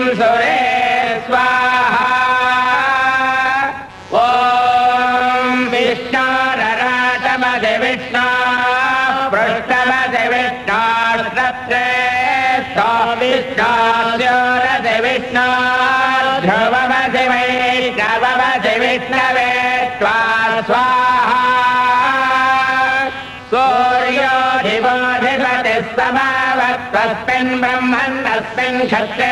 सुरे स्वाहा ॐ विष्णोरराटमधि विष्णो पृष्ठमधि विष्णोष्टत्रे विष्णोस्योरधि विष्णो ध्रुवमधि वैष्णवमधि विष्णवे त्वा स्वाहा सूर्योऽधिपोऽधिपतिः समावत्तस्मिन् ब्रह्मन्नस्मिन् क्षत्रे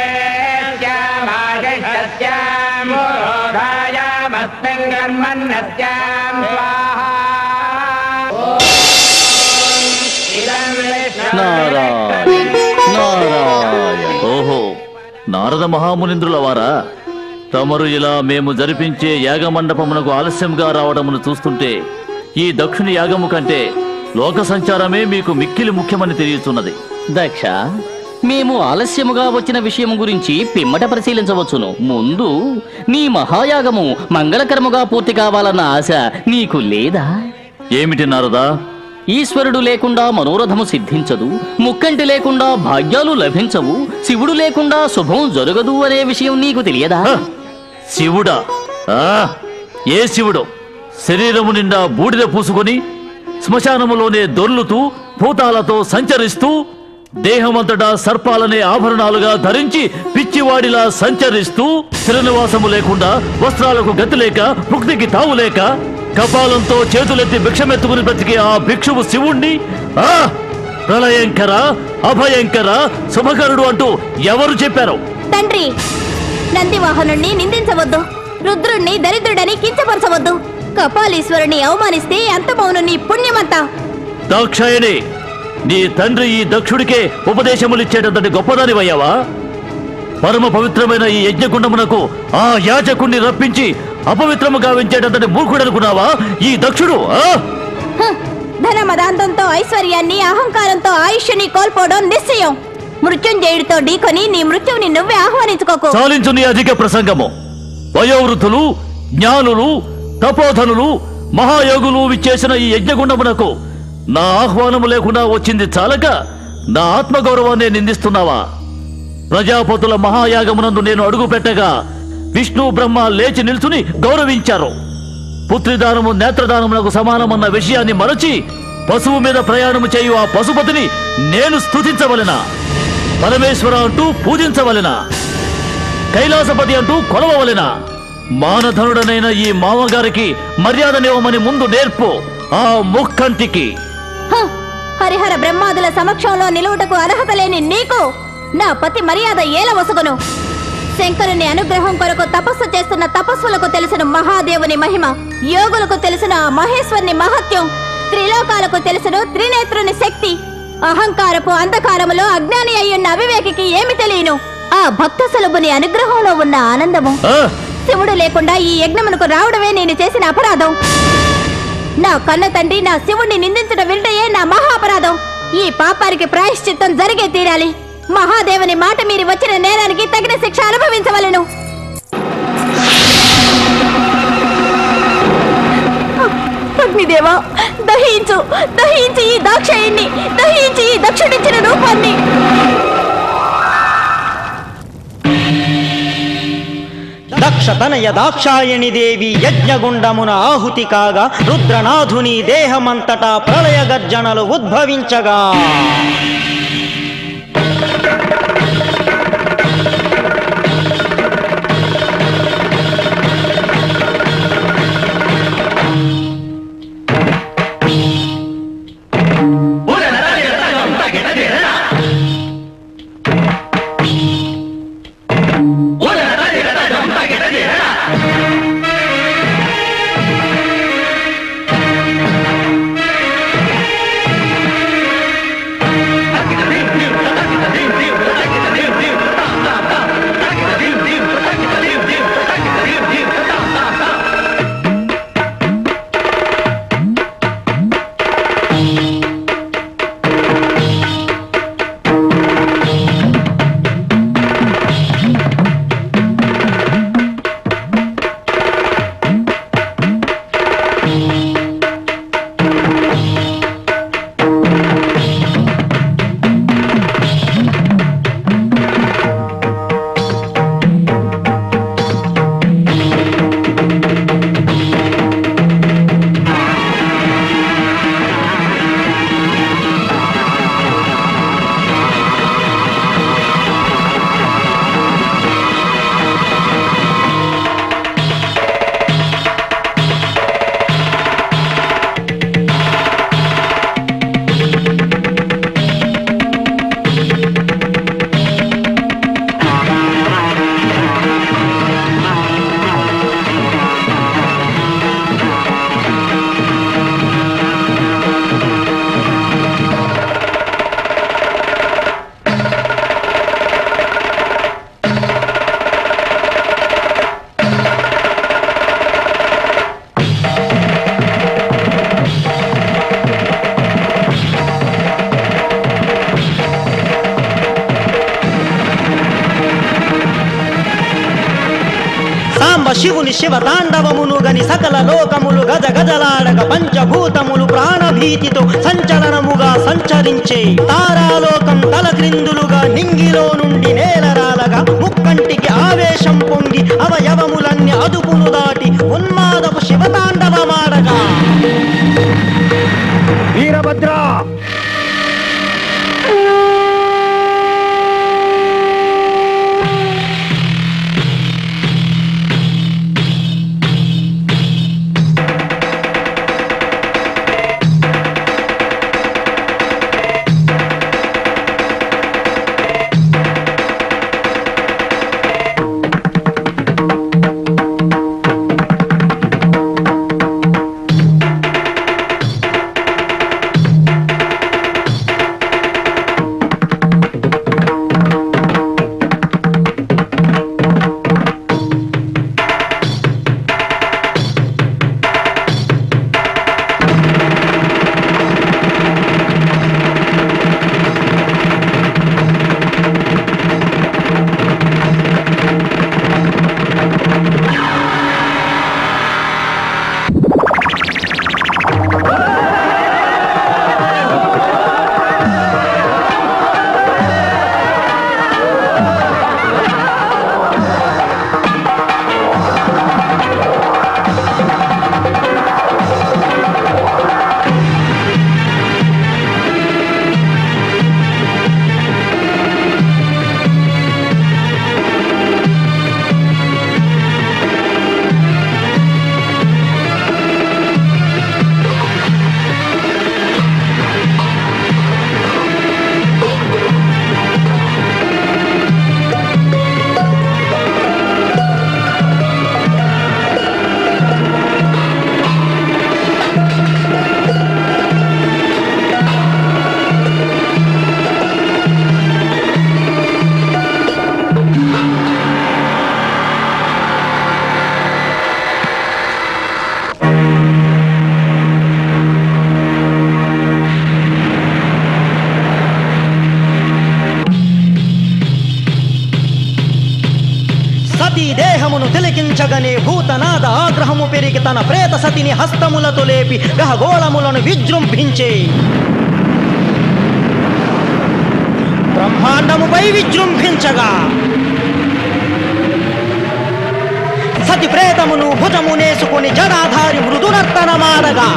स्यामाशिष्यस्यामुरोधायामस्मिन् कर्मन्नस्यां स्वाहा నారాయణ నారాయణ ఓహో నారద మహామునింద్రుల వారా తమరు ఇలా మేము జరిపించే యాగమండపమునకు ఆలస్యంగా రావడమును చూస్తుంటే ఈ దక్షిణ యాగము కంటే లోక సంచారమే మీకు మిక్కిలి ముఖ్యమని తెలియచున్నది దక్ష మేము ఆలస్యముగా వచ్చిన విషయం గురించి పిమ్మట పరిశీలించవచ్చును ముందు నీ మహాయాగము మంగళకరముగా పూర్తి కావాలన్న ఆశ నీకు లేదా ఏమిటి నారదా ఈశ్వరుడు లేకుండా మనోరథము సిద్ధించదు ముక్కంటి లేకుండా భాగ్యాలు లభించవు శివుడు లేకుండా శుభం జరగదు అనే విషయం నీకు తెలియదా హ! శివుడా ఆ ఏ శివుడు శరీరము నిండా బూడిద పూసుకొని శ్మశానములోనే దొర్లుతూ భూతాలతో సంచరిస్తూ దేహమంతటా సర్పాలనే ఆభరణాలుగా ధరించి పిచ్చివాడిలా సంచరిస్తూ స్థిరనివాసము లేకుండా వస్త్రాలకు గతి లేక ముక్తికి తావు లేక కపాలంతో చేతులెత్తి భిక్షమెత్తుకుని బ్రతికే ఆ భిక్షువు శివుణ్ణి ఆ ప్రళయంకర అభయంకర శుభకరుడు అంటూ ఎవరు చెప్పారు తండ్రి నందివాహనుణ్ణి నిందించవద్దు రుద్రుణ్ణి దరిద్రుడని కించపరచవద్దు కపాలీశ్వరుని అవమానిస్తే అంతమౌను నీ పుణ్యమంతా దాక్షాయణి నీ తండ్రి ఈ దక్షుడికే ఉపదేశములిచ్చేటంతటి గొప్పదానివయ్యావా పరమ పవిత్రమైన ఈ యజ్ఞకుండమునకు ఆ యాజకుణ్ణి రప్పించి అపవిత్రము గావించేటంతటి మూర్ఖుడనుకున్నావా ఈ దక్షుడు ఆ? హ! ధన మదాంతంతో ఐశ్వర్యాన్ని అహంకారంతో ఆయుష్ని కోల్పోవడం నిశ్చయం మృత్యుంజయుడితో ఢీకొని నీ మృత్యువుని నువ్వే ఆహ్వానించుకోకు చాలించు నీ అధిక ప్రసంగము వయోవృద్ధులు జ్ఞానులు తపోధనులు మహాయోగులు విచ్చేసిన ఈ యజ్ఞగుండమునకు నా ఆహ్వానము లేకుండా వచ్చింది చాలక నా ఆత్మగౌరవాన్ని నిందిస్తున్నావా ప్రజాపతుల మహాయాగమునందు నేను అడుగు పెట్టగా విష్ణు బ్రహ్మ లేచి నిల్చుని గౌరవించారు పుత్రిదానము నేత్రదానమునకు సమానమన్న విషయాన్ని మరచి పశువు మీద ప్రయాణము చేయు ఆ పశుపతిని నేను స్తుతించవలెనా పరమేశ్వర అంటూ పూజించవలెనా కైలాసపతి అంటూ కొలవవలెనా మానధనుడనైన ఈ మామగారికి మర్యాదనివ్వమని ముందు నేర్పు ఆ ముక్కంటికి హ! హరిహర బ్రహ్మాదుల సమక్షంలో నిలువుటకు అర్హత లేని నీకు నా పతి మర్యాద ఏల వసుగును శంకరుని అనుగ్రహం కొరకు తపస్సు చేస్తున్న తపస్సులకు తెలిసిన మహాదేవుని మహిమ యోగులకు తెలిసిన ఆ మహేశ్వరుని మహత్యం త్రిలోకాలకు తెలిసిన త్రినేత్రుని శక్తి అహంకారపు అంధకారములో అజ్ఞాని అయ్యున్న అవివేకికి ఏమి తెలియను ఆ భక్త సులభుని అనుగ్రహంలో ఉన్న ఆనందము ఆ, శివుడు లేకుండా ఈ యజ్ఞమునకు రావడమే నేను చేసిన అపరాధం నా కన్న తండ్రి నా శివుణ్ణి నిందించడం వింటయే నా మహా అపరాధం ఈ పాపానికి ప్రాయశ్చిత్తం జరిగే తీరాలి మహాదేవుని మాట మీరి వచ్చిన నేరానికి తగిన శిక్ష అనుభవించవలెను అగ్నిదేవా దహించు దహించి ఈ దాక్షాయిని దహించి ఈ దక్షుడిచ్చిన రూపాన్ని దక్షతనయ దాక్షాయణి దేవి యజ్ఞగుండమున ఆహుతి కాగా రుద్రనాథుని దేహమంతటా ప్రళయ గర్జనలు ఉద్భవించగా సాంబ శివుని శివ తాండవమును గని సకల లోకములు గజ గజలాడగ పంచభూతములు ప్రాణభీతితో సంచలనముగా సంచరించే తారాలోకం తలక్రిందులుగా నింగిలో నుండి నేలరాలగా ముక్కంటికి ఆవేశం పొంగి అవయవములన్నీ అదుపును దాటి ఉన్మాదపు శివతాండవమాడగా వీరభద్ర సతీ దేహమును తిలకించగనే భూతనాద ఆగ్రహము పెరిగి తన ప్రేత సతిని హస్తములతో లేపి గహగోళములను విజృంభించే బ్రహ్మాండముపై విజృంభించగా సతి ప్రేతమును భుజమునేసుకుని జడాధారి మృదునర్తనమాడగా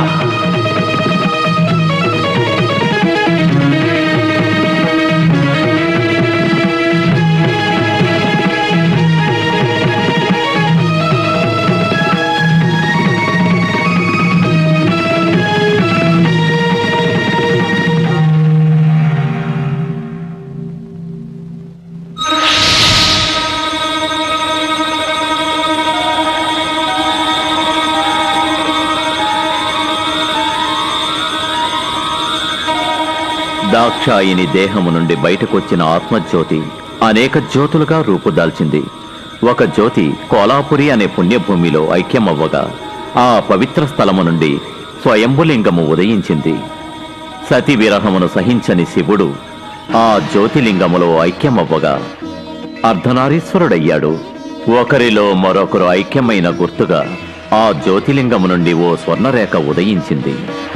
దాక్షాయిని దేహము నుండి బయటకొచ్చిన ఆత్మజ్యోతి అనేక జ్యోతులుగా రూపుదాల్చింది ఒక జ్యోతి కోలాపురి అనే పుణ్యభూమిలో ఐక్యమవ్వగా ఆ పవిత్ర స్థలము నుండి స్వయంభులింగము ఉదయించింది సతి విరహమును సహించని శివుడు ఆ జ్యోతిలింగములో ఐక్యమవ్వగా అర్ధనారీశ్వరుడయ్యాడు ఒకరిలో మరొకరు ఐక్యమైన గుర్తుగా ఆ జ్యోతిలింగము నుండి ఓ స్వర్ణరేఖ ఉదయించింది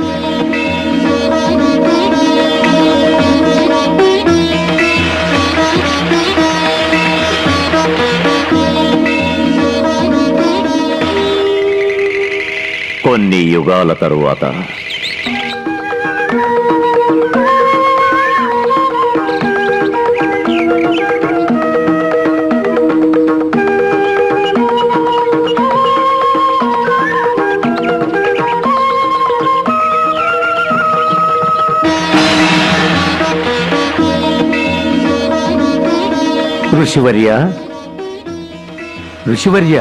కొన్ని యుగాల తరువాత ఋషివర్య ఋషివర్య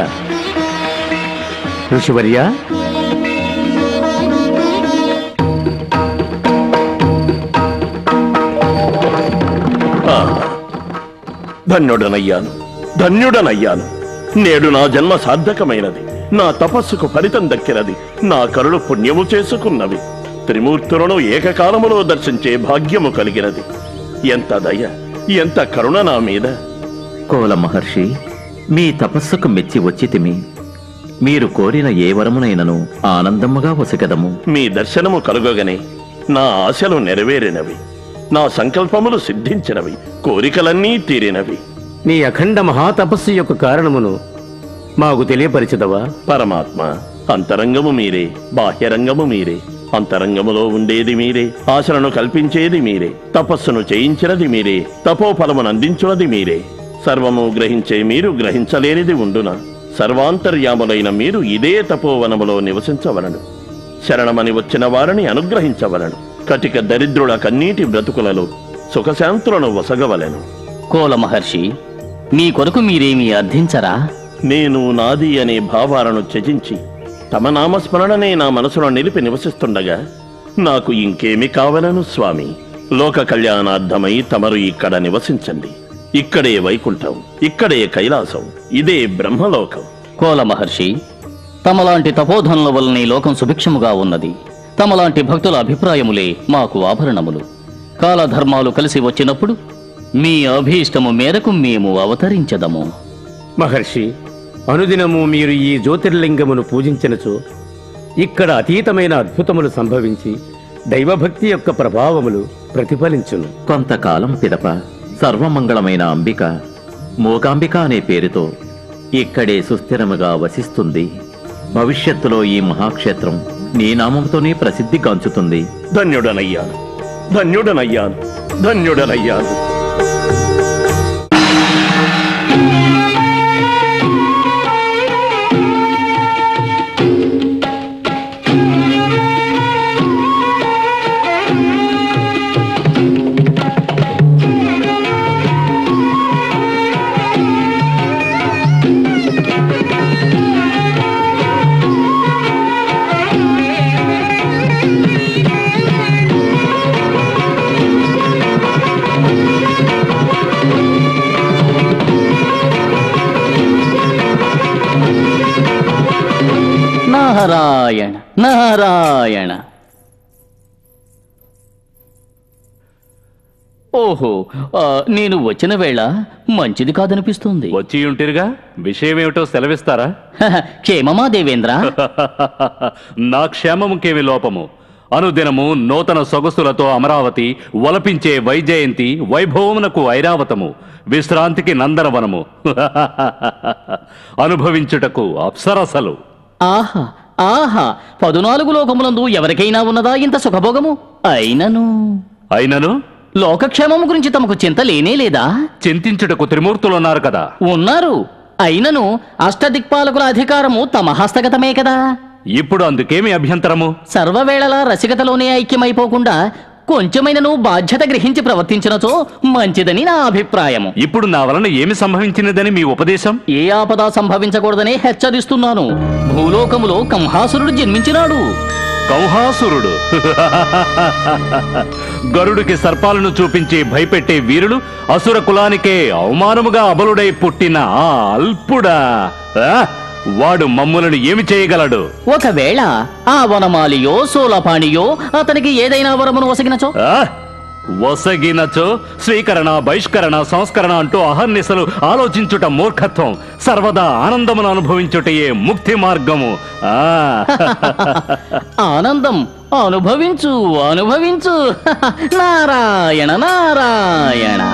ఋషివర్య ధన్యుడనయ్యాను ధన్యుడనయ్యాను నేడు నా జన్మ సార్థకమైనది నా తపస్సుకు ఫలితం దక్కినది నా కరులు పుణ్యము చేసుకున్నవి త్రిమూర్తులను ఏకకాలములో దర్శించే భాగ్యము కలిగినది ఎంత దయ ఎంత కరుణ నా మీద కోల మహర్షి మీ తపస్సుకు మెచ్చి వచ్చితిమి మీరు కోరిన ఏ వరమునైనను ఆనందముగా వసగదము మీ దర్శనము కలుగగానే నా ఆశలు నెరవేరినవి నా సంకల్పములు సిద్ధించినవి కోరికలన్నీ తీరినవి నీ అఖండ మహాతపస్సు యొక్క కారణమును మాకు తెలియపరిచదవా పరమాత్మ అంతరంగము మీరే బాహ్యరంగము మీరే అంతరంగములో ఉండేది మీరే ఆశలను కల్పించేది మీరే తపస్సును చేయించినది మీరే తపోఫలమును అందించున్నది మీరే సర్వము గ్రహించే మీరు గ్రహించలేనిది ఉండునా సర్వాంతర్యాములైన మీరు ఇదే తపోవనములో నివసించవలను శరణమని వచ్చిన వారిని అనుగ్రహించవలను కటిక దరిద్రుల కన్నీటి బ్రతుకులలో సుఖశాంతులను వసగవలెను కోల మహర్షి మీ కొరకు మీరేమీ అర్థించరా నేను నాది అనే భావాలను త్యజించి తమ నామస్మరణనే నా మనసులో నిలిపి నివసిస్తుండగా నాకు ఇంకేమి కావలను స్వామి లోక కళ్యాణార్థమై తమరు ఇక్కడ నివసించండి ఇక్కడే వైకుంఠం ఇక్కడే కైలాసం ఇదే బ్రహ్మలోకం కోల మహర్షి తమలాంటి తపోధనుల వలన ఈ లోకం సుభిక్షముగా ఉన్నది తమలాంటి భక్తుల అభిప్రాయములే మాకు ఆభరణములు కాలధర్మాలు కలిసి వచ్చినప్పుడు మీ అభీష్టము మేరకు మేము అవతరించదము మహర్షి అనుదినము మీరు ఈ జ్యోతిర్లింగమును పూజించినచో ఇక్కడ అతీతమైన అద్భుతములు సంభవించి దైవభక్తి యొక్క ప్రభావములు ప్రతిఫలించును కొంతకాలం పిదప సర్వమంగళమైన అంబిక మూకాంబిక అనే పేరుతో ఇక్కడే సుస్థిరముగా వసిస్తుంది భవిష్యత్తులో ఈ మహాక్షేత్రం నీ నామంతోనే ప్రసిద్ధి గాంచుతుంది ధన్యుడనయ్యాను ధన్యుడనయ్యాను ధన్యుడనయ్యాను నారాయణ నారాయణ ఓహో ఆ, నేను వచ్చిన వేళ మంచిది కాదనిపిస్తుంది వచ్చి ఉంటిరుగా విషయమేమిటో సెలవిస్తారా హహ, క్షేమమా దేవేంద్ర నా క్షేమముకేమి లోపము అనుదినము నూతన సొగసులతో అమరావతి వలపించే వైజయంతి వైభవమునకు ఐరావతము విశ్రాంతికి నందనవనము అనుభవించుటకు అప్సరసలు ఆహా ఆహా పదునాలుగు లోకములందు ఎవరికైనా ఉన్నదా ఇంత సుఖభోగము అయినను అయినను లోకక్షేమము గురించి తమకు చింత లేనే లేదా చింతించుటకు త్రిమూర్తులున్నారు కదా ఉన్నారు అయినను అష్టదిక్పాలకుల అధికారము తమ హస్తగతమే కదా ఇప్పుడు అందుకేమి అభ్యంతరము సర్వవేళలా రసికతలోనే ఐక్యమైపోకుండా కొంచెమైనను బాధ్యత గ్రహించి ప్రవర్తించినచో మంచిదని నా అభిప్రాయము ఇప్పుడు నా వలన ఏమి సంభవించినదని మీ ఉపదేశం ఏ ఆపద సంభవించకూడదనే హెచ్చరిస్తున్నాను భూలోకములో కంహాసురుడు జన్మించినాడు కౌహాసురుడు గరుడికి సర్పాలను చూపించి భయపెట్టే వీరుడు అసుర కులానికే అవమానముగా అబలుడై పుట్టిన ఆ అల్పుడా ఆ? వాడు మమ్ములను ఏమి చేయగలడు ఒకవేళ ఆ వనమాలియో సోలపాణియో అతనికి ఏదైనా వరమును వసగినచో ఆ? వసగినచో స్వీకరణ బహిష్కరణ సంస్కరణ అంటూ అహర్నిశలు ఆలోచించుట మూర్ఖత్వం సర్వదా ఆనందమును అనుభవించుటయే ముక్తి మార్గము ఆ ఆనందం అనుభవించు అనుభవించు నారాయణ నారాయణ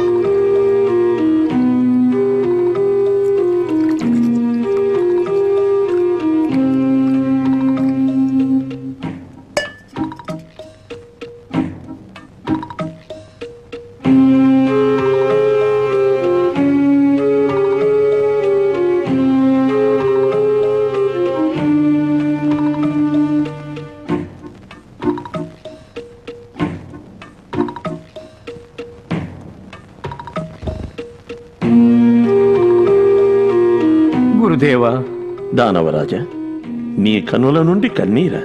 గురుదేవా దానవరాజా నీ కనుల నుండి కన్నీరా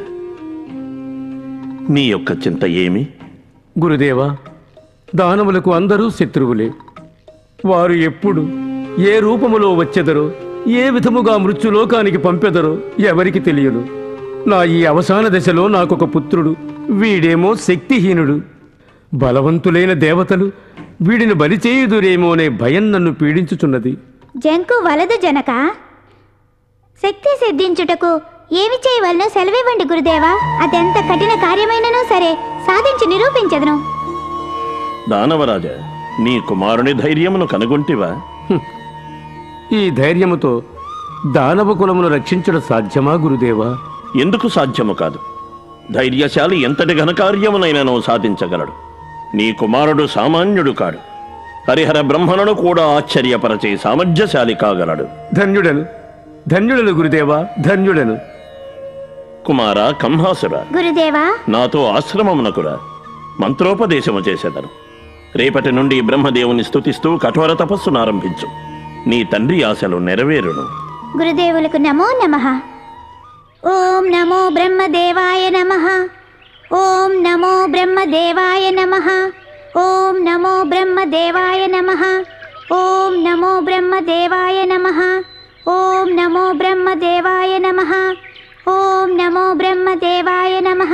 నీ యొక్క చింత ఏమి గురుదేవా దానవులకు అందరూ శత్రువులే వారు ఎప్పుడు ఏ రూపములో వచ్చెదరో ఏ విధముగా మృత్యులోకానికి పంపెదరో ఎవరికి తెలియదు నా ఈ అవసాన దశలో నాకొక పుత్రుడు వీడేమో శక్తిహీనుడు బలవంతులైన దేవతలు వీడిని బలి చేయుదురేమో అనే భయం నన్ను పీడించుచున్నది జంకు వలదు జనక శక్తి సిద్ధించుటకు ఏమి చేయవలనో సెలవివ్వండి గురుదేవా అదెంత కఠిన కార్యమైనను సరే సాధించి నిరూపించదును దానవరాజ నీ కుమారుని ధైర్యమును కనుగొంటివా ఈ ధైర్యముతో దానవ కులమును రక్షించడం సాధ్యమా గురుదేవా ఎందుకు సాధ్యము కాదు ధైర్యశాలి ఎంతటి ఘనకార్యమునైనను సాధించగలడు నీ కుమారుడు సామాన్యుడు కాడు హరిహర బ్రహ్మణుడు కూడా ఆశ్చర్యపరచే సామర్థ్యశాలి కాగలడు ధన్యుడను ధన్యుడను గురుదేవా ధన్యుడను కుమార కంహాసుర గురుదేవా నాతో ఆశ్రమమునకురా మంత్రోపదేశము చేసేదను రేపటి నుండి బ్రహ్మదేవుని స్తుతిస్తూ కఠోర తపస్సును ఆరంభించు నీ తండ్రి ఆశలు నెరవేరును గురుదేవులకు నమో నమః ఓం నమో బ్రహ్మదేవాయ నమః ఓం నమో బ్రహ్మదేవాయ నమః ఓం నమో బ్రహ్మదేవాయ నమః ఓం నమో బ్రహ్మదేవాయ నమః ఓం నమో బ్రహ్మదేవాయ నమః ఓం నమో బ్రహ్మదేవాయ నమః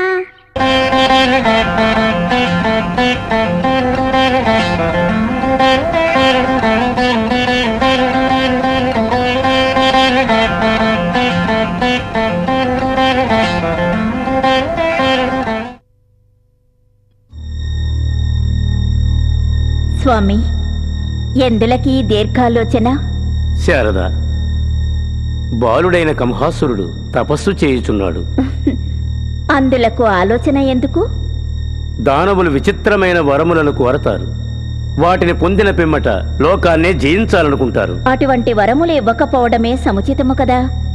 స్వామి ఎందులకి ఈ దీర్ఘాలోచన శారద బాలుడైన కంహాసురుడు తపస్సు చేయుచున్నాడు అందులకు ఆలోచన ఎందుకు దానవులు విచిత్రమైన వరములను కోరతారు వాటిని పొందిన పిమ్మట లోకాన్నే జయించాలనుకుంటారు అటువంటి వరములు ఇవ్వకపోవడమే సముచితము కదా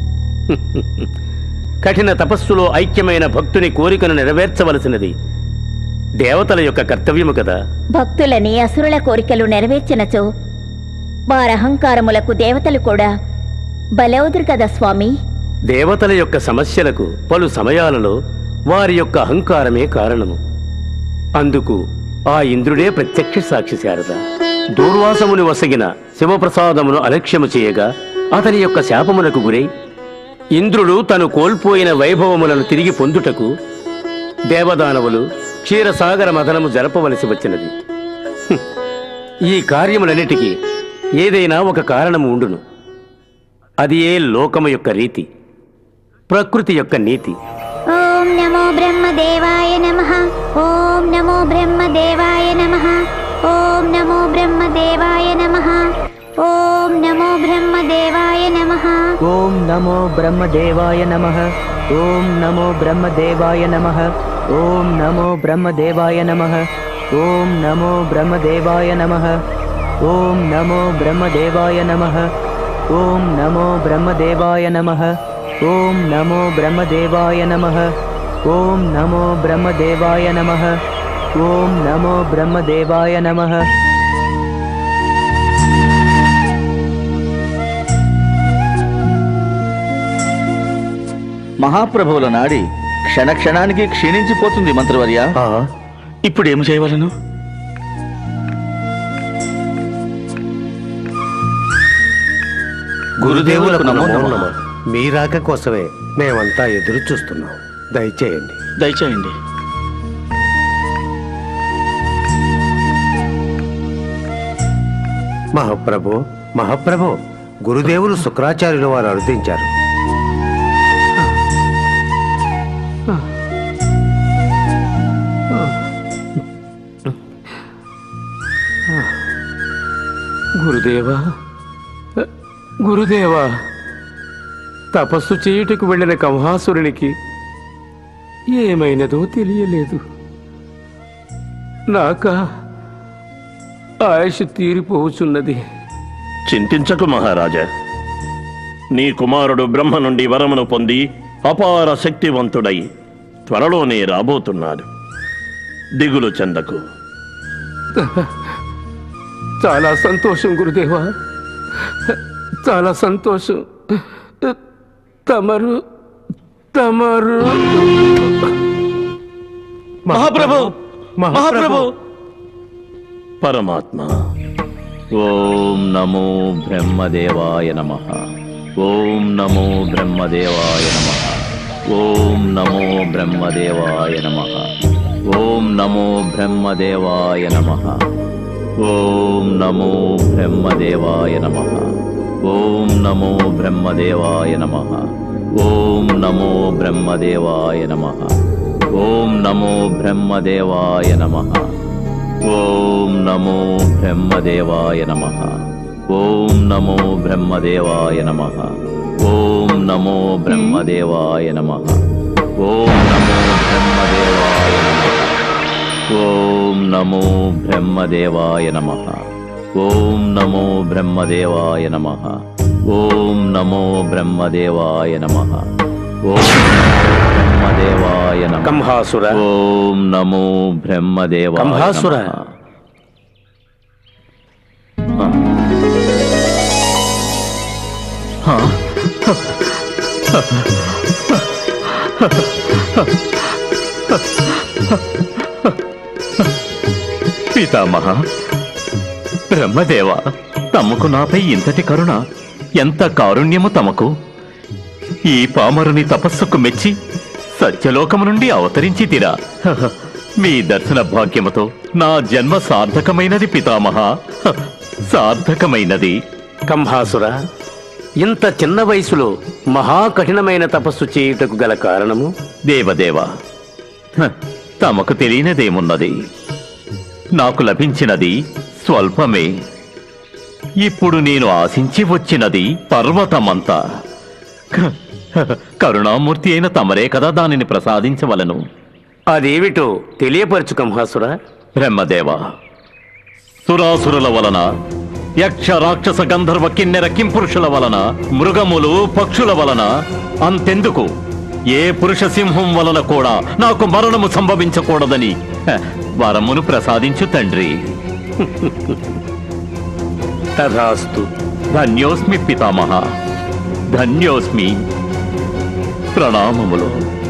కఠిన తపస్సులో ఐక్యమైన భక్తుని కోరికను నెరవేర్చవలసినది దేవతల యొక్క కర్తవ్యము కదా భక్తులని అసురుల కోరికలు నెరవేర్చినచో వారహంకారములకు దేవతలు కూడా బలవుదురు కదా స్వామి దేవతల యొక్క సమస్యలకు పలు సమయాలలో వారి యొక్క అహంకారమే కారణము అందుకు ఆ ఇంద్రుడే ప్రత్యక్ష సాక్షి శారద దూర్వాసముని వసగిన శివప్రసాదమును అలక్ష్యము చేయగా అతని యొక్క శాపమునకు గురై ఇంద్రుడు తను కోల్పోయిన వైభవములను తిరిగి పొందుటకు దేవదానవులు క్షీరసాగర మదనము జరపవలసి వచ్చినది హ్మ్. ఈ కార్యములన్నిటికీ ఏదైనా ఒక కారణము ఉండును అది ఏ లోకము యొక్క రీతి ప్రకృతి యొక్క నీతి ఓం నమో బ్రహ్మదేవాయ నమః ఓం నమో బ్రహ్మదేవాయ నమః ఓం నమో బ్రహ్మదేవాయ నమః ఓం నమో బ్రహ్మదేవాయ నమః ఓం నమో బ్రహ్మదేవాయ నమ ఓం నమో బ్రహ్మదేవాయ నమ ఓం నమో బ్రహ్మదేవాయ నమ ఓం నమో బ్రహ్మదేవాయ నమ ఓం నమో బ్రహ్మదేవాయ నమ ఓం నమో బ్రహ్మదేవాయ నమ ఓం నమో బ్రహ్మదేవాయ నమ ఓం నమో బ్రహ్మదేవాయ నమ ఓం నమో బ్రహ్మదేవాయ నమ మహాప్రభువుల నాడి క్షణక్షణానికి క్షీణించిపోతుంది మంత్రివర్య ఇప్పుడు ఏమి చేయవలను గురుదేవులకు నమో నమః. మీ రాక కోసమే మేమంతా ఎదురు చూస్తున్నాం దయచేయండి దయచేయండి మహాప్రభు మహాప్రభు గురుదేవులు శుక్రాచార్యుల వారు అర్థించారు గురుదేవా గురుదేవా తపస్సు చేయుటకు వెళ్ళిన కంహాసురునికి ఏమైనదో తెలియలేదు నాక ఆయుష్ తీరిపోవచున్నది చింతించకు మహారాజా నీ కుమారుడు బ్రహ్మ నుండి వరమును పొంది అపార శక్తివంతుడై త్వరలోనే రాబోతున్నాడు దిగులు చెందకు చాలా సంతోషం గురుదేవా చాలా సంతోషం తమరు తమరు మహాప్రభు మహాప్రభు పరమాత్మ ఓం నమో బ్రహ్మదేవాయ నమ ఓం నమో బ్రహ్మదేవాయ నమ ఓం నమో బ్రహ్మదేవాయ నమ ఓం నమో బ్రహ్మదేవాయ నమ ఓం నమో బ్రహ్మదేవాయ నమ ఓం నమో బ్రహ్మదేవాయ నమ ఓం నమో బ్రహ్మదేవాయ నమ ఓం నమో బ్రహ్మదేవాయ నమ ఓం నమో బ్రహ్మదేవాయ నమ ఓం నమో బ్రహ్మదేవాయ నమ ఓం నమో బ్రహ్మదేవాయ నమ ఓం నమో బ్రహ్మదేవాయ నమ ఓం నమో బ్రహ్మదేవాయ నమ ఓం నమో బ్రహ్మదేవాయ నమ ఓం నమో బ్రహ్మదేవాయ నమ ఓం బ్రహ్మదేవాయ నమ కంహాసుర ఓం నమో బ్రహ్మదేవాయ కంహాసుర. నమః. ఆ. పితామహ బ్రహ్మదేవ తమకు నాపై ఇంతటి కరుణ ఎంత కారుణ్యము తమకు ఈ పామరుని తపస్సుకు మెచ్చి సత్యలోకము నుండి అవతరించి తిరా మీ దర్శన భాగ్యముతో నా జన్మ సార్థకమైనది పితామహ సార్థకమైనది కంహాసుర ఇంత చిన్న వయసులో మహా కఠినమైన తపస్సు చేయుటకు గల కారణము దేవదేవ హ, తమకు తెలియనిదేమున్నది నాకు లభించినది స్వల్పమే ఇప్పుడు నేను ఆశించి వచ్చినది పర్వతమంతా క- కరుణామూర్తి అయిన తమరే కదా దానిని ప్రసాదించవలను అదేమిటో తెలియపరచు కంహాసుర బ్రహ్మదేవ సురాసురుల వలన యక్ష రాక్షస గంధర్వ కిన్నెర కింపురుషుల వలన మృగములు పక్షుల వలన అంతెందుకు ఏ పురుష సింహం వలన కూడా నాకు మరణము సంభవించకూడదని హ, వరమును ప్రసాదించు తండ్రి తథాస్తు ధన్యోస్మి పితామహ ధన్యోస్మి ప్రణామములు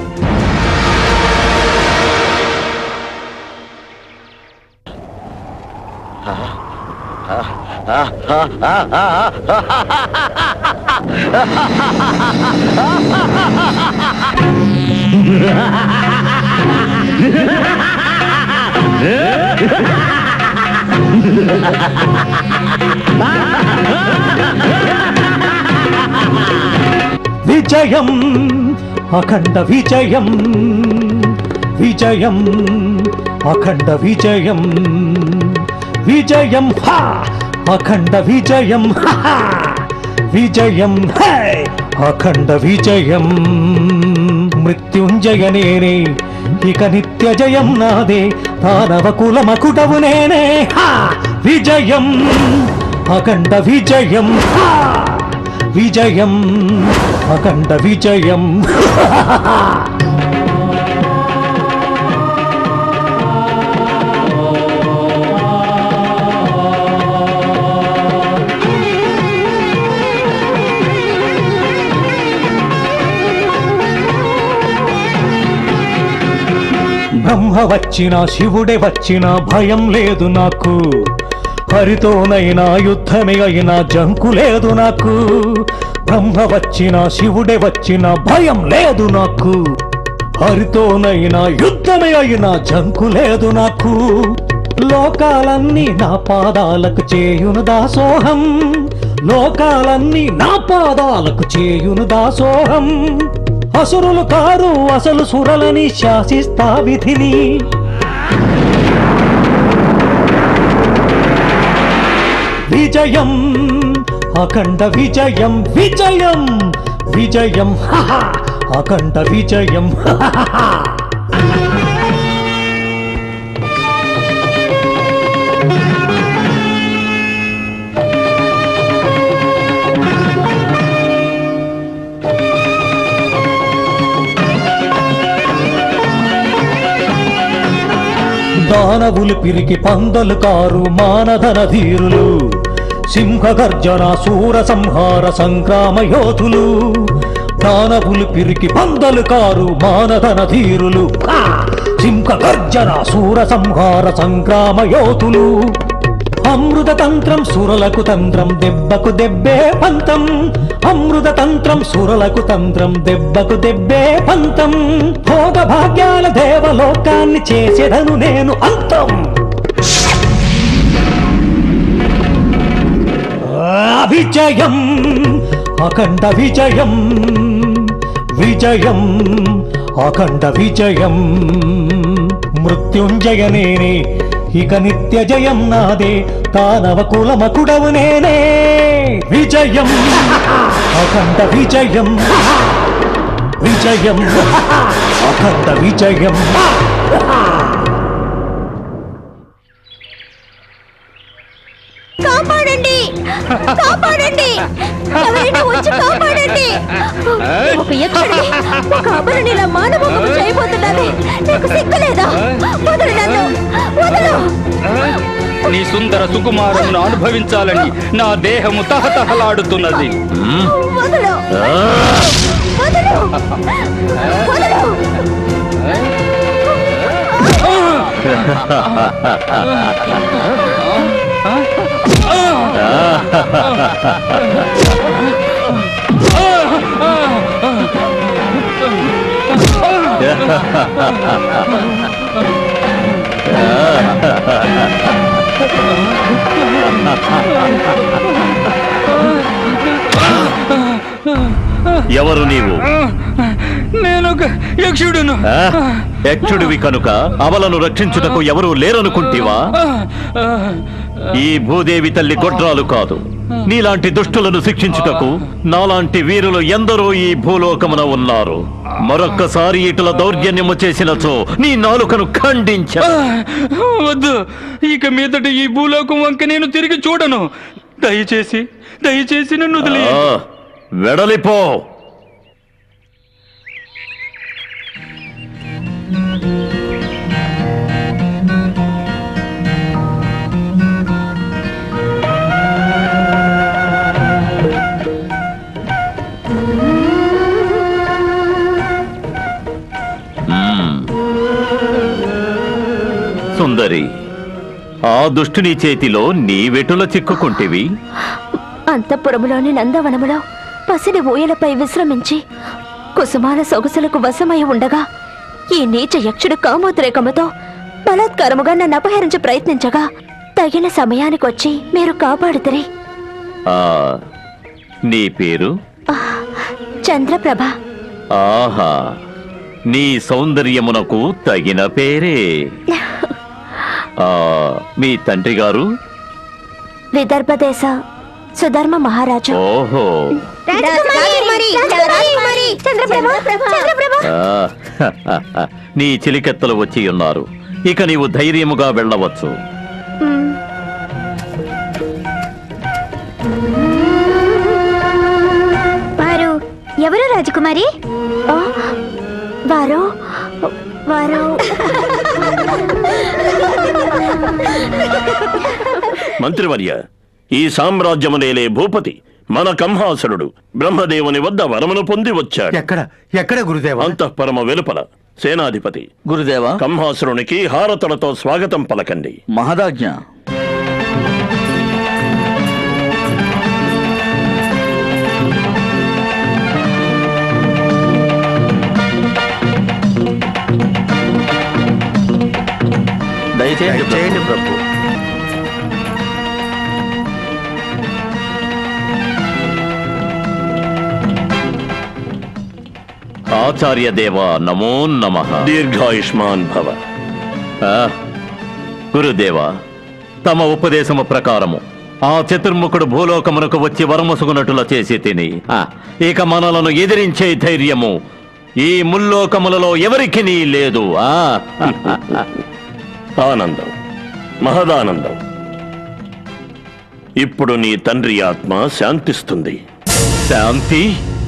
విజయం అఖండ విజయం విజయం అఖండ విజయం విజయం హా అఖండ విజయం హా, హా. విజయం హే అఖండ విజయం మృత్యుంజయ నేనే ఇక నిత్య జయం నాదే దానవ కులమకుటవు నేనే హా విజయం అఖండ విజయం హా విజయం అఖండ విజయం బ్రహ్మ వచ్చినా శివుడే వచ్చినా భయం లేదు నాకు హరితోనైనా యుద్ధమే అయినా జంకు లేదు నాకు బ్రహ్మ వచ్చినా శివుడే వచ్చినా భయం లేదు నాకు హరితోనైనా యుద్ధమే అయినా జంకు లేదు నాకు లోకాలన్నీ నా పాదాలకు చేయును దాసోహం లోకాలన్నీ నా పాదాలకు చేయును దాసోహం అసురులు కారు అసలు సురలని శాసిస్తా విధిని విజయం అఖండ విజయం విజయం విజయం హహ! అఖండ విజయం హహ! దానవులు పిరికి పందలు కారు మానధన ధీరులు సింహగర్జన సూర సంహార సంగ్రామ యోధులు దానవులు పిరికి పందలు కారు మానధన ధీరులు ఆ! సింహగర్జన సూర సంహార సంగ్రామ యోధులు అమృత తంత్రం సురలకు తంత్రం దెబ్బకు దెబ్బే పంతం అమృత తంత్రం సురలకు తంత్రం దెబ్బకు దెబ్బే పంతం భోగ భాగ్యాల దేవలోకాన్ని చేసేదను నేను అంతం ఆ! విజయం అఖండ విజయం విజయం అఖండ విజయం మృత్యుంజయ నేనే ఇక నిత్య జయం నాదే దానవ కులమకుడవు నేనే విజయం అఖండ విజయం విజయం అఖండ విజయం కాపాడండి కాపాడండి ఎవరైనా వచ్చి కాపాడండి ఒక యక్షుడిని ఒక అమరునిలా మానవకము చేయబోతున్నది నీకు సిగ్గులేదా వదలు నన్ను వదలు నీ సుందర సుకుమారమును అనుభవించాలని నా దేహము తహతహలాడుతున్నది వదలు వదలు వదలు ఎవరు నీవు నేను ఒక యక్షుడును ఆ? యక్షుడివి కనుక అవలను రక్షించుటకు ఎవరూ లేరనుకుంటివా ఈ భూదేవి తల్లి గొడ్రాలు కాదు నీలాంటి దుష్టులను శిక్షించుటకు నాలాంటి వీరులు ఎందరో ఈ భూలోకమున ఉన్నారు మరొక్కసారి ఇటుల దౌర్జన్యము చేసినచో నీ నాలుకను ఖండించ వద్దు ఇక మీదట ఈ భూలోకం వంక నేను తిరిగి చూడను దయచేసి దయచేసి నన్ను వదిలి వెడలిపో మ్మ్. సుందరి ఆ దుష్టుని చేతిలో నీ వెటుల చిక్కుకుంటివి అంతఃపురములోని నందవనములో పసిడి ఊయలపై విశ్రమించి కుసుమాల సొగసులకు వశమై ఉండగా ఈ నీచ యక్షుడు కామోద్రేకముతో బలాత్కారముగా నన్ను అపహరించి ప్రయత్నించగా తగిన సమయానికొచ్చి మీరు కాపాడుతరి ఆ నీ పేరు చంద్రప్రభ ఆహా నీ సౌందర్యమునకు తగిన పేరే ఆ మీ తండ్రి గారు విదర్భదేశ సుధర్మ మహారాజు ఓహో రాజకుమారి, రాజకుమారి, చంద్రప్రభ, చంద్రప్రభ. ఆ, నీ చిలికెత్తలు వచ్చి ఉన్నారు ఇక నీవు ధైర్యముగా వెళ్ళవచ్చు మ్మ్. వారు ఎవరు రాజకుమారి ఆ, వారు వారు మంత్రివర్య ఈ సామ్రాజ్యమునేలే భూపతి మన కంహాసురుడు బ్రహ్మదేవుని వద్ద వరమును పొంది వచ్చాడు ఎక్కడ ఎక్కడ గురుదేవ అంతఃపరమ వెలుపల సేనాధిపతి గురుదేవా కంహాసురునికి హారతులతో స్వాగతం పలకండి మహదాజ్ఞ దయచేయండి చేయండి ప్రభు ఆచార్య దేవ నమో నమ దీర్ఘాయుష్మాన్ భవ గురుదేవ తమ ఉపదేశము ప్రకారము ఆ చతుర్ముఖుడు భూలోకమునకు వచ్చి వరముసుగునట్టుల చేసి తిని ఆ, ఇక మనలను ఎదిరించే ధైర్యము ఈ ముల్లోకములలో ఎవరికి లేదు ఆ ఆనందం మహదానందం ఇప్పుడు నీ తండ్రి ఆత్మ శాంతిస్తుంది శాంతి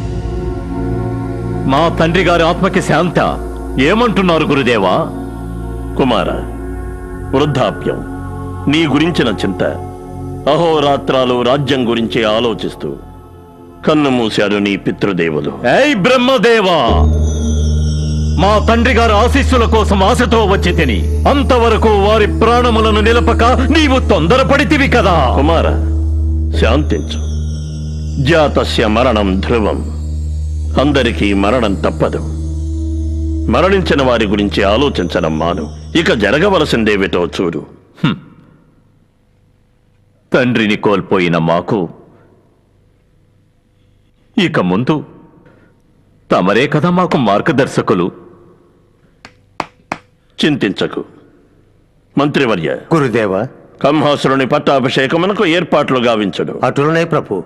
మా తండ్రి గారి ఆత్మకి శాంత ఏమంటున్నారు గురుదేవా కుమార వృద్ధాప్యం నీ గురించిన చింత అహోరాత్రాలు రాజ్యం గురించి ఆలోచిస్తూ కన్ను మూశారు నీ పితృదేవులు ఏయ్ బ్రహ్మదేవా మా తండ్రి గారి ఆశీస్సుల కోసం ఆశతో వచ్చి తిని అంతవరకు వారి ప్రాణములను నిలపక నీవు తొందరపడితివి కదా కుమార శాంతించు జాతస్య మరణం ధ్రువం అందరికీ మరణం తప్పదు మరణించిన వారి గురించి ఆలోచించడం మాను ఇక జరగవలసిందేమిటో చూడు తండ్రిని కోల్పోయిన మాకు ఇక ముందు తమరే కదా మాకు మార్గదర్శకులు చింతించకు మంత్రివర్య గురుదేవ కంహాసురుని పట్టాభిషేకమునకు ఏర్పాట్లు గావించడు అటులనే ప్రభు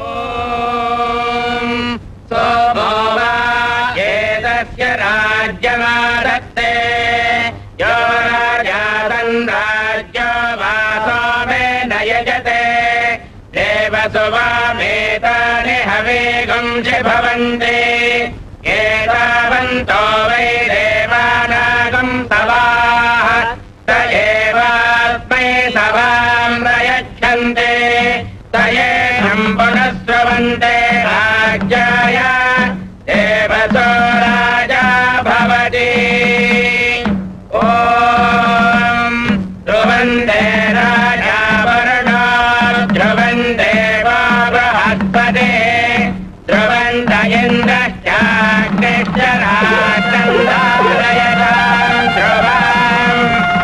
सोमो वा एतस्य राज्यमादत्ते यो राजासन् राज्यो वा सोमेन यजते देवसुवामेतानि हवेगुंसि भवन्ति एतावन्तो वै देवानागम् सवाः स एवास्मै सभाम् प्रयच्छन्ते स एषम् पुनस्रवन्ते राज्याय देवसो राजा भवति ॐ ध्रुवन्ते राजा वरुणो ध्रुवन्ते वा बृहस्पते ध्रुवन्त इन्द्रश्चाग्निश्च राष्ट्रन्दारयताम् ध्रुवाम्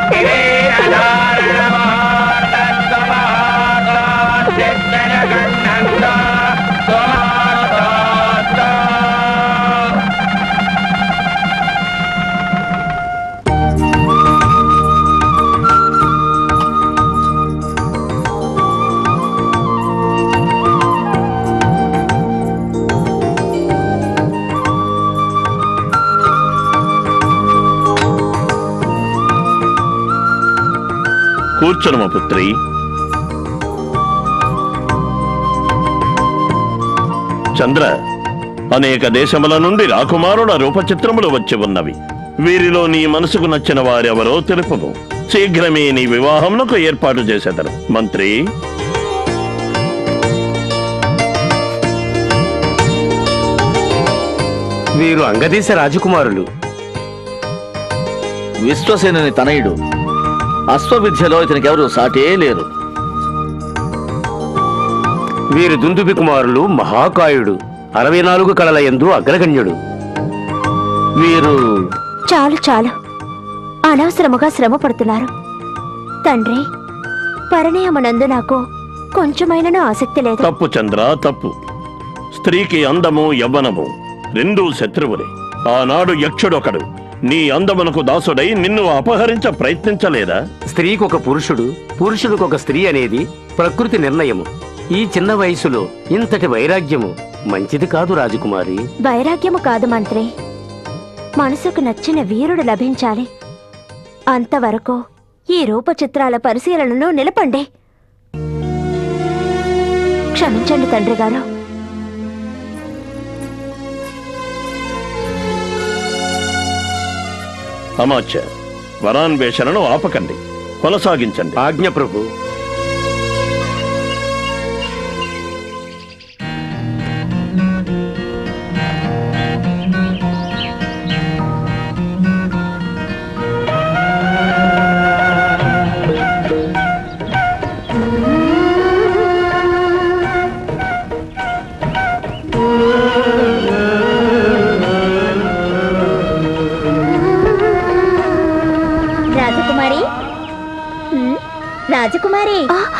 కూర్చునమ పుత్రి చంద్ర అనేక దేశముల నుండి రాకుమారుల రూపచిత్రములు వచ్చి ఉన్నవి వీరిలో నీ మనసుకు నచ్చిన వారెవరో తెలుపును శీఘ్రమే నీ వివాహమునకు ఏర్పాటు చేసేదరు మంత్రి వీరు అంగదేశ రాజకుమారులు విశ్వసేనుని తనయుడు అశ్వవిద్యలో ఇతనికెవరు సాటే లేరు వీరు దుందుబి కుమారులు మహాకాయుడు అరవై నాలుగు కళల ఎందు అగ్రగణ్యుడు వీరు చాలు చాలు అనవసరముగా శ్రమ పడుతున్నారు తండ్రి పరిణయమునందు నాకు కొంచెమైనను ఆసక్తి లేదు తప్పు చంద్ర తప్పు స్త్రీకి అందము యవ్వనము రెండూ శత్రువులే ఆనాడు యక్షుడొకడు నీ అందమునకు దాసుడై నిన్ను అపహరించ ప్రయత్నించలేదా స్త్రీకి ఒక పురుషుడు పురుషుడికి ఒక స్త్రీ అనేది ప్రకృతి నిర్ణయము ఈ చిన్న వయసులో ఇంతటి వైరాగ్యము మంచిది కాదు రాజకుమారి వైరాగ్యము కాదు మంత్రి మనసుకు నచ్చిన వీరుడు లభించాలి అంతవరకు ఈ రూపచిత్రాల పరిశీలనను నిలపండి క్షమించండి తండ్రి గారు అమాచ్య వరాన్వేషణను ఆపకండి కొనసాగించండి ఆజ్ఞ ప్రభు రాజకుమారి హ్మ్? రాజకుమారి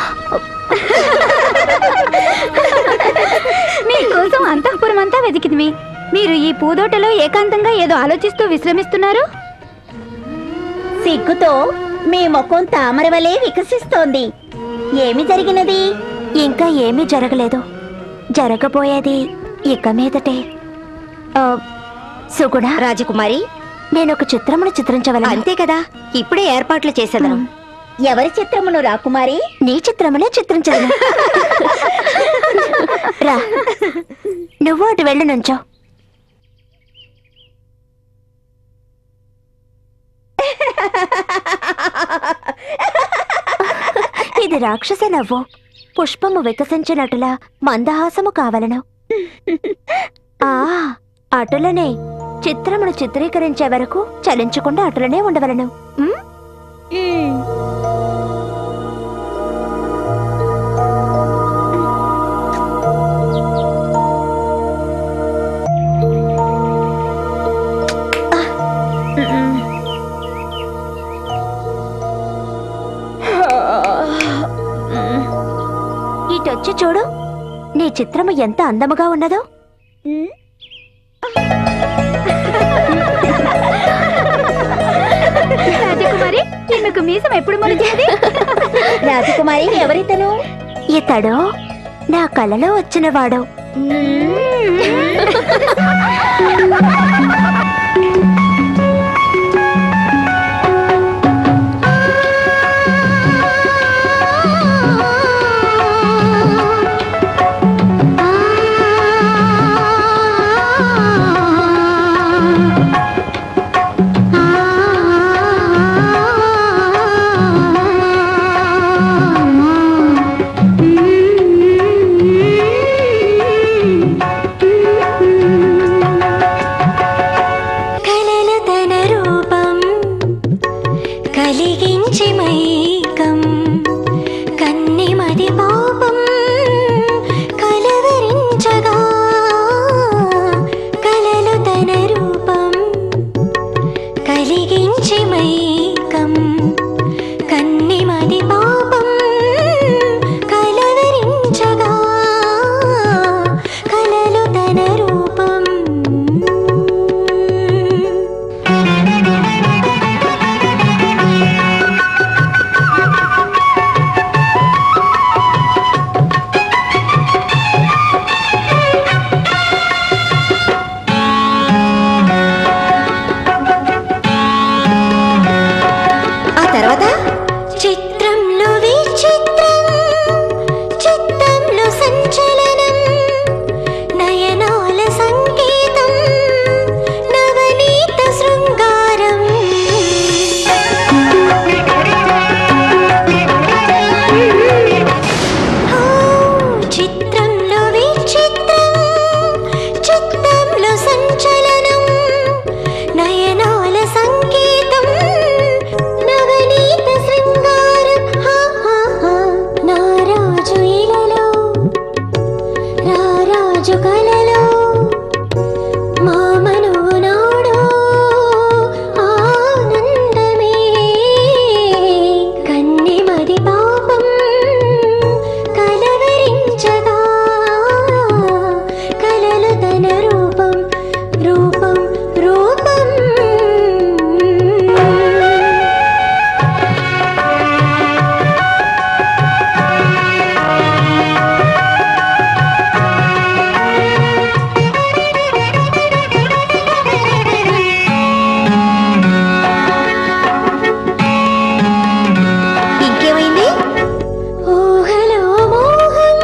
మీకోసం అంతఃపురం అంతా వెతికింది మీరు ఈ పూదోటలో ఏకాంతంగా ఏదో ఆలోచిస్తూ విశ్రమిస్తున్నారు సిగ్గుతో మీ ముఖం తామర వలె వికసిస్తోంది ఏమి జరిగినది ఇంకా ఏమీ జరగలేదు జరగబోయేది ఇక మీదటే ఆ, సుగుణ రాజకుమారి నేను ఒక చిత్రమును చిత్రించవలను అంతే కదా ఇప్పుడే ఏర్పాట్లు చేసేదను ఎవరి చిత్రమును రాకుమారి నీ చిత్రమునే చిత్రించను రా నువ్వు అటు వెళ్ళి నుంచో ఇది రాక్షస నవ్వు పుష్పము వికసించినట్టులా మందహాసము కావలను ఆ అటులనే చిత్రమును చిత్రీకరించే వరకు చలించకుండా అటులనే ఉండవలను ఉమ్? ఇటొచ్చి చూడు నీ చిత్రము ఎంత అందముగా ఉన్నదో రాజకుమారి ఈమెకు మీసం ఎప్పుడు మొలిచేది రాజకుమారి ఎవరితను ఇతడు నా కలలో వచ్చినవాడు కలలు తన రూపం కలిగించి మైకం కన్ని మది పాపం కలవరించగా కలలు తన రూపం కలిగించి మైకం కన్ని మది పాపం కలవరించగా కలలు తన రూపం ఆ తర్వాత చిత్రంలో విచిత్రం చిత్తంలో సంచలనం నయనాల సంగీతం నవనీత శృంగారం ఓ, చిత్రంలో విచిత్రం చిత్తంలో సంచలనం నయనాల సంగీతం నవనీత శృంగారం హా, హా, హా. నా రాజు ఇలలో రారాజు కలలో మా మనువు నాడు ఆనందమే కన్ని మది పాపం కలవరించగా కలలు తన రూపం రూపం రూపం ఇంకేమైంది ఊహలో మోహం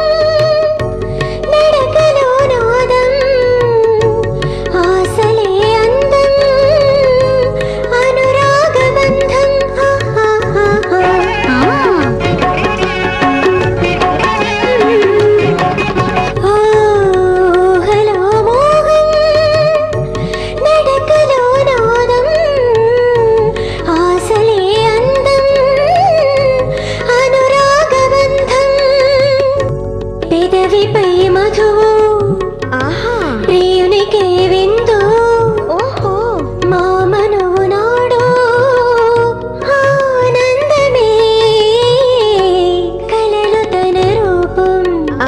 నడకలో నాదం ఆశలే అందం అనురాగ బంధం హా, హా, హా, హా. ఊహలో మోహం నడకలో నాదం ఆశలే అందం అనురాగబంధం పెదవిపై మధువు ప్రియునికే విందు ఓహో మా మనువు నాడు ఆనందమే కలలు తన రూపం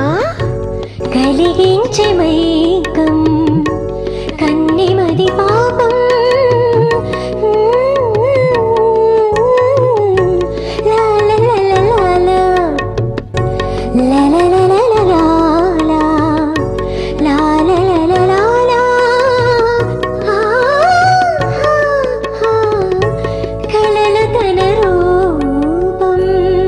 కలిగించే మైకం కన్ని మది పాపం లా లా లా లా లా లా లా లా లా లా లా లా లా లా లా లా లా ఆ, ఆ, ఆ, కలలు తన రూపం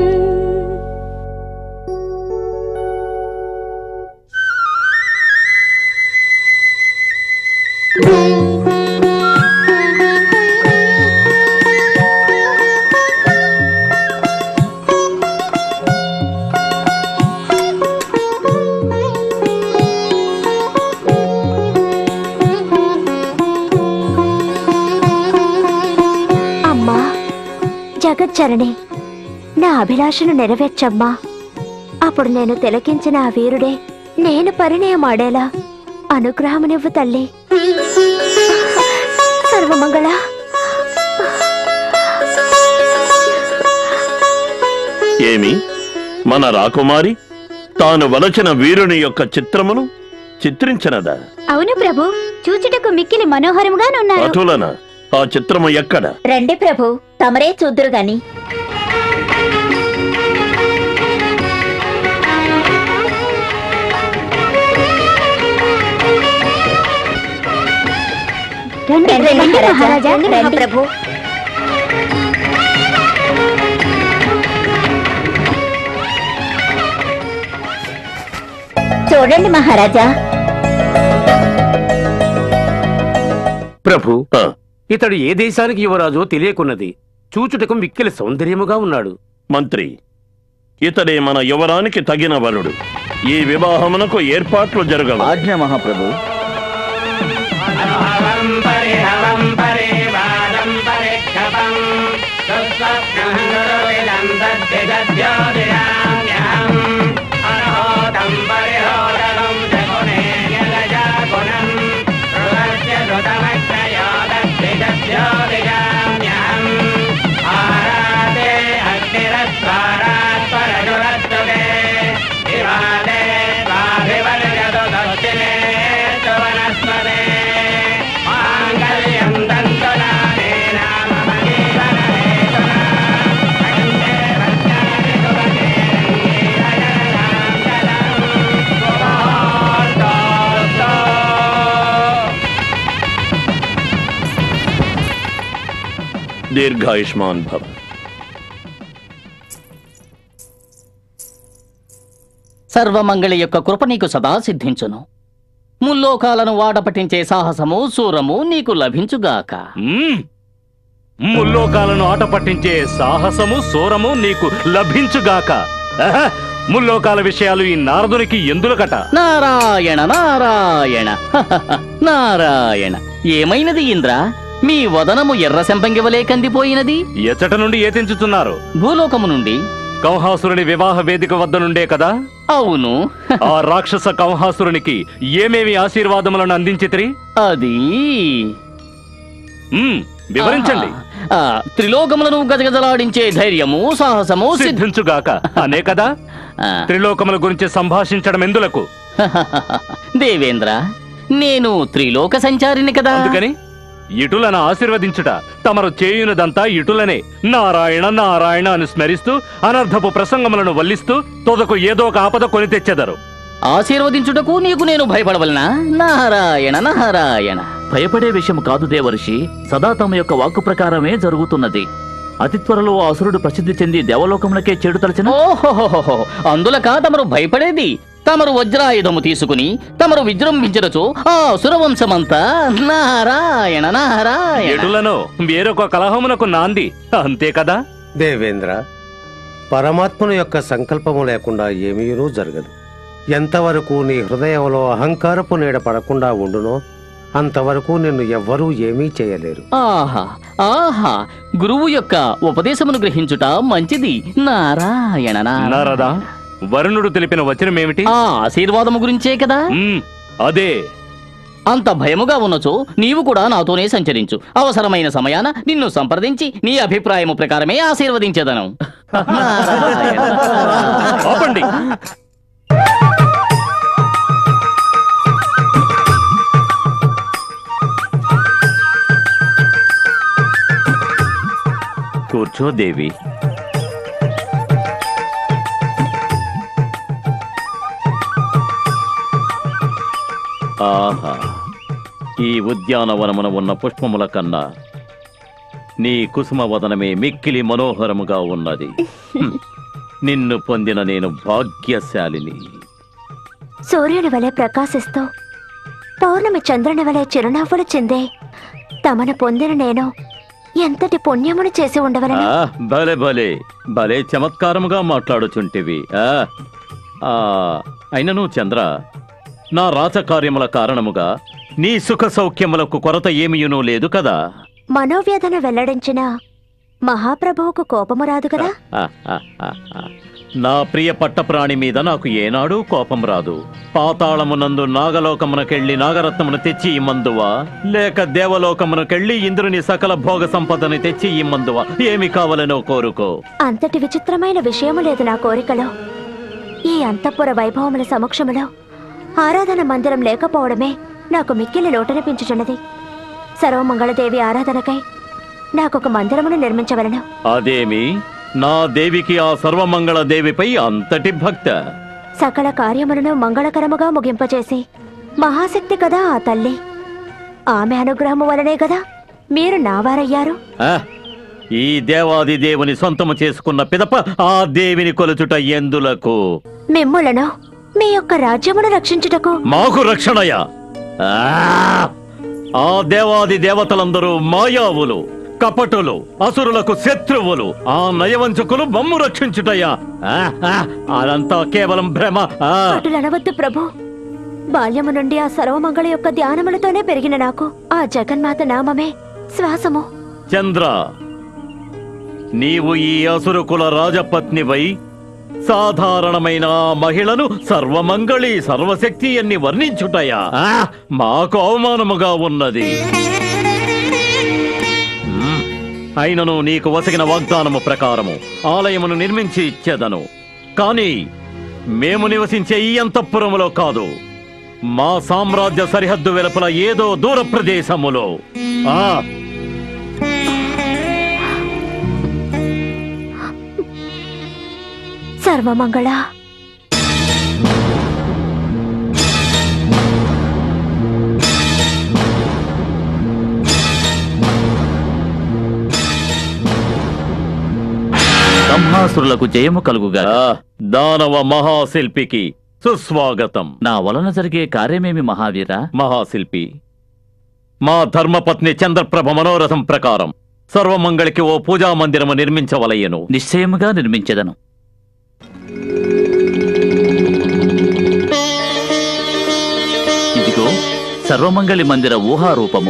అమ్మా జగజ్జనని నా అభిలాషను నెరవేర్చమ్మా అప్పుడు నేను తిలకించిన ఆ వీరుడే నేను పరిణయమాడేలా అనుగ్రహమునివ్వు తల్లి సర్వమంగళ ఏమి మన రాకుమారి తాను వలచిన వీరుని యొక్క చిత్రమును చిత్రించినదా అవును ప్రభు చూచుటకు మిక్కిలి మనోహరముగానున్నారు అటులన ఆ చిత్రము ఎక్కడ రండి ప్రభు తమరే చూద్దురు గాని రండి రండి రండి మహారాజా, మహారాజా రండి మహాప్రభు చూడండి మహారాజా ప్రభు ఇతడు ఏ దేశానికి యువరాజో తెలియకున్నది చూచుటకు మిక్కిలి సౌందర్యముగా ఉన్నాడు మంత్రి ఇతడే మన యువరానికి తగిన వరుడు ఈ వివాహమునకు ఏర్పాట్లు జరగవు ఆజ్ఞ మహాప్రభు హవం పరిహవం పరివాదం పరిక్షపం దుస్వప్నహనురువిలం తద్దిగద్యోదిరామ్యహం అనహోతం పరిహోదనం జగుణే జగజాగుణం రుదస్య ధృతమగ్నయో దద్దిగద్యోదిరామ్యహం ఆరాతే అగ్నిరస్వారాత్ పరజురస్తుతే వివాదే స్వాభివర్యదు దక్షిణే తు వనస్పదే మాంగళ్యం దంతునానేన మమ జీవనహేతునా కంఠే భద్రామి సుభగే రంగీరజననాంగలం కుమార్తోస్తో దీర్ఘాయుష్మాన్ భవ సర్వమంగళి యొక్క కృప నీకు సదా సిద్ధించును ముల్లోకాలను వాడ పట్టించే సాహసము సూరము నీకు లభించుగాక మ్మ్. ముల్లోకాలను ఆట పట్టించే సాహసము సోరము నీకు లభించుగాక ఆహా! ముల్లోకాల విషయాలు ఈ నారదునికి ఎందులకట నారాయణ నారాయణ హహహ, నారాయణ ఏమైనది ఇంద్ర మీ వదనము ఎర్ర సెంపంగి వలె కందిపోయినది ఎచ్చట నుండి ఏతించుతున్నారు భూలోకము నుండి కంహాసురుని వివాహ వేదిక వద్ద నుండే కదా అవును ఆ రాక్షస కంహాసురునికి ఏమేమి ఆశీర్వాదములను అందించితిరి అది మ్మ్, వివరించండి ఆ, త్రిలోకములను గజగజలాడించే ధైర్యము సాహసము సిద్ధ సిద్ధించుగాక అనే కదా త్రిలోకముల గురించి సంభాషించడం ఎందులకు దేవేంద్ర నేను త్రిలోక సంచారిని కదా అందుకని ఇటులను ఆశీర్వదించుట తమరు చేయునదంతా ఇటులనే నారాయణ నారాయణ అని స్మరిస్తూ అనర్ధపు ప్రసంగములను వల్లిస్తూ తొదకు ఏదో ఒక ఆపద కొని తెచ్చెదరు ఆశీర్వదించుటకు నీకు నేను భయపడవలనా నారాయణ నారాయణ భయపడే విషయం కాదు దేవర్షి సదా తమ యొక్క వాక్కు ప్రకారమే జరుగుతున్నది అతి త్వరలో ఆ అసురుడు ప్రసిద్ధి చెంది దేవలోకమునకే చెడు తలచిన ఓహోహోహో అందులక తమరు భయపడేది తమరు వజ్రాయుధము తీసుకుని తమరు విజృంభించరచు ఆ సురవంశమంతా నారాయణ నారాయణ ఎటులను వేరొక కలహమునకు నాంది అంతే కదా దేవేంద్ర పరమాత్మను యొక్క సంకల్పము లేకుండా ఏమీనూ జరగదు ఎంతవరకు నీ హృదయంలో అహంకారపు నీడ పడకుండా ఉండునో అంతవరకు నిన్ను ఎవ్వరూ ఏమీ చేయలేరు ఆహా ఆహా గురువు యొక్క ఉపదేశమును గ్రహించుట మంచిది నారాయణ నారదా నారాయణ వరుణుడు తెలిపిన వచనమేమిటి ఆ ఆశీర్వాదము గురించే కదా మ్మ్, అదే అంత భయముగా ఉన్నచో నీవు కూడా నాతోనే సంచరించు అవసరమైన సమయాన నిన్ను సంప్రదించి నీ అభిప్రాయము ప్రకారమే ఆశీర్వదించదను ఆపండి కూర్చో దేవి ఆహా ఈ ఉద్యానవనమున ఉన్న పుష్పముల కన్నా నీ కుసుమ వదనమే మిక్కిలి మనోహరముగా ఉన్నది హ్మ్. నిన్ను పొందిన నేను భాగ్యశాలిని సూర్యుని వలె ప్రకాశిస్తూ పౌర్ణమి చంద్రుని వలె చిరునవ్వులు చెందే తమను పొందిన నేను ఎంతటి పుణ్యమును చేసి ఉండవలను ఆ, భలే భలే భలే చమత్కారముగా మాట్లాడుచుంటివి ఆ, ఆ, అయినను చంద్ర నా రాచకార్యముల కారణముగా నీ సుఖ సౌఖ్యములకు కొరత ఏమీయునూ లేదు కదా మనోవ్యధను వెల్లడించిన మహాప్రభువుకు కోపము రాదు కదా ఆ, ఆ, ఆ, ఆ. నా ప్రియ పట్టప్రాణి మీద నాకు ఏనాడూ కోపం రాదు పాతాళమునందు నాగలోకమునకెళ్ళి నాగరత్నమును తెచ్చి ఇమ్మందువా లేక దేవలోకమునకెళ్ళి ఇంద్రుని సకల భోగ సంపదని తెచ్చి ఇమ్మందువా ఏమి కావలనో కోరుకో అంతటి విచిత్రమైన విషయము లేదు నా కోరికలో ఈ అంతఃపుర వైభవముల సమక్షములో ఆరాధన మందిరం లేకపోవడమే నాకు మిక్కిలి లోటనిపించుచున్నది సర్వమంగళదేవి ఆరాధనకై నాకొక మందిరమును నిర్మించవలను అదేమి నా దేవికి ఆ సర్వమంగళ దేవిపై అంతటి భక్త సకల కార్యములను మంగళకరముగా ముగింపచేసి మహాశక్తి కదా ఆ తల్లి ఆమె అనుగ్రహము వలనే కదా మీరు నావారయ్యారు ఆ, ఈ దేవాది దేవుని సొంతము చేసుకున్న పిదప ఆ దేవిని కొలుచుట ఎందులకు మిమ్ములను మీ యొక్క రాజ్యమును రక్షించుటకు మాకు రక్షణయ ఆ! ఆ దేవాది దేవతలందరూ మాయావులు కపటులు అసురులకు శత్రువులు ఆ నయవంచకులు మమ్ము రక్షించుటయ్యా ఆ, ఆ, అదంతా కేవలం భ్రమ ఆ. అటులనవద్దు ప్రభు బాల్యము నుండి ఆ సర్వమంగళ యొక్క ధ్యానములతోనే పెరిగిన నాకు ఆ జగన్మాత నామమే శ్వాసము చంద్ర నీవు ఈ అసురుకుల రాజపత్నివై సాధారణమైన ఆ మహిళను సర్వమంగళి సర్వశక్తి అన్ని వర్ణించుటయా ఆ, మాకు అవమానముగా ఉన్నది మ్, అయినను నీకు వసగిన వాగ్దానము ప్రకారము ఆలయమును నిర్మించి ఇచ్చేదను కాని మేము నివసించే ఈ అంతఃపురములో కాదు మా సామ్రాజ్య సరిహద్దు వెలుపల ఏదో దూర ప్రదేశములో ఆ సర్వమంగళ బ్రహ్మాసురులకు జయము కలుగుగా దానవ మహాశిల్పికి సుస్వాగతం నా వలన జరిగే కార్యమేమి మహావీరా మహాశిల్పి మా ధర్మపత్ని చంద్రప్రభ మనోరథం ప్రకారం సర్వమంగళికి ఓ పూజా మందిరము నిర్మించవలయను నిశ్చయముగా నిర్మించెదను ఇదిగో సర్వమంగళి మందిర ఊహారూపము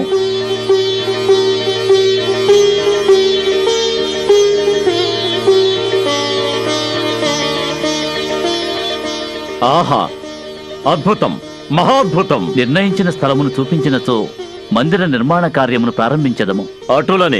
ఆహా అద్భుతం మహాద్భుతం నిర్ణయించిన స్థలమును చూపించినచో మందిర నిర్మాణ కార్యమును ప్రారంభించదము అటులనే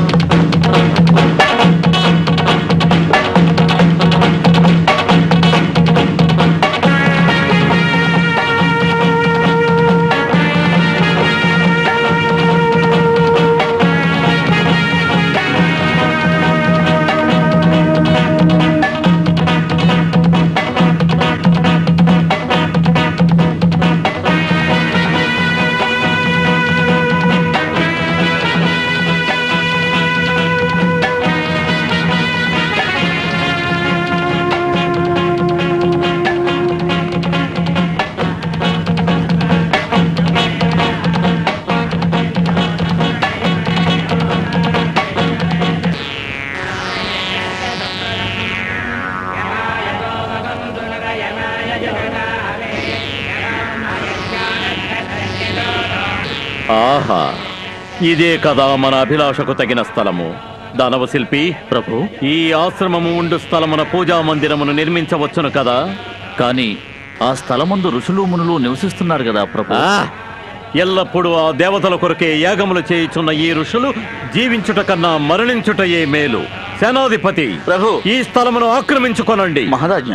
ఆహా ఇదే కదా మన అభిలాషకు తగిన స్థలము దానవ శిల్పి ప్రభు ఈ ఆశ్రమము ఉండు స్థలమున పూజా మందిరమును నిర్మించవచ్చును కదా కాని ఆ స్థలమందు ఋషులు మునులు నివసిస్తున్నారు కదా ప్రభు ఆ, ఎల్లప్పుడూ ఆ దేవతల కొరకే యాగములు చేయుచున్న ఈ ఋషులు జీవించుట కన్నా మరణించుటయే మేలు సేనాధిపతి ప్రభు ఈ స్థలమును ఆక్రమించుకొనండి మహారాజ్ఞ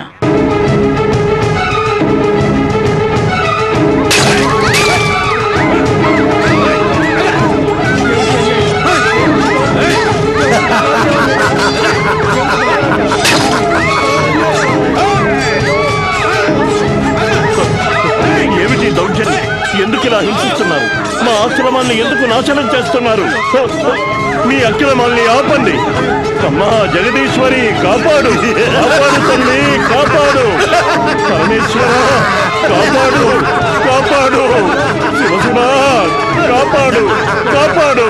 ఏమిటి దౌర్జన్యం ఎందుకు ఇలా హింసిస్తున్నారు మా ఆశ్రమాన్ని ఎందుకు నాశనం చేస్తున్నారు మీ అక్రమాల్ని ఆపండి అమ్మా జగదీశ్వరి కాపాడు కాపాడు తల్లి కాపాడు పరమేశ్వర కాపాడు కాపాడు శివశివా కాపాడు కాపాడు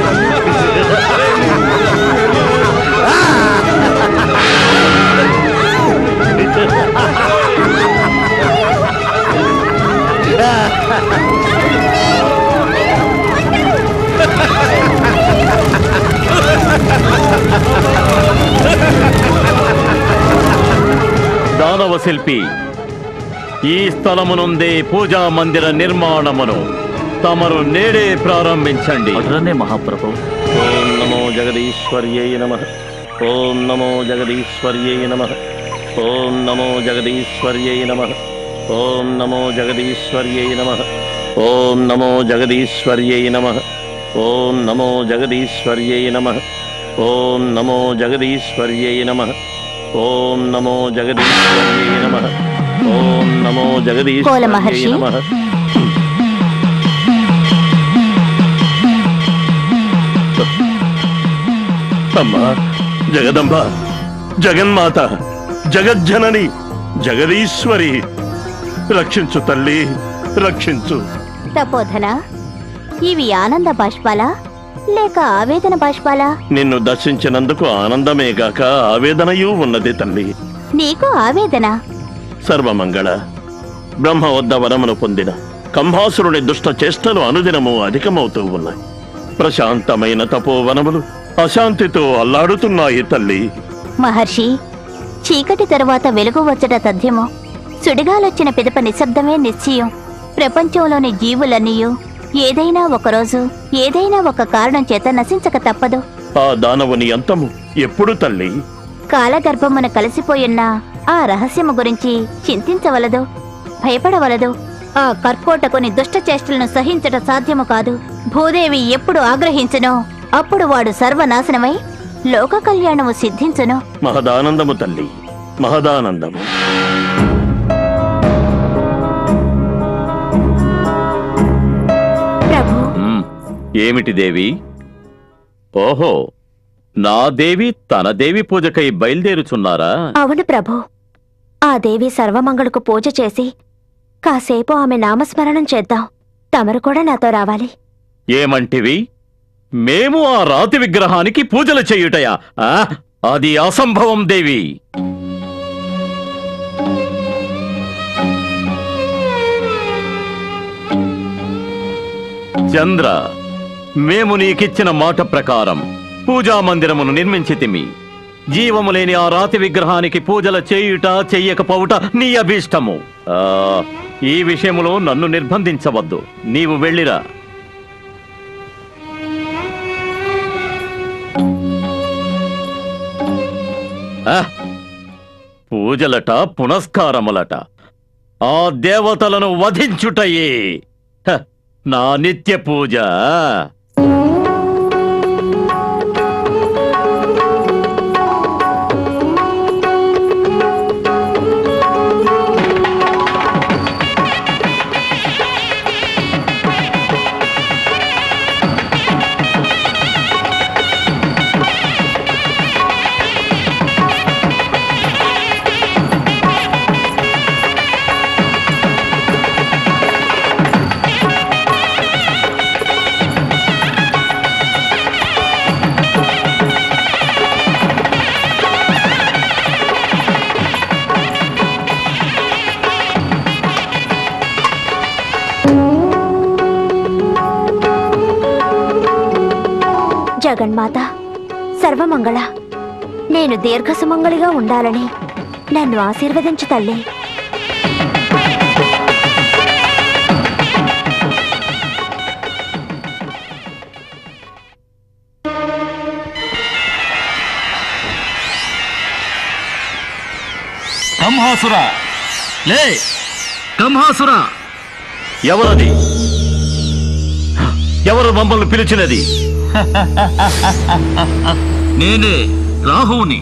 దానవ శిల్పి ఈ స్థలమునుందే పూజా మందిర నిర్మాణమును తమరు నేడే ప్రారంభించండి అటులనే మహాప్రభు ఓం నమో జగదీశ్వర్యై నమ ఓం నమో జగదీశ్వర్యై నమ ఓం నమో జగదీశ్వర్యై నమ ఓం నమో జగదీశ్వర్యై నమ ఓం నమో జగదీశ్వర్యై నమ ఓం నమో జగదీశ్వర్యై నమ ఓం నమో జగదీశ్వర్యై నమ ఓం నమో జగదీశ్వర్యై నమ ఓం నమో కోల జగదీశ్వర్యై మహర్షి. నమ అమ్మా జగదంబ జగన్మాత జగజ్జనని జగదీశ్వరి రక్షించు తల్లి రక్షించు తపోధన ఇవి ఆనంద బాష్పాలా లేక ఆవేదన బాష్పాలా నిన్ను దర్శించినందుకు ఆనందమేగాక ఆవేదనయూ ఉన్నది తల్లి నీకు ఆవేదన సర్వమంగళ బ్రహ్మ వద్ద వరమును పొందిన కంభాసురుని దుష్ట చేష్టలు అనుదినము అధికమవుతూ ఉన్నాయి ప్రశాంతమైన తపోవనములు అశాంతితో అల్లాడుతున్నాయి తల్లి మహర్షి చీకటి తరువాత వెలుగు వచ్చట తథ్యము సుడిగాలొచ్చిన పిదప నిశ్శబ్దమే నిశ్చయం ప్రపంచంలోని జీవులన్నీయు ఏదైనా ఒకరోజు ఏదైనా ఒక కారణం చేత నశించక తప్పదు ఆ దానవుని అంతము ఎప్పుడు తల్లి కాలగర్భమున కలిసిపోయున్న ఆ రహస్యము గురించి చింతించవలదు భయపడవలదు ఆ కర్కోటకుని దుష్ట చేష్టలను సహించట సాధ్యము కాదు భూదేవి ఎప్పుడు ఆగ్రహించునో అప్పుడు వాడు సర్వనాశనమై లోక కళ్యాణము సిద్ధించును మహదానందము తల్లి మహదానందము ప్రభు మ్మ్. ఏమిటి దేవి ఓహో నా దేవి తన దేవి పూజకై బయలుదేరుచున్నారా అవును ప్రభు ఆ దేవి సర్వమంగళకు పూజ చేసి కాసేపు ఆమె నామస్మరణం చేద్దాం తమరు కూడా నాతో రావాలి ఏమంటివి మేము ఆ రాతి విగ్రహానికి పూజలు చేయుటయా ఆ? అది అసంభవం దేవి చంద్ర మేము నీకిచ్చిన మాట ప్రకారం పూజా మందిరమును నిర్మించితిమి జీవము లేని ఆ రాతి విగ్రహానికి పూజల చేయుట చెయ్యకపోవుట నీ అభీష్టము ఆ, ఈ విషయములో నన్ను నిర్బంధించవద్దు నీవు వెళ్ళిరా ఆ, పూజలట పునస్కారములట ఆ దేవతలను వధించుటయే హ, నా నిత్య పూజ జగన్మాత సర్వమంగళ నేను దీర్ఘసుమంగళిగా ఉండాలని నన్ను ఆశీర్వదించు తల్లి కంహాసుర లే కంహాసుర ఎవరది ఎవరు మమ్మల్ని పిలిచినది నేనే రాహువుని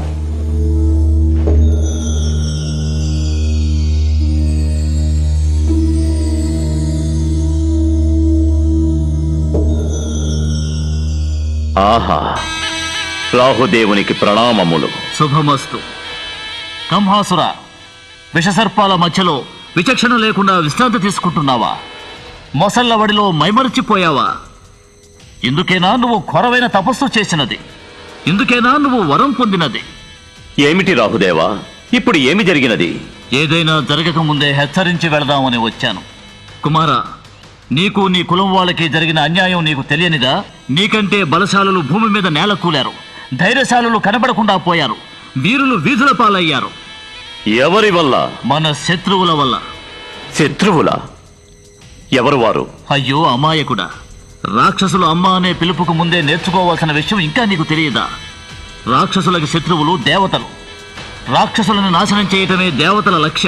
ఆహా రాహుదేవునికి ప్రణామములు శుభమస్తు కంహాసుర విషసర్పాల మధ్యలో విచక్షణ లేకుండా విశ్రాంతి తీసుకుంటున్నావా మొసళ్ళ వడిలో మైమరిచిపోయావా ఇందుకేనా నువ్వు ఘోరమైన తపస్సు చేసినది ఇందుకేనా నువ్వు వరం పొందినది ఏమిటి రాహుదేవా ఇప్పుడు ఏమి జరిగినది ఏదైనా జరగక ముందే హెచ్చరించి వెళదామని వచ్చాను కుమారా నీకు నీ కులం వాళ్ళకి జరిగిన అన్యాయం నీకు తెలియనిదా నీకంటే బలశాలులు భూమి మీద నేల కూలారు ధైర్యశాలులు కనబడకుండా పోయారు వీరులు వీధుల పాలయ్యారు ఎవరి వల్ల మన శత్రువుల వల్ల శత్రువుల ఎవరు వారు అయ్యో అమాయకుడా రాక్షసులు అమ్మ అనే పిలుపుకు ముందే నేర్చుకోవాల్సిన విషయం ఇంకా నీకు తెలియదా రాక్షసులకి శత్రువులు దేవతలు రాక్షసులను నాశనం చేయటమే దేవతల లక్ష్యం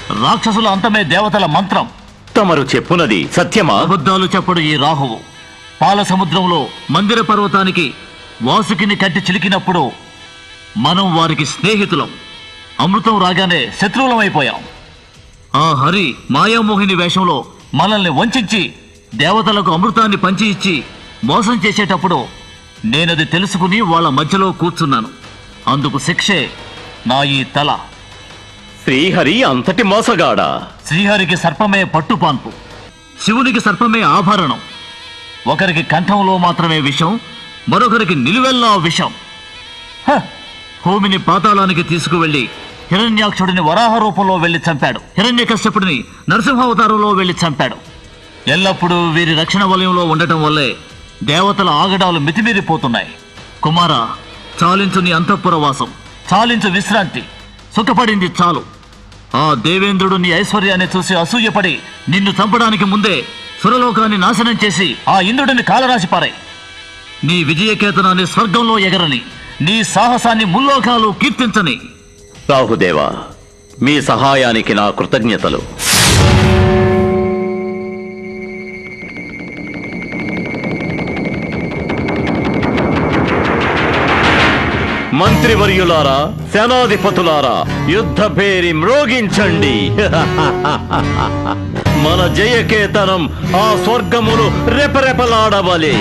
రాక్షసుల అంతమే దేవతల మంత్రం తమరు చెప్పునది సత్యమా అబద్ధాలు చెప్పడు ఈ రాహువు పాల సముద్రంలో మందిర పర్వతానికి వాసుకిని కట్టి చిలికినప్పుడు మనం వారికి స్నేహితులం అమృతం రాగానే శత్రువులమైపోయాం ఆ హరి మాయామోహిని వేషంలో మనల్ని వంచించి దేవతలకు అమృతాన్ని పంచి ఇచ్చి మోసం చేసేటప్పుడు నేనది తెలుసుకుని వాళ్ళ మధ్యలో కూర్చున్నాను అందుకు శిక్షే నా ఈ తల శ్రీహరి అంతటి మోసగాడా శ్రీహరికి సర్పమే పట్టుపాన్పు శివునికి సర్పమే ఆభరణం ఒకరికి కంఠంలో మాత్రమే విషం మరొకరికి నిలువెల్లా విషం హ! భూమిని పాతాళానికి తీసుకువెళ్లి హిరణ్యాక్షుడిని వరాహ రూపంలో వెళ్లి చంపాడు హిరణ్యకశ్యపుడిని నరసింహావతారంలో వెళ్లి చంపాడు ఎల్లప్పుడూ వీరి రక్షణ వలయంలో ఉండటం వల్లే దేవతల ఆగడాలు మితిమీరిపోతున్నాయి కుమార చాలించు నీ అంతఃపురవాసం చాలించు విశ్రాంతి సుఖపడింది చాలు ఆ దేవేంద్రుడు నీ ఐశ్వర్యాన్ని చూసి అసూయపడి నిన్ను చంపడానికి ముందే సురలోకాన్ని నాశనం చేసి ఆ ఇంద్రుడిని కాలరాశి పారాయి నీ విజయకేతనాన్ని స్వర్గంలో ఎగరని నీ సాహసాన్ని ముల్లోకాలు కీర్తించని రాహుదేవా మీ సహాయానికి నా కృతజ్ఞతలు మంత్రివర్యులారా సేనాధిపతులారా యుద్ధ పేరి మ్రోగించండి మన జయకేతనం ఆ స్వర్గములు రెపరెపలాడవలే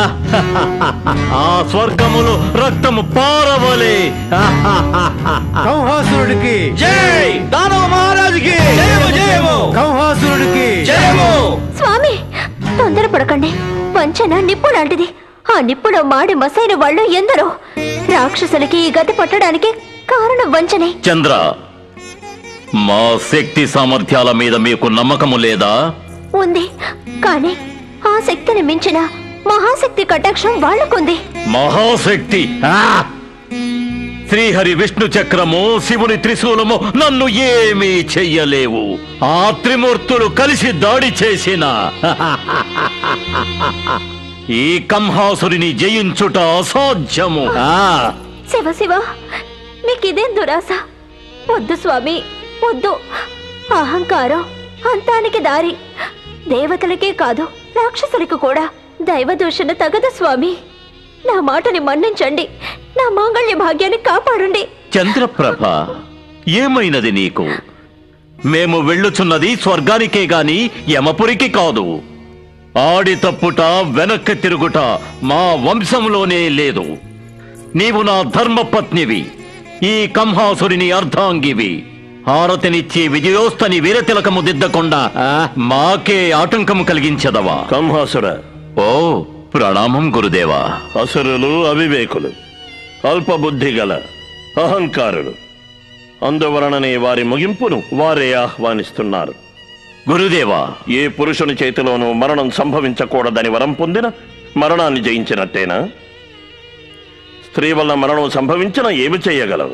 ఆ స్వర్గములు రక్తము పారవలే కంహాసురుడికి జై దానవ మహారాజుకి జయము జయము కంహాసురుడికి జయము స్వామి తొందరపడకండి వంచన నిప్పు లాంటిది ఆ నిప్పులో మాడి మసైన వాళ్ళు ఎందరో రాక్షసులకి ఈ గతి పట్టడానికి కారణం వంచనే చంద్ర మా శక్తి సామర్థ్యాల మీద మీకు నమ్మకము లేదా ఉంది కానీ ఆ శక్తిని మించిన మహాశక్తి కటాక్షం వాళ్ళకుంది మహాశక్తి ఆ! శ్రీహరి విష్ణు చక్రము శివుని త్రిశూలము నన్ను ఏమీ చెయ్యలేవు ఆ త్రిమూర్తులు కలిసి దాడి చేసిన ఈ కంహాసురిని జయించుట అసాధ్యము ఆ! శివ శివ మీకిదేం దురాశ వద్దు స్వామి వద్దు అహంకారం అంతానికి దారి దేవతలకే కాదు రాక్షసులకు కూడా దైవ దూషణ తగదు స్వామి నా మాటని మన్నించండి నా మాంగళ్య భాగ్యాన్ని కాపాడండి చంద్రప్రభ ఏమైనది నీకు మేము వెళ్ళుచున్నది స్వర్గానికే గాని యమపురికి కాదు ఆడి తప్పుట వెనక్కి తిరుగుట మా వంశంలోనే లేదు నీవు నా ధర్మపత్నివి ఈ కంహాసురిని అర్ధాంగివి హారతినిచ్చి విజయోస్తని వీరతిలకము దిద్దకుండా ఆ, మాకే ఆటంకము కలిగించదవా కంహాసుర ఓ ప్రణామం గురుదేవా అసురులు అవివేకులు అల్పబుద్ధి గల అహంకారులు అందువలననే వారి ముగింపును వారే ఆహ్వానిస్తున్నారు గురుదేవా ఏ పురుషుని చేతిలోనూ మరణం సంభవించకూడదని వరం పొందిన మరణాన్ని జయించినట్టేనా స్త్రీ వల్ల మరణం సంభవించిన ఏమి చేయగలవు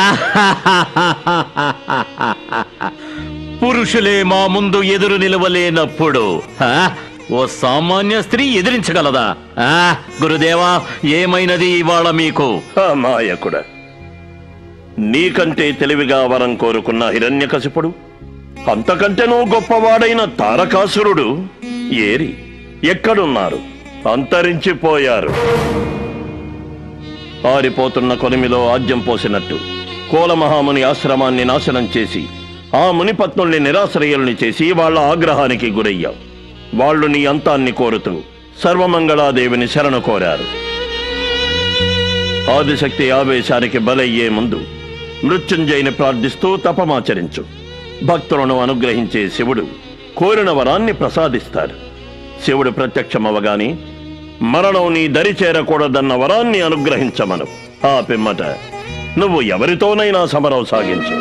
పురుషులే మా ముందు ఎదురు నిలవలేనప్పుడు ఆ, ఓ సామాన్య స్త్రీ ఎదిరించగలదా ఆ, గురుదేవా ఏమైనది ఇవాళ మీకు మాయకుడ నీకంటే తెలివిగా వరం కోరుకున్న హిరణ్యకశిపుడు అంతకంటేనూ గొప్పవాడైన తారకాసురుడు ఏరి ఎక్కడున్నారు అంతరించిపోయారు ఆరిపోతున్న కొలిమిలో ఆజ్యం పోసినట్టు కోలమహాముని ఆశ్రమాన్ని నాశనం చేసి ఆ మునిపత్నుల్ని నిరాశ్రయుల్ని చేసి వాళ్ళ ఆగ్రహానికి గురయ్యావు వాళ్ళు నీ అంతాన్ని కోరుతూ సర్వమంగళాదేవిని శరణు కోరారు ఆదిశక్తి ఆవేశానికి బలయ్యే ముందు మృత్యుంజయుని ప్రార్థిస్తూ తపమాచరించు భక్తులను అనుగ్రహించే శివుడు కోరిన వరాన్ని ప్రసాదిస్తాడు శివుడు ప్రత్యక్షమవగాని మరణం నీ దరి చేరకూడదన్న వరాన్ని అనుగ్రహించమను ఆ పిమ్మట నువ్వు ఎవరితోనైనా సమరం సాగించు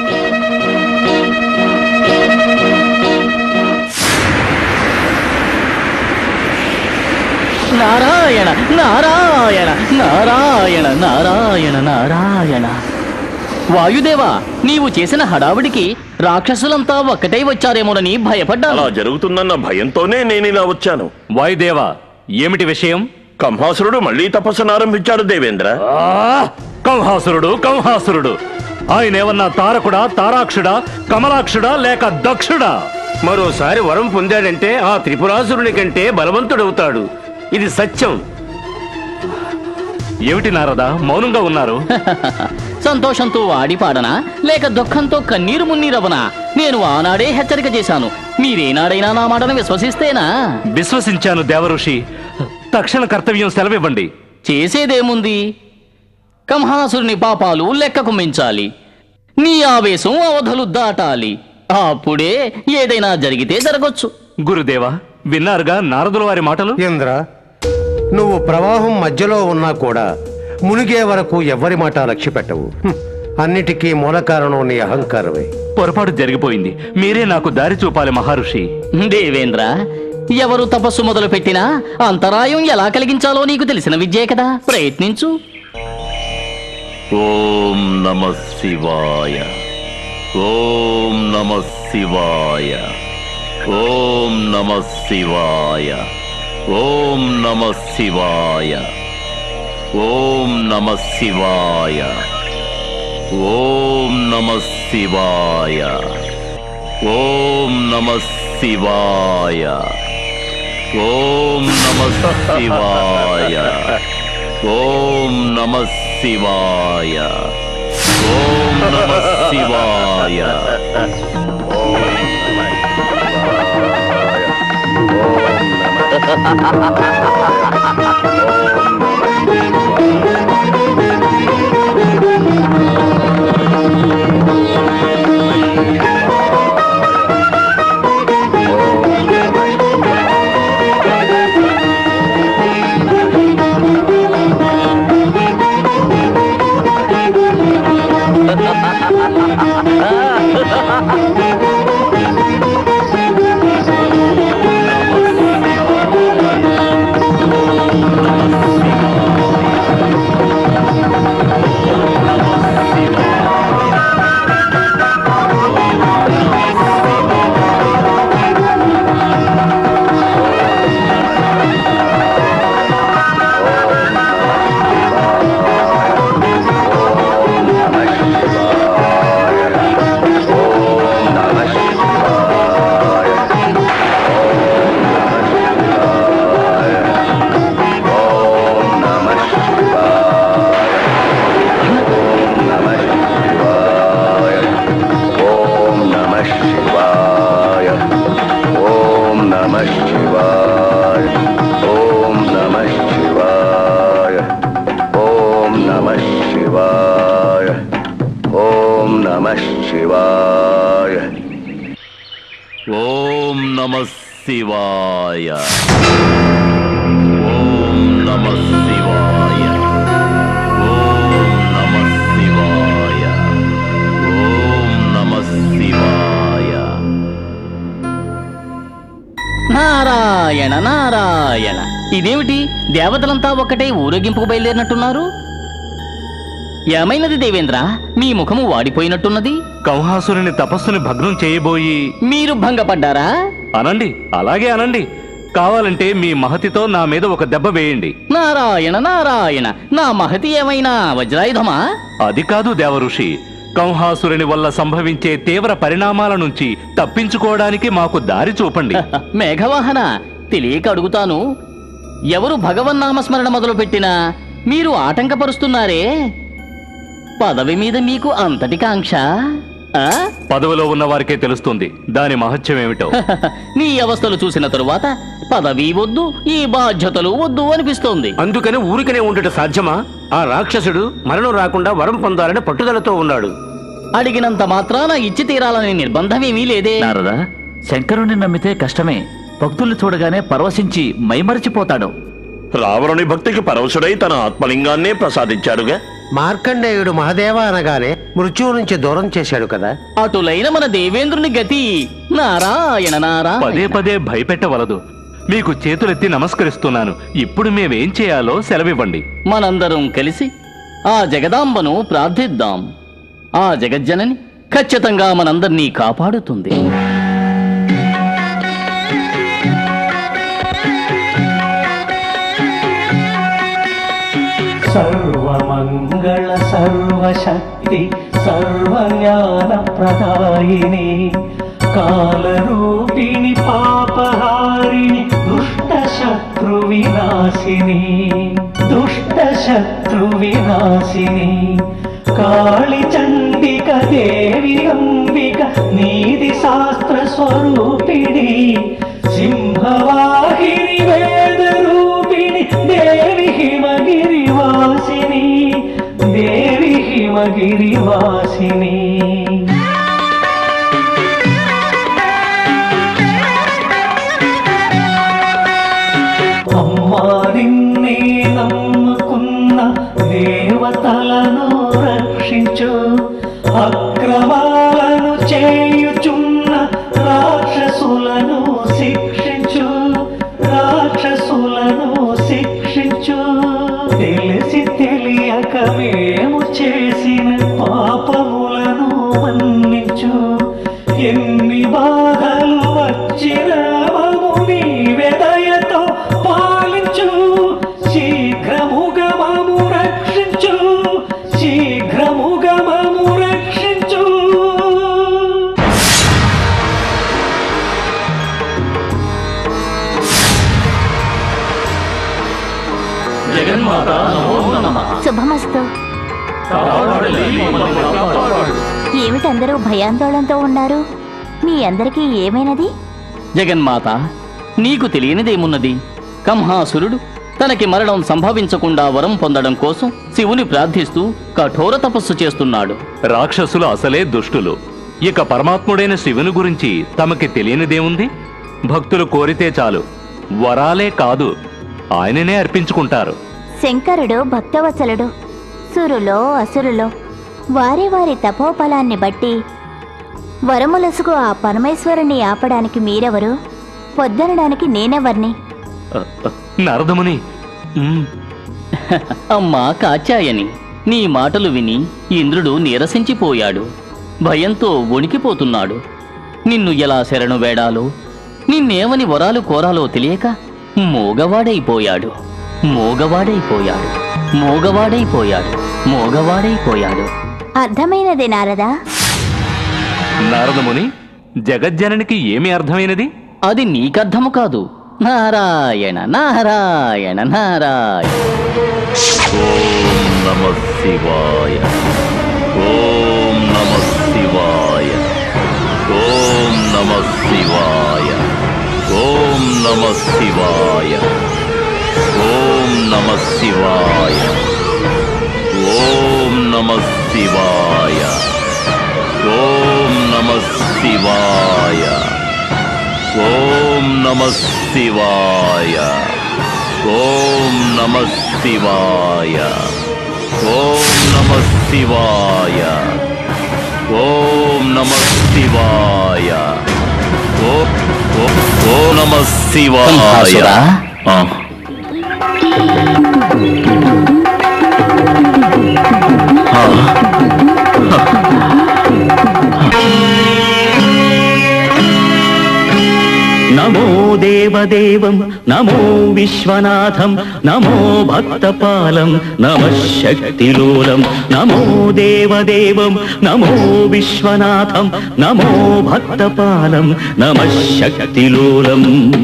నారాయణ నారాయణ నారాయణ నారాయణ నారాయణ వాయుదేవా నీవు చేసిన హడావిడికి రాక్షసులంతా ఒక్కటై వచ్చారేమోనని భయపడ్డాను అలా జరుగుతుందన్న భయంతోనే నేను ఇలా వచ్చాను వాయుదేవా ఏమిటి విషయం కంహాసురుడు మళ్ళీ తపస్సును ఆరంభించాడు దేవేంద్ర కంహాసురుడు కంహాసురుడు ఆయన ఏమన్నా తారకుడా తారాక్షుడా కమలాక్షుడా లేక దక్షుడా మరోసారి వరం పొందాడంటే ఆ త్రిపురాసురుని కంటే బలవంతుడవుతాడు ఇది సత్యం ఏమిటి నారదా మౌనంగా ఉన్నారు సంతోషంతో ఆడి పాడనా లేక దుఃఖంతో కన్నీరు మున్నీరవనా నేను ఆనాడే హెచ్చరిక చేశాను మీరేనాడైనా నా మాటను విశ్వసిస్తేనా విశ్వసించాను దేవఋషి తక్షణ కర్తవ్యం సెలవివ్వండి చేసేదేముంది కంహాసురుని పాపాలు లెక్కకు మించాలి నీ ఆవేశం అవధులు దాటాలి అప్పుడే ఏదైనా జరిగితే జరగొచ్చు గురుదేవా విన్నారుగా నారదుల వారి మాటలు ఇంద్ర నువ్వు ప్రవాహం మధ్యలో ఉన్నా కూడా మునిగే వరకు ఎవ్వరి మాట లక్ష్య పెట్టవు హ్మ్. అన్నిటికీ మూల కారణం నీ అహంకారమే పొరపాటు జరిగిపోయింది మీరే నాకు దారి చూపాలి మహర్షి దేవేంద్ర ఎవరు తపస్సు మొదలు పెట్టినా అంతరాయం ఎలా కలిగించాలో నీకు తెలిసిన విద్యే కదా ప్రయత్నించు ఓం నమ శివాయ ఓం నమ శివాయ ఓం నమ శివాయ ఓం నమ శివాయ ఓం నమ శివాయ ఓం నమ శివాయ ఓం నమ శివాయ ఓం నమ శివాయ ఓం నమ శివాయ ఓం నమ శివాయ ఓం నమ శివాయ ఓం నమ శివాయ ఓం నమ శివాయ ఓం నమ శివాయ ఓం నమ శివాయ ఓం నమ శివాయ ఓం నమ శివాయ ఓం నమ శివాయ ఓం నమ శివాయ నారాయణ నారాయణ ఇదేమిటి దేవతలంతా ఒక్కటే ఊరేగింపుకు బయలుదేరినట్టున్నారు ఏమైనది దేవేంద్ర మీ ముఖము వాడిపోయినట్టున్నది కంహాసురుని తపస్సుని భగ్నం చేయబోయి మీరు భంగపడ్డారా అనండి అలాగే అనండి కావాలంటే మీ మహతితో నా మీద ఒక దెబ్బ వేయండి నారాయణ నారాయణ నా మహతి ఏమైనా వజ్రాయుధమా అది కాదు దేవఋషి కంహాసురుని వల్ల సంభవించే తీవ్ర పరిణామాల నుంచి తప్పించుకోవడానికి మాకు దారి చూపండి మేఘవాహన తెలియక అడుగుతాను ఎవరు భగవన్నామస్మరణ మొదలు పెట్టినా మీరు ఆటంకపరుస్తున్నారే పదవి మీద మీకు అంతటి కాంక్ష ఆ? పదవిలో ఉన్న వారికే తెలుస్తుంది దాని మహత్యం ఏమిటో నీ అవస్థలు చూసిన తరువాత పదవి వద్దు ఈ బాధ్యతలు వద్దు అనిపిస్తోంది అందుకని ఊరికనే ఉండుట సాధ్యమా ఆ రాక్షసుడు మరణం రాకుండా వరం పొందాలని పట్టుదలతో ఉన్నాడు అడిగినంత మాత్రాన ఇచ్చి తీరాలనే నిర్బంధమేమీ లేదే నారదా శంకరుణ్ణి నమ్మితే కష్టమే భక్తుల్ని చూడగానే పరవశించి మైమరిచిపోతాడు రావణుని భక్తికి పరవశుడై తన ఆత్మలింగాన్నే ప్రసాదించాడుగా మార్కండేయుడు మహదేవ అనగానే మృత్యువు నుంచి దూరం చేశాడు కదా అటులైన మన దేవేంద్రుని గతి నారాయణ నారాయణ పదే పదే భయపెట్టవలదు మీకు చేతులెత్తి నమస్కరిస్తున్నాను ఇప్పుడు మేమేం చేయాలో సెలవివ్వండి మనందరం కలిసి ఆ జగదాంబను ప్రార్థిద్దాం ఆ జగజ్జనని ఖచ్చితంగా మనందర్నీ కాపాడుతుంది సర్వమ మంగళ సర్వశక్తి సర్వజ్ఞాన ప్రదాయిని కాలరూపిణి పాపహారిణి దుష్ట శత్రు వినాశిని దుష్ట శత్రు వినాశిని కాళి చండిక దేవి అంబిక నీది శాస్త్ర స్వరూపిణి సింహవాహిని వేద రూపిణి దేవి హిమగిరి వాసిని దేవి హిమగిరి వాసిని అమ్మా నిన్నే నమ్ముకున్న దేవతలను రక్షించు అక్రమాలను చేయుచున్న రాక్షసులను శిక్షించు రాక్షసులను శిక్షించు తెలిసి తెలియక మేము చేసిన పాపములను మన్నించు ఎన్ని బాధలు వచ్చినా మము నీవే దయతో పాలించు శీఘ్రముగా మము రక్షించు శీఘ్రముగా మము రక్షించు జగన్మాత నమో నమః శుభమస్తు కాపాడలే మమ్మల్ని కాపాడు. ఏమిటందరూ భయాందోళనతో ఉన్నారు మీ అందరికీ ఏమైనది జగన్మాత నీకు తెలియనిదేమున్నది కంహాసురుడు తనకి మరణం సంభవించకుండా వరం పొందడం కోసం శివుని ప్రార్థిస్తూ కఠోర తపస్సు చేస్తున్నాడు రాక్షసులు అసలే దుష్టులు ఇక పరమాత్ముడైన శివుని గురించి తమకి తెలియనిదేముంది భక్తులు కోరితే చాలు వరాలే కాదు ఆయననే అర్పించుకుంటారు శంకరుడు భక్తవత్సలుడు సురులో అసురులో వారి వారి తపోఫలాన్ని బట్టి వరములసుకు ఆ పరమేశ్వరుని ఆపడానికి మీరెవరు పొద్దనడానికి నేనెవర్ని నారదముని అమ్మా కాచాయని నీ మాటలు విని ఇంద్రుడు నీరసించిపోయాడు భయంతో వణికిపోతున్నాడు నిన్ను ఎలా శరణు వేడాలో నిన్నేమని వరాలు కోరాలో తెలియక మోగవాడైపోయాడు మోగవాడైపోయాడు మోగవాడైపోయాడు మోగవాడైపోయాడు అర్థమైనది నారదా నారదముని జగజ్జననికి ఏమి అర్థమైనది అది నీకర్థము కాదు నారాయణ నారాయణ నారాయణ ఓం నమ శివాయ ఓం నమ శివాయ ఓం నమ శివాయ ఓం నమ శివాయ ఓం నమ శివాయ ఓం నమ శివాయ ఓం నమ శివాయ ఓం నమ శివాయ ఓం నమ శివాయ ఓం నమ శివాయ ఓం నమ శివాయ ఓ ఓ ఓ నమ శివాయ కంహాసురా? ఆ. నమో దేవదేవం నమో విశ్వనాథం నమో భక్తపాలం నమ శక్తిలోలం నమో దేవదేవం నమో విశ్వనాథం నమో భక్తపాలం నమ శక్తిలోలం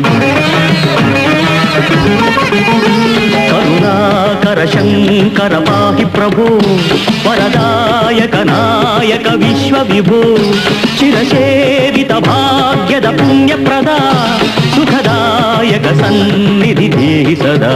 కరుణాకర శంకర పాహి ప్రభో వరదాయక నాయక విశ్వ విభో చిరసేవిత భాగ్యద పుణ్యప్రద సుఖదాయక సన్నిధి దేహి సదా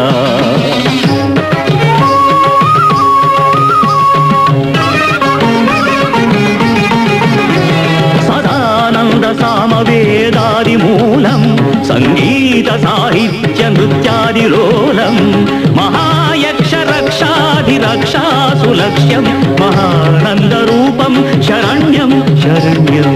సదానంద సామవేదాది మూలం సంగీత సాహిత్య నృత్యాది లోలం మహాయక్ష రక్షాది రక్షాసు లక్ష్యం మహానంద రూపం శరణ్యం శరణ్యం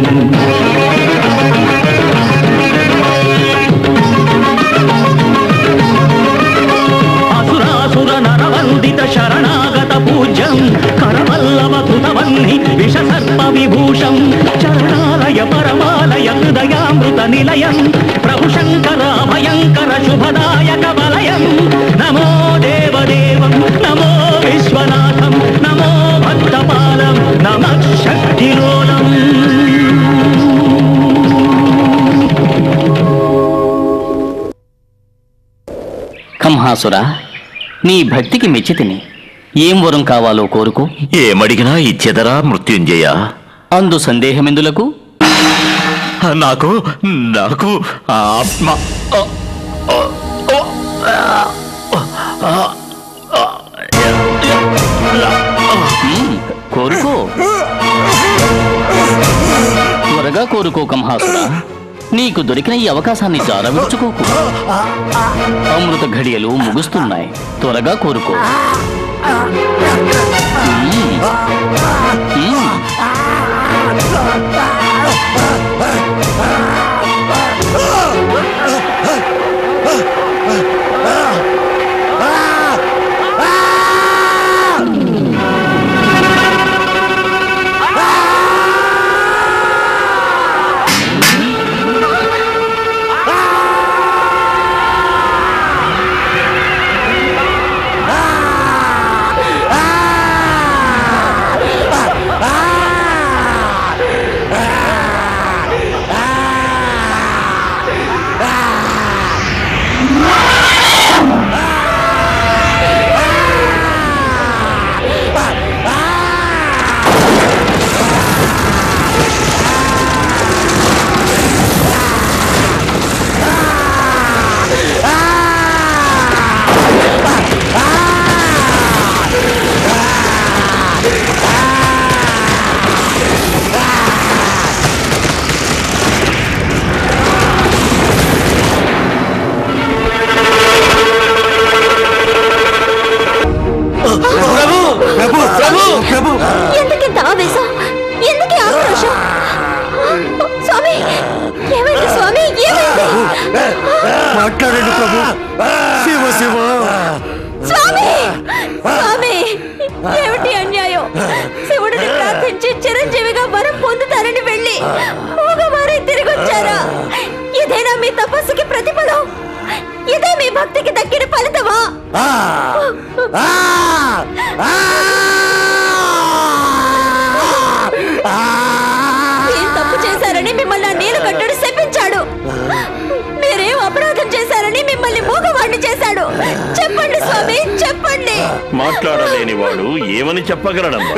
అసురాసుర నరవందిత శరణాగత పూజ్యం కరవల్లవ కృతవన్ని విష సర్ప విభూషం చరణాలయ పరమాలయ హృదయామృత నిలయం ప్రభు శంకర భయంకర శుభదాయక వలయం నమో దేవదేవం నమో విశ్వనాథం కామశక్తిలోలం కంహాసురా నీ భక్తికి మెచ్చితిని ఏం వరం కావాలో కోరుకో ఏమడిగినా ఇచ్చెదరా మృత్యుంజయ అందు సందేహమెందులకు నాకు నాకు ఆత్మ మ్మ్, కోరుకో త్వరగా కోరుకో కంహాసురా నీకు దొరికిన ఈ అవకాశాన్ని జారవిడుచుకోకు అమృత ఘడియలు ముగుస్తున్నాయి త్వరగా కోరుకో మ్మ్. మ్మ్. ఎందుకింత ఆవేశం ఎందుకు ఈ ఆక్రోశం స్వామి ఏమైంది స్వామి ఏమైంది మాట్లాడండి ప్రభు శివ శివ స్వామి స్వామి ఏమిటి అన్యాయం శివుడిని ప్రార్థించి చిరంజీవిగా వరం పొందుతారని వెళ్ళి మూగవారే తిరిగి వచ్చారా ఇదేనా మీ తపస్సుకి ప్రతిఫలం ఇదే మీ భక్తికి దక్కిన ఫలితమా ఏం తప్పు చేశారని మిమ్మల్ని ఆ నీలకంఠుడు శపించాడు మీరేం అపరాధం చేశారని మిమ్మల్ని మూగవాణ్ణి చేశాడు చెప్పండి స్వామి చెప్పండి మాట్లాడలేని వాడు ఏమని చెప్పగలడమ్మా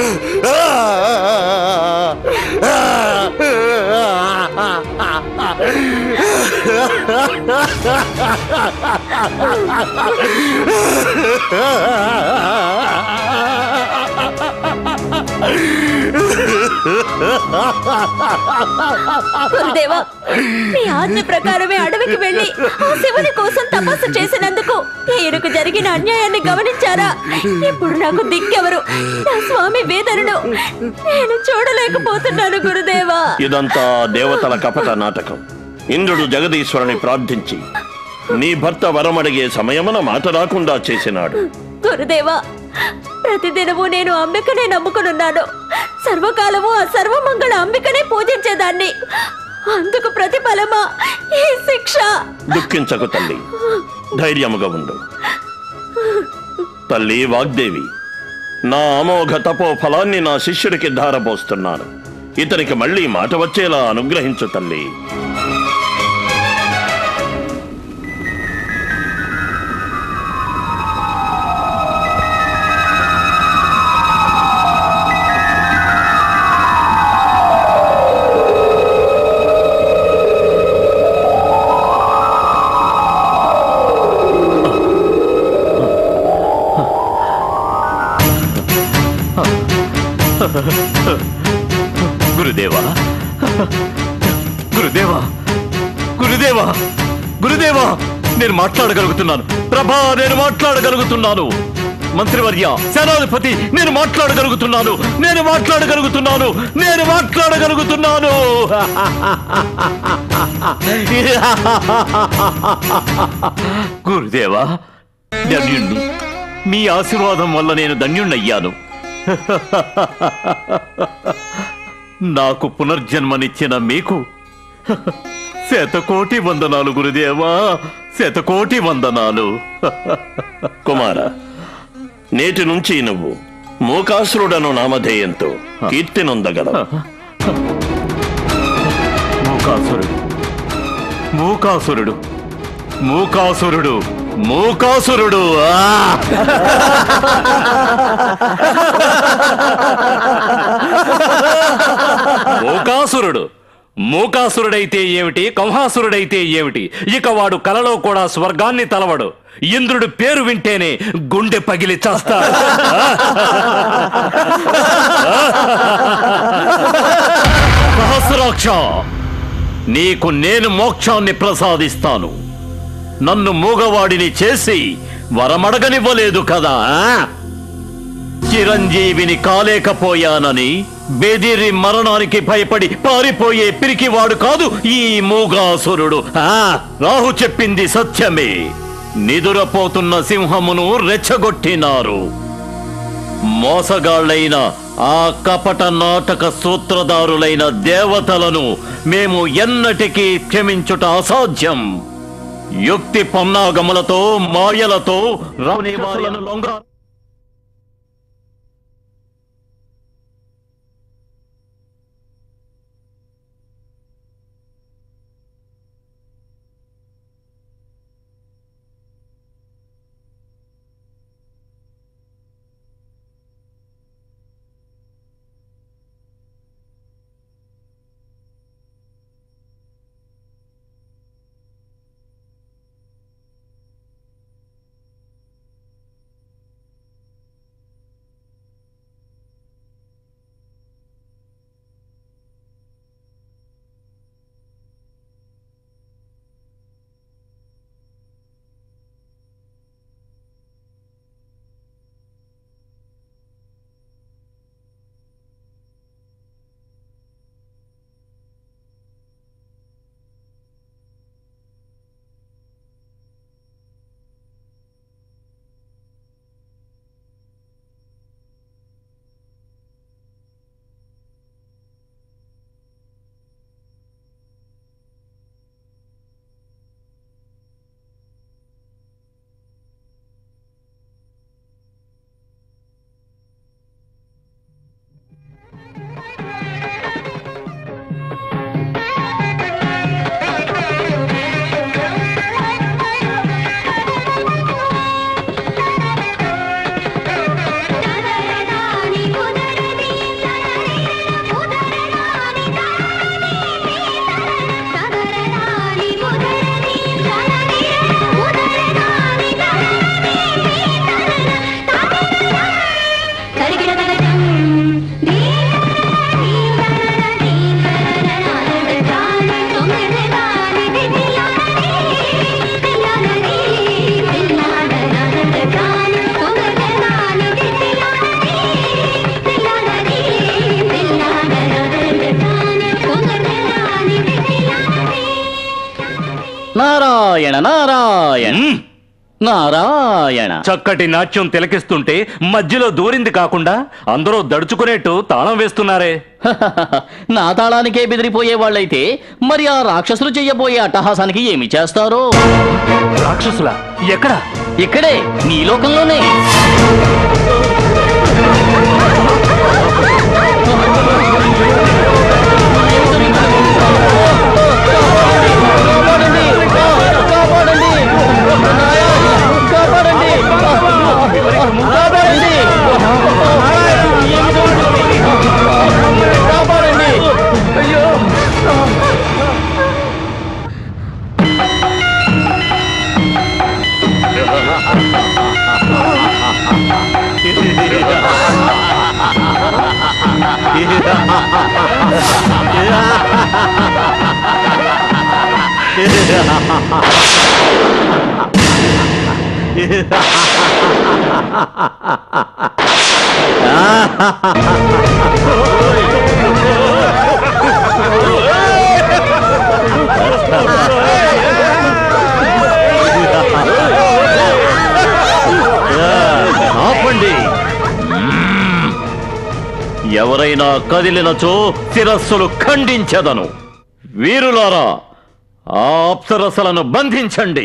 గురుదేవా మీ ఆజ్ఞ ప్రకారమే అడవికి వెళ్ళి ఆ శివుని కోసం తపస్సు చేసినందుకు ఈయనకు జరిగిన అన్యాయాన్ని గమనించారా ఇప్పుడు నాకు దిక్కెవరు నా స్వామి వేదనను నేను చూడలేకపోతున్నాను గురుదేవా ఇదంతా దేవతల కపట నాటకం ఇంద్రుడు జగదీశ్వరుని ప్రార్థించి నీ భర్త వరమడిగే సమయమున మాట రాకుండా చేసినాడు గురుదేవా ప్రతిదినము నేను అంబికనే నమ్ముకునున్నాను సర్వకాలము ఆ సర్వమంగళ అంబికనే పూజించేదాన్ని అందుకు ప్రతిఫలమా ఈ శిక్ష దుఃఖించకు తల్లి ధైర్యముగా ఉండు తల్లి వాగ్దేవి నా అమోఘ తపో ఫలాన్ని నా శిష్యుడికి ధారపోస్తున్నాను ఇతనికి మళ్ళీ మాట వచ్చేలా అనుగ్రహించు తల్లి గురుదేవా గురుదేవా గురుదేవా గురుదేవా నేను మాట్లాడగలుగుతున్నాను ప్రభా నేను మాట్లాడగలుగుతున్నాను మంత్రివర్య సేనాధిపతి నేను మాట్లాడగలుగుతున్నాను నేను మాట్లాడగలుగుతున్నాను నేను మాట్లాడగలుగుతున్నాను గురుదేవా ధన్యుణ్ణి మీ ఆశీర్వాదం వల్ల నేను ధన్యుణ్ణయ్యాను నాకు పునర్జన్మనిచ్చిన మీకు శతకోటి వందనాలు గురుదేవా శతకోటి వందనాలు కుమార నేటి నుంచి నువ్వు మూకాసురుడను నామధేయంతో కీర్తి నొందగలవు మూకాసురుడు మూకాసురుడు మూకాసురుడు మూకాసురుడు ఆ! మూకాసురుడు మూకాసురుడైతే ఏమిటి కంహాసురుడైతే ఏమిటి ఇక వాడు కలలో కూడా స్వర్గాన్ని తలవడు ఇంద్రుడు పేరు వింటేనే గుండె పగిలి చేస్తాడు సహస్రాక్ష నీకు నేను మోక్షాన్ని ప్రసాదిస్తాను నన్ను మూగవాడిని చేసి వరమడగనివ్వలేదు కదా ఆ? చిరంజీవిని కాలేకపోయానని బెదిరి మరణానికి భయపడి పారిపోయే పిరికివాడు కాదు ఈ మూగాసురుడు ఆ, రాహు చెప్పింది సత్యమే నిదురపోతున్న సింహమును రెచ్చగొట్టినారు మోసగాళ్లైన ఆ కపట నాటక సూత్రధారులైన దేవతలను మేము ఎన్నటికీ క్షమించుట అసాధ్యం యుక్తి పన్నాగములతో మాయలతో రాని వారిని లొంగ నారాయణ నారాయణ నారాయణ చక్కటి నాట్యం తిలకిస్తుంటే మధ్యలో దూరింది కాకుండా అందరూ దడుచుకునేట్టు తాళం వేస్తున్నారే నా తాళానికే బెదిరిపోయే వాళ్ళైతే మరి ఆ రాక్షసులు చెయ్యబోయే అట్టహాసానికి ఏమి చేస్తారో రాక్షసుల ఎక్కడ ఇక్కడే నీ లోకంలోనే ఆపండి ఎవరైనా కదిలినచో శిరస్సులు ఖండించదను వీరులారా ఆ అప్సరసలను బంధించండి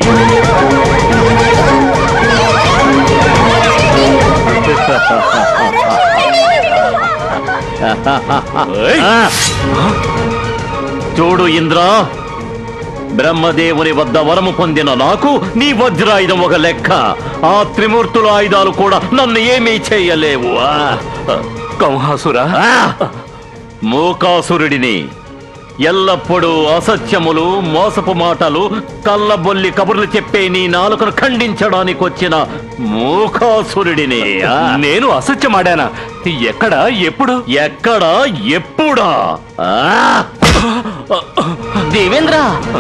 చూడు ఇంద్ర బ్రహ్మదేవుని వద్ద వరము పొందిన నాకు నీ వజ్రాయుధం ఒక లెక్క ఆ త్రిమూర్తుల ఆయుధాలు కూడా నన్ను ఏమీ చేయలేవు కంహాసురా మూకాసురుడిని ఎల్లప్పుడూ అసత్యములు మోసపు మాటలు కళ్ళబొల్లి కబుర్లు చెప్పే నీ నాలుకను ఖండించడానికి వచ్చిన మూకాసురుడిని నేను అసత్యమాడానా ఎక్కడ ఎప్పుడు ఎక్కడ ఎప్పుడా ఆ? దేవేంద్ర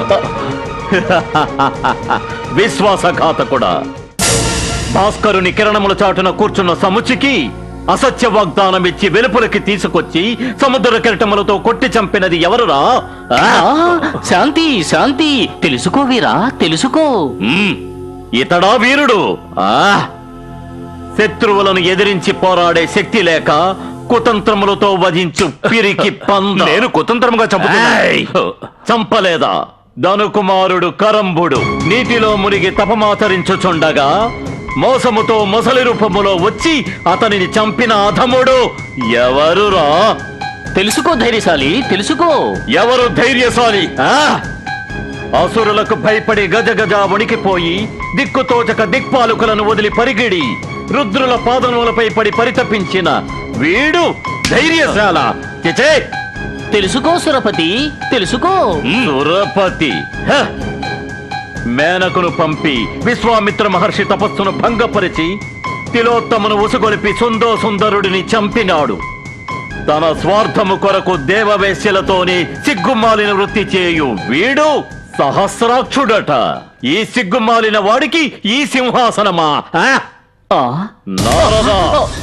విశ్వాసఘాతకుడా భాస్కరుని కిరణముల చాటున కూర్చున్న సముచికి అసత్య వాగ్దానం ఇచ్చి వెలుపులకి తీసుకొచ్చి సముద్ర కిరటములతో కొట్టి చంపినది ఎవరురా ఆ? శాంతి శాంతి తెలుసుకో వీరా తెలుసుకో మ్మ్. ఇతడా వీరుడు ఆ శత్రువులను ఎదిరించి పోరాడే శక్తి లేక కుతంత్రములతో వధించు పిరికి పంద నేను కుతంత్రముగా చంపుతున్నా ఏయ్! చంపలేదా ధనుకుమారుడు కరంబుడు నీటిలో మునిగి తపమాచరించుచుండగా మోసముతో మొసలి రూపములో వచ్చి అతనిని చంపిన అధముడు ఎవరురా తెలుసుకో ధైర్యశాలి తెలుసుకో ఎవరు ధైర్యశాలి ఆ? అసురులకు భయపడి గజ గజ వణికిపోయి దిక్కుతోచక దిక్పాలుకులను వదిలి పరిగిడి రుద్రుల పాదములపై పడి పరితపించిన వీడు ధైర్యశాల చిచే తెలుసుకో సురపతి తెలుసుకో సురపతి హ! మేనకును పంపి విశ్వామిత్ర మహర్షి తపస్సును భంగపరిచి తిలోత్తమును ఉసుగొలిపి సుందో సుందరుడిని చంపినాడు తన స్వార్థము కొరకు దేవవేశ్యలతోని సిగ్గుమాలిన వృత్తి చేయు వీడు సహస్రాక్షుడట ఈ సిగ్గుమాలిన వాడికి ఈ సింహాసనమా ఆ? నారదా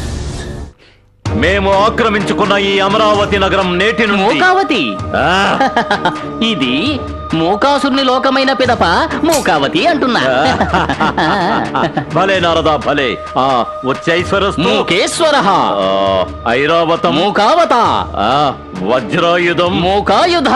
మేము ఆక్రమించుకున్న ఈ అమరావతి నగరం నేటి నుండి మూకావతి ఇది మూకాసురుని లోకమైన పిదప మూకావతి అంటున్నా భలే నారదా భలే ఆ వచ్చైశ్వరస్తు మూకేశ్వర ఐరావతం మూకావత ఆ, వజ్రాయుధం మూకాయుధ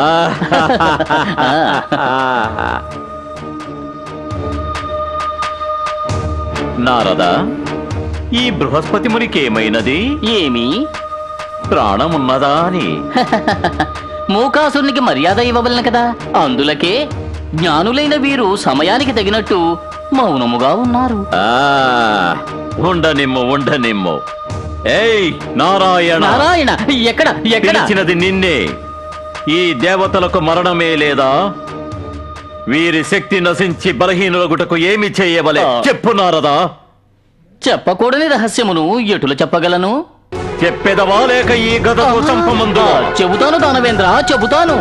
నారద ఈ బృహస్పతి మునికి ఏమైనది ఏమి ప్రాణమున్నదా అని మూకాసురునికి మర్యాద ఇవ్వవలన కదా అందులకే జ్ఞానులైన వీరు సమయానికి తగినట్టు మౌనముగా ఉన్నారు ఆ, ఉండనిమ్ము ఉండనిమ్ము ఏయ్ నారాయణ నారాయణ ఎక్కడ ఎక్కడ పిలిచినది నిన్నే ఈ దేవతలకు మరణమే లేదా వీరి శక్తి నశించి బలహీనులగుటకు ఏమి చేయవలే చెప్పు నారదా చెప్పకూడని రహస్యమును ఎటులు చెప్పగలను చెప్పెదవా లేక ఈ గదకు చంపముందు చెబుతాను దానవేంద్ర చెబుతాను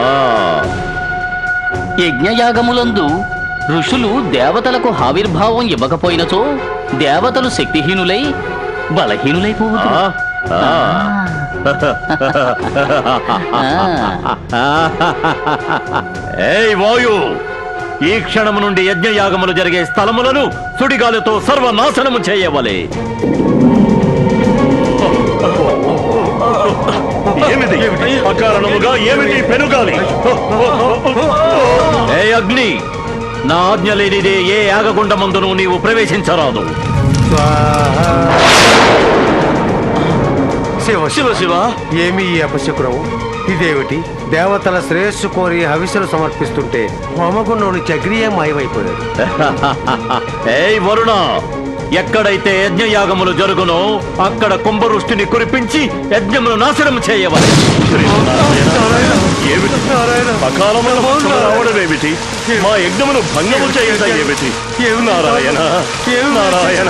యజ్ఞయాగములందు ఋషులు దేవతలకు ఆవిర్భావం ఇవ్వకపోయినచో దేవతలు శక్తిహీనులై బలహీనులైపోవుదు ఏయ్ వాయు ఈ క్షణము నుండి యజ్ఞయాగములు జరిగే స్థలములను సుడిగాలితో సర్వనాశనము చేయవలే ఏమిటి అకారణముగా ఏమిటి పెనుగాలి ఏ అగ్ని నా ఆజ్ఞ లేనిదే ఏ యాగగుండమందును నీవు ప్రవేశించరాదు శివ శివ శివ ఏమి ఈ అపశకునము ఇదేమిటి దేవతల శ్రేయస్సు కోరి హవిస్సులు సమర్పిస్తుంటే హోమగుండం నుంచి అగ్నియే మాయమైపోయాడు ఏయ్ వరుణ ఎక్కడైతే యజ్ఞయాగములు జరుగునో అక్కడ కుంభవృష్టిని కురిపించి యజ్ఞమును నాశనం చేయవాలి ఏమిటి అకాలమున వర్షము రావడమేమిటి మా యజ్ఞమును భంగము చేయడం ఏమిటి నారాయణ నారాయణ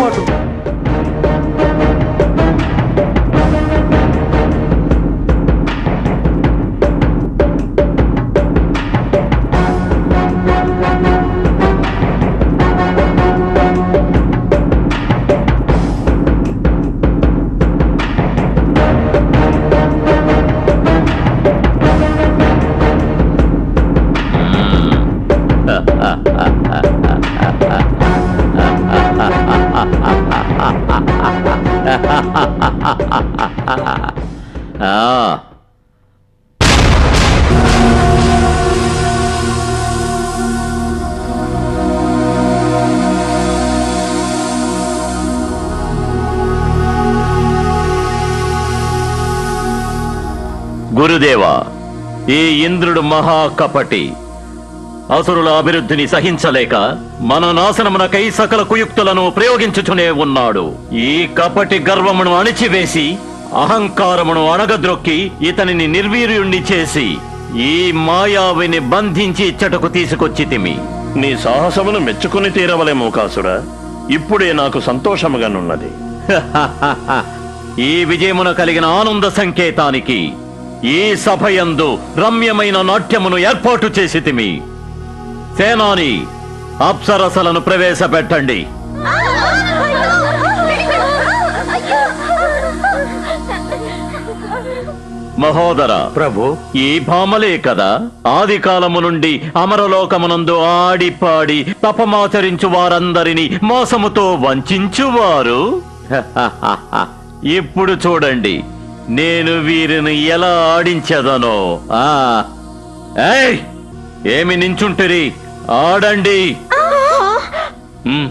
ఆ గురుదేవా ఈ ఇంద్రుడు మహా కపటి అసురుల అభివృద్ధిని సహించలేక మన నాశనమునకై సకల కుయుక్తులను ప్రయోగించుచునే ఉన్నాడు ఈ కపటి గర్వమును అణిచివేసి అహంకారమును అణగద్రొక్కి ఇతనిని నిర్వీర్యుణ్ణి చేసి ఈ మాయావిని బంధించి ఇచ్చటకు తీసుకొచ్చి తిమి నీ సాహసమును మెచ్చుకుని తీరవలే మూకాసురా ఇప్పుడే నాకు సంతోషముగానున్నది ఈ విజయమున కలిగిన ఆనంద సంకేతానికి ఈ సభయందు రమ్యమైన నాట్యమును ఏర్పాటు చేసి తిమి సేనాని అప్సరసలను ప్రవేశపెట్టండి మహోదర ప్రభు ఈ భామలే కదా ఆది కాలము నుండి అమరలోకమునందు ఆడి పాడి తపమాచరించు వారందరినీ మోసముతో వంచువారు ఇప్పుడు చూడండి నేను వీరిని ఎలా ఆడించదనో ఆ ఏయ్ ఏమి నించుంటిరి ఆడండి ఉమ్.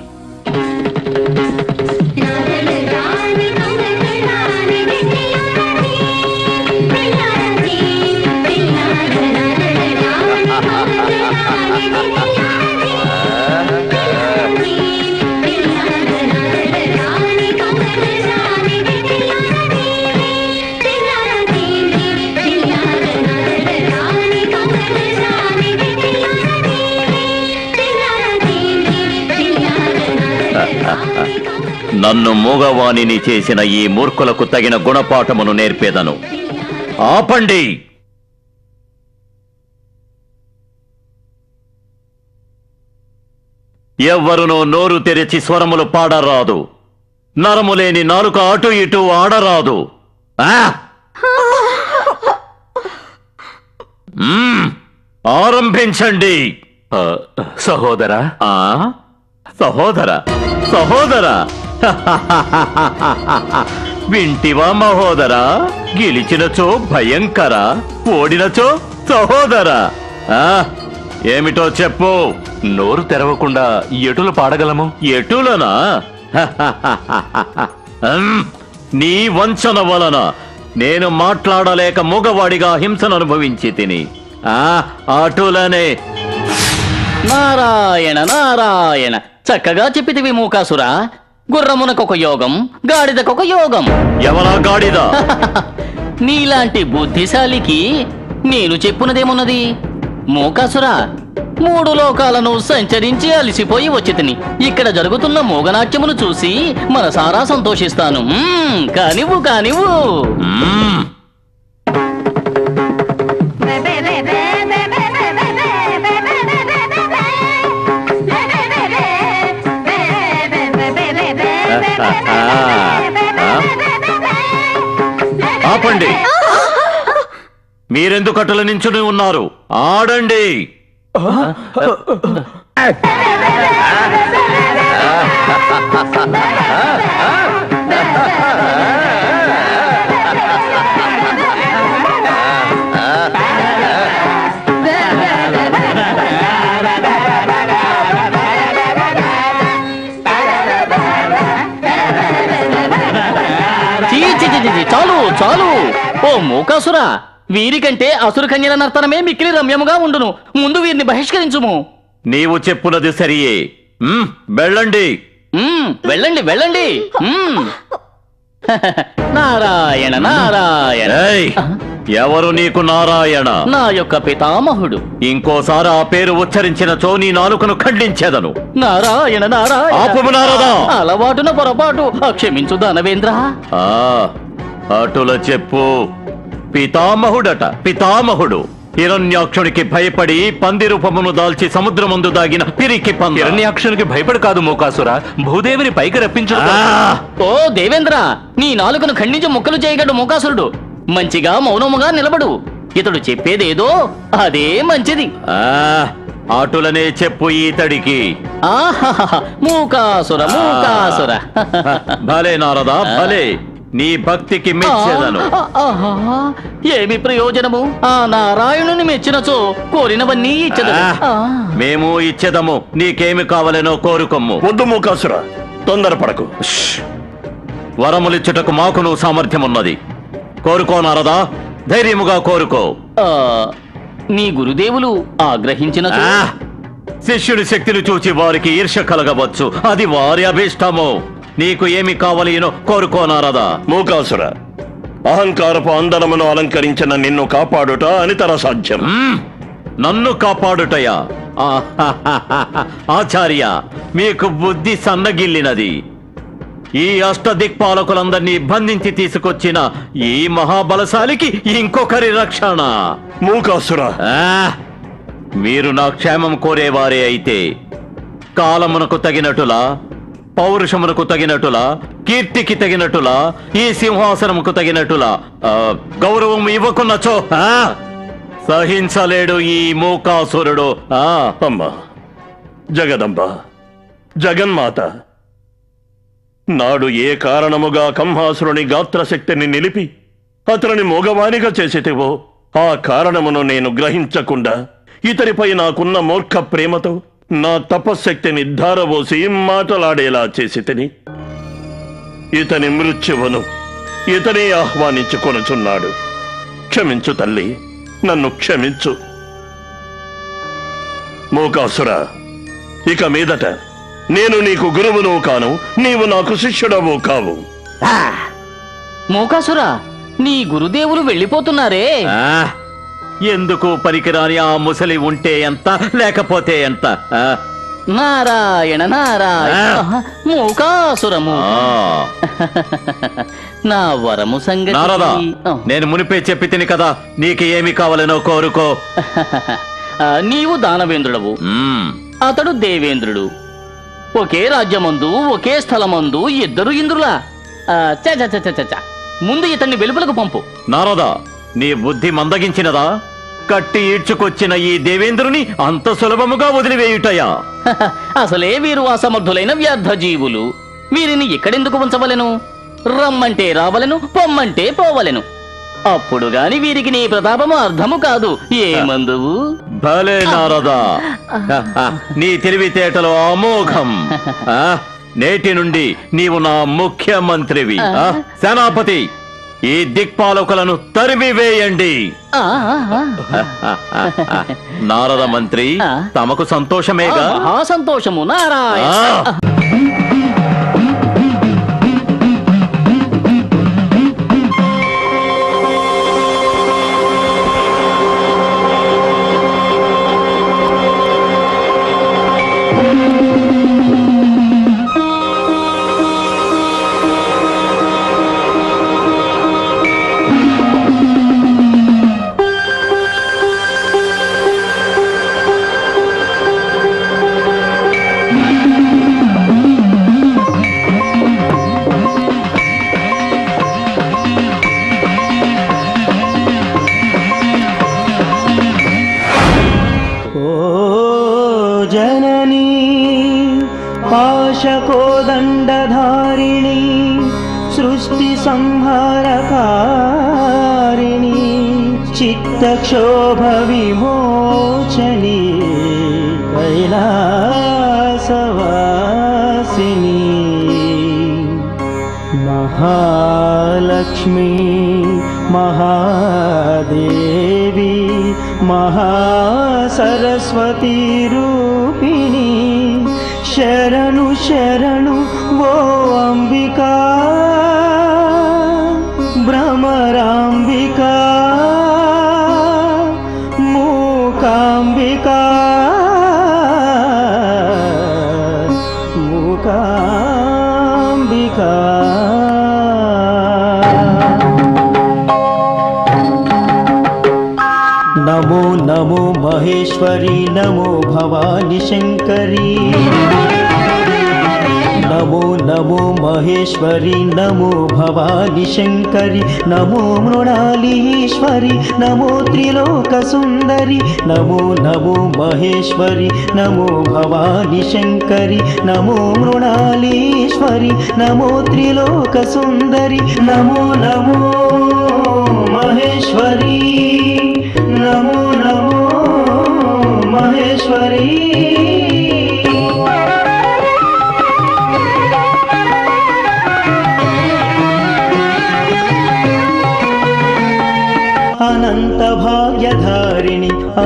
నన్ను మూగవాణిని చేసిన ఈ మూర్ఖులకు తగిన గుణపాఠమును నేర్పేదను ఆపండి ఎవ్వరునూ నోరు తెరిచి స్వరములు పాడరాదు నరములేని నాలుక అటు ఇటు ఆడరాదు ఆ! మ్మ్. ఆరంభించండి సహోదరా సహోదర సహోదర వింటివా మహోదర గెలిచినచో భయంకర ఓడినచో సహోదర ఆ, ఏమిటో చెప్పు నోరు తెరవకుండా ఎటులు పాడగలము ఎటులనా ఉమ్, నీ వంచన వలన నేను మాట్లాడలేక మూగవాడిగా హింసను అనుభవించి తిని ఆ అటులనే నారాయణ నారాయణ చక్కగా చెప్పితివి మూకాసురా గుర్రమునకొక యోగం గాడిదకొక యోగం ఎవరా గాడిద నీలాంటి బుద్ధిశాలికి నేను చెప్పునదేమున్నది మూకాసురా మూడు లోకాలను సంచరించి అలసిపోయి వచ్చితిని ఇక్కడ జరుగుతున్న మూగనాట్యమును చూసి మనసారా సంతోషిస్తాను మ్మ్, కానివ్వు కానివ్వు ఆపండి మీరెందుకు అటుల నించుని ఉన్నారు ఆడండి చీ, చీ, చీ, చీ, చీ, చాలు చాలు ఓ మూకాసురా వీరికంటే అసురు కన్యల నర్తనమే మిక్కిలి రమ్యముగా ఉండును ముందు వీరిని బహిష్కరించుము నీవు చెప్పున్నది సరియే మ్మ్, వెళ్ళండి మ్మ్, వెళ్ళండి వెళ్ళండి మ్మ్. నారాయణ నారాయణ ఏయ్, ఎవరు నీకు నారాయణ నా యొక్క పితామహుడు ఇంకోసారి ఆ పేరు ఉచ్చరించిన నీ నాలుకను ఖండించేదను నారాయణ నారాయణ ఆపుము, నారదా. అలవాటున పొరపాటు క్షమించు దానవేంద్ర ఆ అటుల చెప్పు పితామహుడట పితామహుడు హిరణ్యాక్షునికి భయపడి పంది రూపమును దాల్చి సముద్రమందు దాగిన పిరికి పంది హిరణ్యాక్షునికి భయపడి కాదు మూకాసుర భూదేవిని పైకి రప్పించడం ఓ దేవేంద్ర నీ నాలుకను ఖండించి ముక్కలు చేయగలడు మూకాసురుడు మంచిగా మౌనముగా నిలబడు ఇతడు చెప్పేదేదో అదే మంచిది ఆ అటులనే చెప్పు ఈతడికి ఆహాహా మూకాసుర మూకాసుర భలే నారదా భలే నీ భక్తికి మెచ్చేదను ఆ, ఆహా, ఏమి ప్రయోజనము ఆ నారాయణుని మెచ్చినచో కోరినవన్నీ ఇచ్చదు ఆ, మేము ఇచ్చేదము నీకేమి కావలెనో కోరుకొమ్ము వద్దు మూకాసుర తొందరపడకు వరములిచ్చుటకు మాకును సామర్థ్యమున్నది కోరుకోనారదా ధైర్యముగా కోరుకో ఆ, నీ గురుదేవులు ఆగ్రహించిన ఆ, శిష్యుడి శక్తిని చూచి వారికి ఈర్ష కలగవచ్చు అది వారి అభిష్టము నీకు ఏమి కావలినో కోరుకో నారదా మూకాసుర అహంకారపు అందరమును అలంకరించిన నిన్ను కాపాడుట అనితర సాధ్యం నన్ను కాపాడుటయా ఆహాహాహా. ఆచార్య మీకు బుద్ధి సన్నగిల్లినది ఈ అష్టదిక్పాలకులందరినీ బంధించి తీసుకొచ్చిన ఈ మహాబలశాలికి ఇంకొకరి రక్షణ మూకాసుర మీరు నా క్షేమం కోరేవారే అయితే కాలమునకు తగినట్టులా పౌరుషమునకు తగినట్టులా కీర్తికి తగినట్టులా ఈ సింహాసనముకు తగినట్టులా ఆ, గౌరవం ఇవ్వకున్నచో ఆ, సహించలేడు ఈ మూకాసురుడు ఆ అమ్మా జగదంబ జగన్మాత నాడు ఏ కారణముగా కంహాసురుని గాత్రశక్తిని నిలిపి అతనిని మోగవానిగా చేసితివో ఆ కారణమును నేను గ్రహించకుండా ఇతనిపై నాకున్న మూర్ఖ ప్రేమతో నా తపశ్శక్తిని ధారబోసి మాటలాడేలా చేసి తిని ఇతని మృత్యువును ఇతనే ఆహ్వానించుకొనుచున్నాడు క్షమించు తల్లి నన్ను క్షమించు మూకాసుర ఇక మీదట నేను నీకు గురువును కాను నీవు నాకు శిష్యుడవు కావు మూకాసురా నీ గురుదేవులు వెళ్ళిపోతున్నారే ఆ, ఎందుకు పనికిరాని ఆ ముసలి ఉంటే ఎంత లేకపోతే ఎంత ఆ, నారాయణ నారాయణ మూకాసురము నా వరము సంగతి నారదా ఆ. నేను మునిపే చెప్పి తిని కదా నీకు ఏమి కావాలనో కోరుకో ఆ, నీవు దానవేంద్రుడవు అతడు దేవేంద్రుడు ఒకే రాజ్యమందు ఒకే స్థలమందు ఇద్దరు ఇంద్రులా ఆ, చ చ చ చ చ చ. ముందు ఇతన్ని వెలుపలకు పంపు నారదా నీ బుద్ధి మందగించినదా కట్టి ఈడ్చుకొచ్చిన ఈ దేవేంద్రుని అంత సులభముగా వదిలివేయుటయా అసలే వీరు అసమర్థులైన వ్యర్థ జీవులు వీరిని ఇక్కడెందుకు ఉంచవలెను రమ్మంటే రావలెను పొమ్మంటే పోవలెను అప్పుడు గాని వీరికి నీ ప్రతాపము అర్థము కాదు ఏమందువు భలే నారదా నీ తెలివితేటలో అమోఘం ఆ, నేటి నుండి నీవు నా ముఖ్యమంత్రివి ఆ, సేనాపతి ఈ దిక్పాలకులను తరిమివేయండి ఆ, ఆ, ఆ. నారద మంత్రి తమకు సంతోషమేగా మహా సంతోషము నారాయణ ఆ. ఓ జననీ పాశకోదండధారిణి సృష్టి సంహారకారిణి చిత్తక్షోభ విమోచని కైలాసవాసిని మహాలక్ష్మి మహాదేవి మహాసరస్వతి రూపిణి శరణు శరణు ఓ అంబికా భ్రమరాంబికా మూకాంబికా మూకాంబికా నమో నమో మహేశ్వరి నమో భవాని శంకరి నమో నమో మహేశ్వరి నమో భవాని శంకరి నమో మృణాలీశ్వరి నమో త్రిలోక సుందరి నమో నమో మహేశ్వరి నమో భవాని శంకరి నమో మృణాలీశ్వరి నమో త్రిలోక సుందరి నమో నమో మహేశ్వరి నమో నమో మహేశ్వరి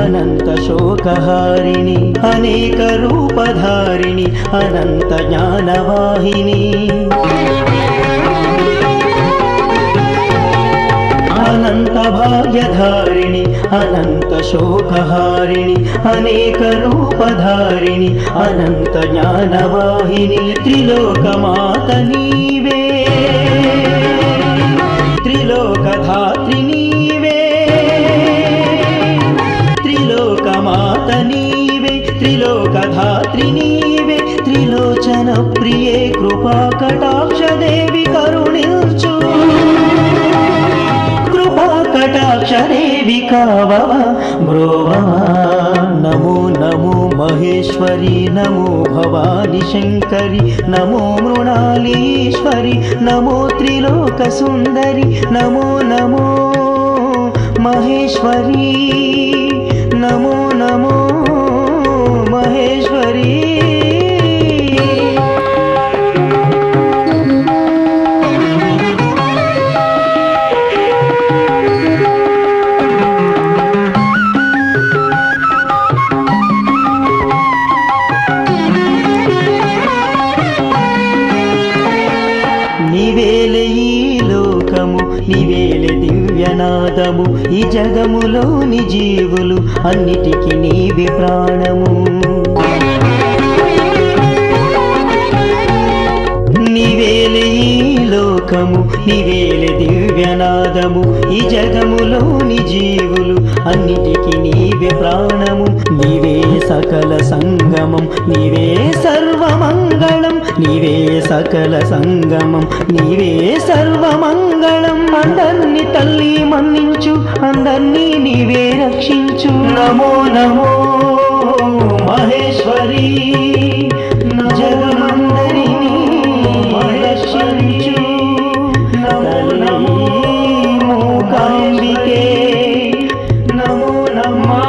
అనంత శోకహారిణి అనేక రూపధారిణి అనంత జ్ఞానవాహిని అనంత భాగ్యధారిణి అనంత శోకహారిణి అనేక రూపధారిణి అనంత జ్ఞానవాహిని త్రిలోకమాత నీవే త్రిలోకధాత్రి నీవే త్రిలోకమాత నీవే త్రిలోకధాత్రి నీవే త్రిలోచన ప్రియే కృపా కటాక్ష దేవి కరుణించు కృపా కటాక్ష దేవి కావవ బ్రోవమ నమో నమో మహేశ్వరి నమో భవాని శంకరి నమో మృణాలీశ్వరి నమో త్రిలోక సుందరి నమో నమో మహేశ్వరి నమో నమో మహేశ్వరి నీవేలే ఈ లోకము నీవేలే దివ్యనాదము ఈ జగములోని జీవులు అన్నిటికీ నీవే ప్రాణము నీవేలే ఈ లోకము నీవేలే దివ్యనాదము ఈ జగములోని జీవులు అన్నిటికీ నీవే ప్రాణము నీవే సకల సంగమం నీవే సర్వమంగళం నీవే సకల సంగమం నీవే సర్వమంగళం అందర్ని తల్లి మన్నించు అందర్నీ నీవే రక్షించు నమో నమో మహేశ్వరి జగమందరిని రక్షించు నమో నమో మూకాంబికే నమో నమో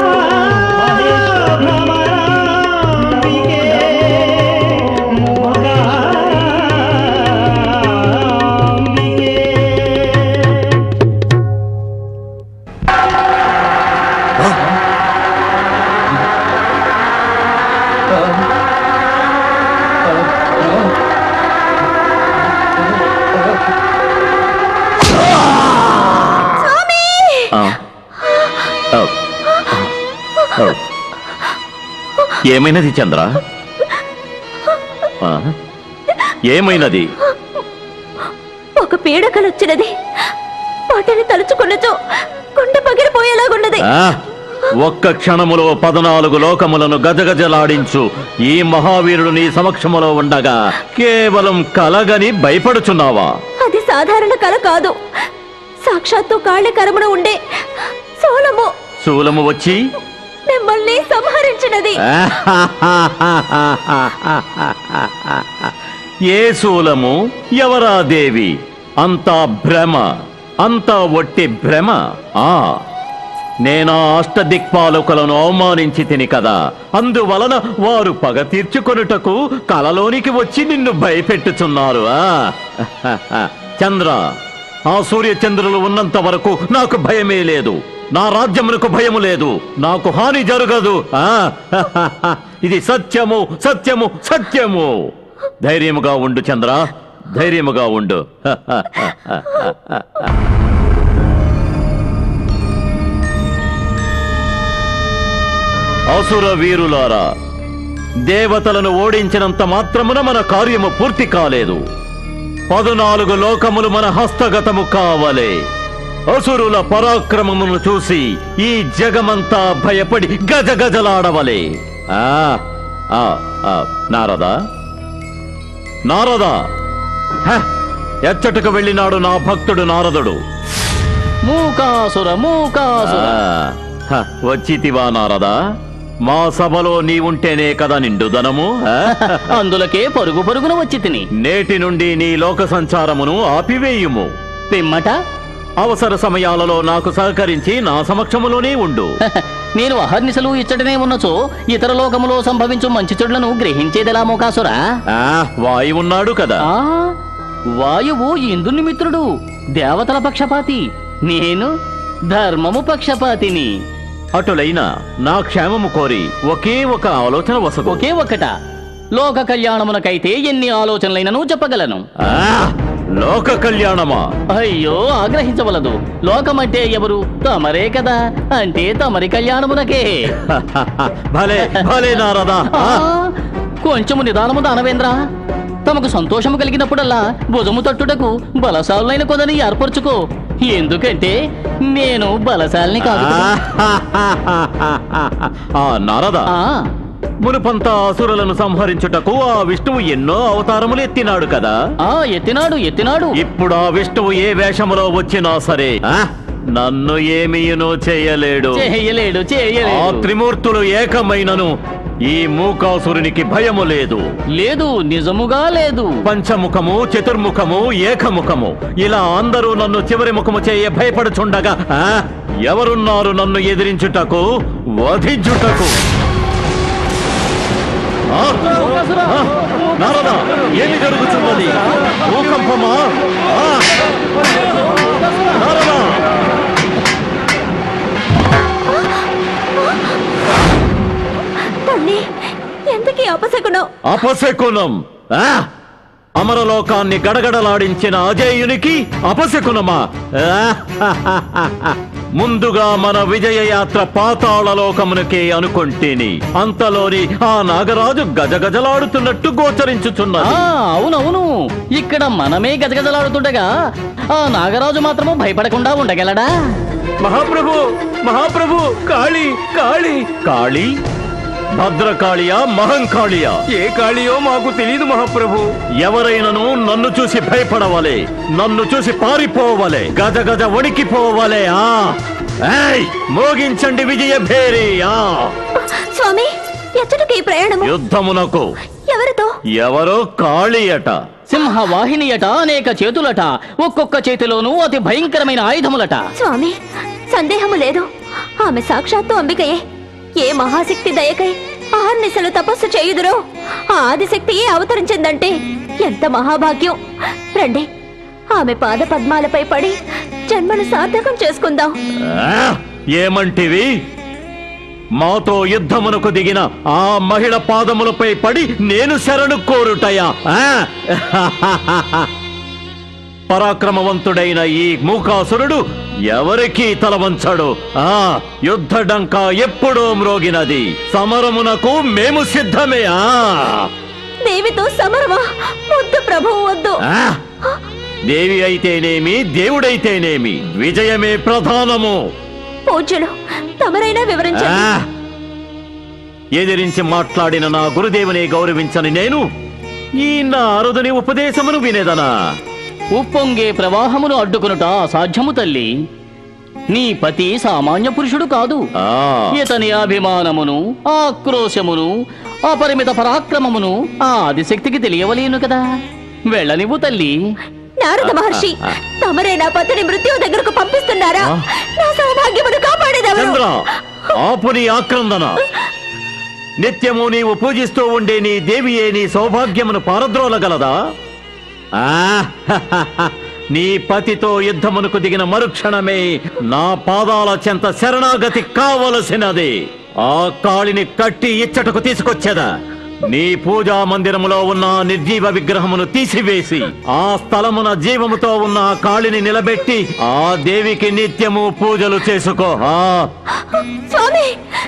ఆ. ఆ. ఆ. ఏమైనది చంద్ర ఆ? ఏమైనది ఒక పీడకలొచ్చినది వాటిని తలుచుకున్నచో గుండె పగిలిపోయేలాగున్నది ఆ? ఒక్క క్షణములో పద్నాలుగు లోకములను గజగజలాడించు ఈ మహావీరుడు నీ సమక్షములో ఉండగా కేవలం కలగని భయపడుచున్నావా అది సాధారణ కల కాదు సాక్షాత్తు కాళ్ళకరమున ఉండే సోలము శూలము వచ్చి మిమ్మల్ని సంహరించినది ఏ శూలము ఎవరా దేవి అంతా భ్రమ అంతా ఒట్టి భ్రమ ఆ నేనా అష్టదిక్పాలకులను అవమానించి తిని కదా అందువలన వారు పగ తీర్చుకొనుటకు కలలోనికి వచ్చి నిన్ను భయపెట్టుచున్నారు ఆ చంద్ర ఆ సూర్యచంద్రులు ఉన్నంత వరకు నాకు భయమే లేదు నా రాజ్యమునకు భయము లేదు నాకు హాని జరగదు ఆ ఇది సత్యము సత్యము సత్యము ధైర్యముగా ఉండు చంద్ర ధైర్యముగా ఉండు అసుర వీరులారా దేవతలను ఓడించినంత మాత్రమున మన కార్యము పూర్తి కాలేదు పదునాలుగు లోకములు మన హస్తగతము కావలే అసురుల పరాక్రమమును చూసి ఈ జగమంతా భయపడి గజగజలాడవలే ఆ ఆ ఆ నారదా నారదా హ, ఎచ్చటకు వెళ్ళినాడు నా భక్తుడు నారదుడు మూకాసుర మూకాసుర ఆ, హ, వచ్చితివా నారదా మా సభలో నీవుంటేనే కదా నిండుదనము ఆ? అందులకే పరుగు పరుగున వచ్చి తిని నేటి నుండి నీ లోక సంచారమును ఆపివేయుము పిమ్మట అవసర సమయాలలో నాకు సహకరించి నా సమక్షములోనే ఉండు నేను అహర్నిశలు ఇచ్చటనే ఉన్నచో ఇతర లోకములో సంభవించు మంచి చెడులను గ్రహించేదెలా మూకాసురా ఆ, వాయు ఉన్నాడు కదా ఆ, వాయువు ఇంద్రుని మిత్రుడు దేవతల పక్షపాతి నేను ధర్మము పక్షపాతిని అటులైన నా క్షేమము కోరి ఒకే ఒక ఆలోచన వసగు ఒకే ఒక్కట లోక కళ్యాణమునకైతే ఎన్ని ఆలోచనలైనను చెప్పగలను లోక కళ్యాణమా అయ్యో ఆగ్రహించవలదు లోకమంటే ఎవరు తమరే కదా అంటే తమరి కళ్యాణమునకే భలే భలే నారదా ఆ, కొంచెము నిదానము దానవేంద్ర తమకు సంతోషము కలిగినప్పుడల్లా భుజము తట్టుటకు బలశాలైన కొదని ఏర్పరచుకో ఎందుకంటే నేను బలశాలిని కాదు ఆ నారదా మునుపంతా అసురులను సంహరించుటకు ఆ విష్ణువు ఎన్నో అవతారములు ఎత్తినాడు కదా ఆ ఎత్తినాడు ఎత్తినాడు ఇప్పుడు ఆ విష్ణువు ఏ వేషములో వచ్చినా సరే ఆ, నన్ను ఏమీయును చేయలేడు చేయలేడు ఆ చేయలేడు త్రిమూర్తులు ఏకమైనను ఈ మూకాసురునికి భయము లేదు లేదు నిజముగా లేదు పంచముఖము చతుర్ముఖము ఏకముఖము ఇలా అందరూ నన్ను చివరి ముఖము చేయ భయపడుచుండగా ఆ, ఎవరున్నారు నన్ను ఎదిరించుటకు వధించుటకు ఆ? ఆ? నారదా ఏమి జరుగుతున్నది భూకంపమా ఆ? నారదా తల్లి ఎందుకీ అపశకునం అపశకునం ఆ? అమరలోకాన్ని గడగడలాడించిన అజేయునికి అపశకునమా ఆ? ముందుగా మన విజయ యాత్ర పాతాళలోకమునకే అనుకొంటేని అంతలోని ఆ నాగరాజు గజగజలాడుతున్నట్టు గోచరించుచున్నది ఆ అవునవును ఇక్కడ మనమే గజగజలాడుతుండగా ఆ నాగరాజు మాత్రము భయపడకుండా ఉండగలడా మహాప్రభు మహాప్రభు కాళీ కాళీ కాళీ భద్రకాళియా మహంకాళియా ఏ కాళియో మాకు తెలియదు మహాప్రభు ఎవరైనను నన్ను చూసి భయపడవలే నన్ను చూసి పారిపోవలే గజ గజ వణికిపోవలే ఆ ఏయ్, మోగించండి విజయ భేరి ఆ స్వామి ఎచ్చటికి ఈ ప్రయాణము యుద్ధమునకు ఎవరితో ఎవరో కాళీయట సింహ వాహినియట అనేక చేతులట ఒక్కొక్క చేతిలోనూ అతి భయంకరమైన ఆయుధములట స్వామి సందేహము లేదు ఆమె సాక్షాత్తు అంబికయే ఏ మహాశక్తి దయకై ఆర్నిశలు తపస్సు చేయుదురో ఆ ఆదిశక్తియే అవతరించిందంటే ఎంత మహాభాగ్యం రండి ఆమె పాద పద్మాలపై పడి జన్మను సార్థకం చేసుకుందాం ఆ, ఏమంటివి మాతో యుద్ధమునకు దిగిన ఆ మహిళ పాదములపై పడి నేను శరణు కోరుటయా ఆ? పరాక్రమవంతుడైన ఈ మూకాసురుడు ఎవరికి తల వంచడు ఆ యుద్ధ డంక ఎప్పుడో మ్రోగినది సమరమునకు మేము సిద్ధమే ఆ దేవితో సమరమా వద్దు ప్రభు వద్దు ఆ? దేవి అయితేనేమి దేవుడైతేనేమి విజయమే ప్రధానము పూజ్యులు తమరైనా వివరించండి ఆ! ఎదిరించి మాట్లాడిన నా గురుదేవుని గౌరవించని నేను ఈ నారదుని ఉపదేశమును వినేదనా ఉప్పొంగే ప్రవాహమును అడ్డుకునుట అసాధ్యము తల్లి నీ పతి సామాన్య పురుషుడు కాదు ఆ ఇతని అభిమానమును ఆక్రోశమును అపరిమిత పరాక్రమమును ఆ ఆదిశక్తికి తెలియవలేను కదా వెళ్ళనివ్వు తల్లి నారద మహర్షి తమరే నా పతిని మృత్యువు దగ్గరకు పంపిస్తున్నారా నా సౌభాగ్యమును కాపాడేదెవరు చంద్ర ఆపు నీ ఆక్రందన నిత్యము నీవు పూజిస్తూ ఉండే నీ దేవియే నీ సౌభాగ్యమును పారద్రోలగలదా ఆ నీ పతితో యుద్ధమునకు దిగిన మరుక్షణమే నా పాదాల చెంత శరణాగతి కావలసినది ఆ కాళిని కట్టి ఇచ్చటకు తీసుకొచ్చేదా నీ పూజా మందిరములో ఉన్న ఆ నిర్జీవ విగ్రహమును తీసివేసి ఆ స్థలమున జీవముతో ఉన్న ఆ కాళిని నిలబెట్టి ఆ దేవికి నిత్యము పూజలు చేసుకో ఆ స్వామి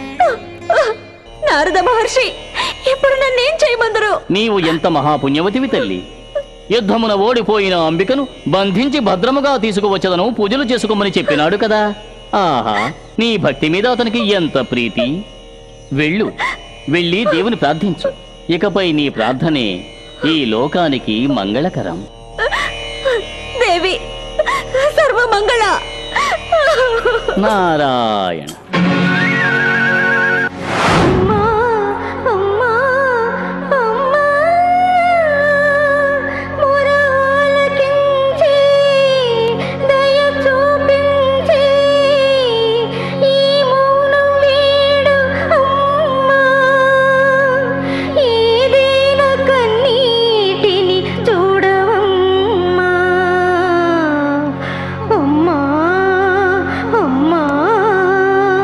నారద మహర్షి ఇప్పుడు నన్నేం చేయమందరు నీవు ఎంత మహాపుణ్యవతివి తల్లి యుద్ధమున ఓడిపోయిన అంబికను బంధించి భద్రముగా తీసుకువచ్చదను పూజలు చేసుకోమని చెప్పినాడు కదా ఆహా నీ భక్తి మీద అతనికి ఎంత ప్రీతి వెళ్ళు వెళ్ళి దేవుని ప్రార్థించు ఇకపై నీ ప్రార్థనే ఈ లోకానికి మంగళకరం దేవి సర్వమంగళ నారాయణ అమ్మా అమ్మా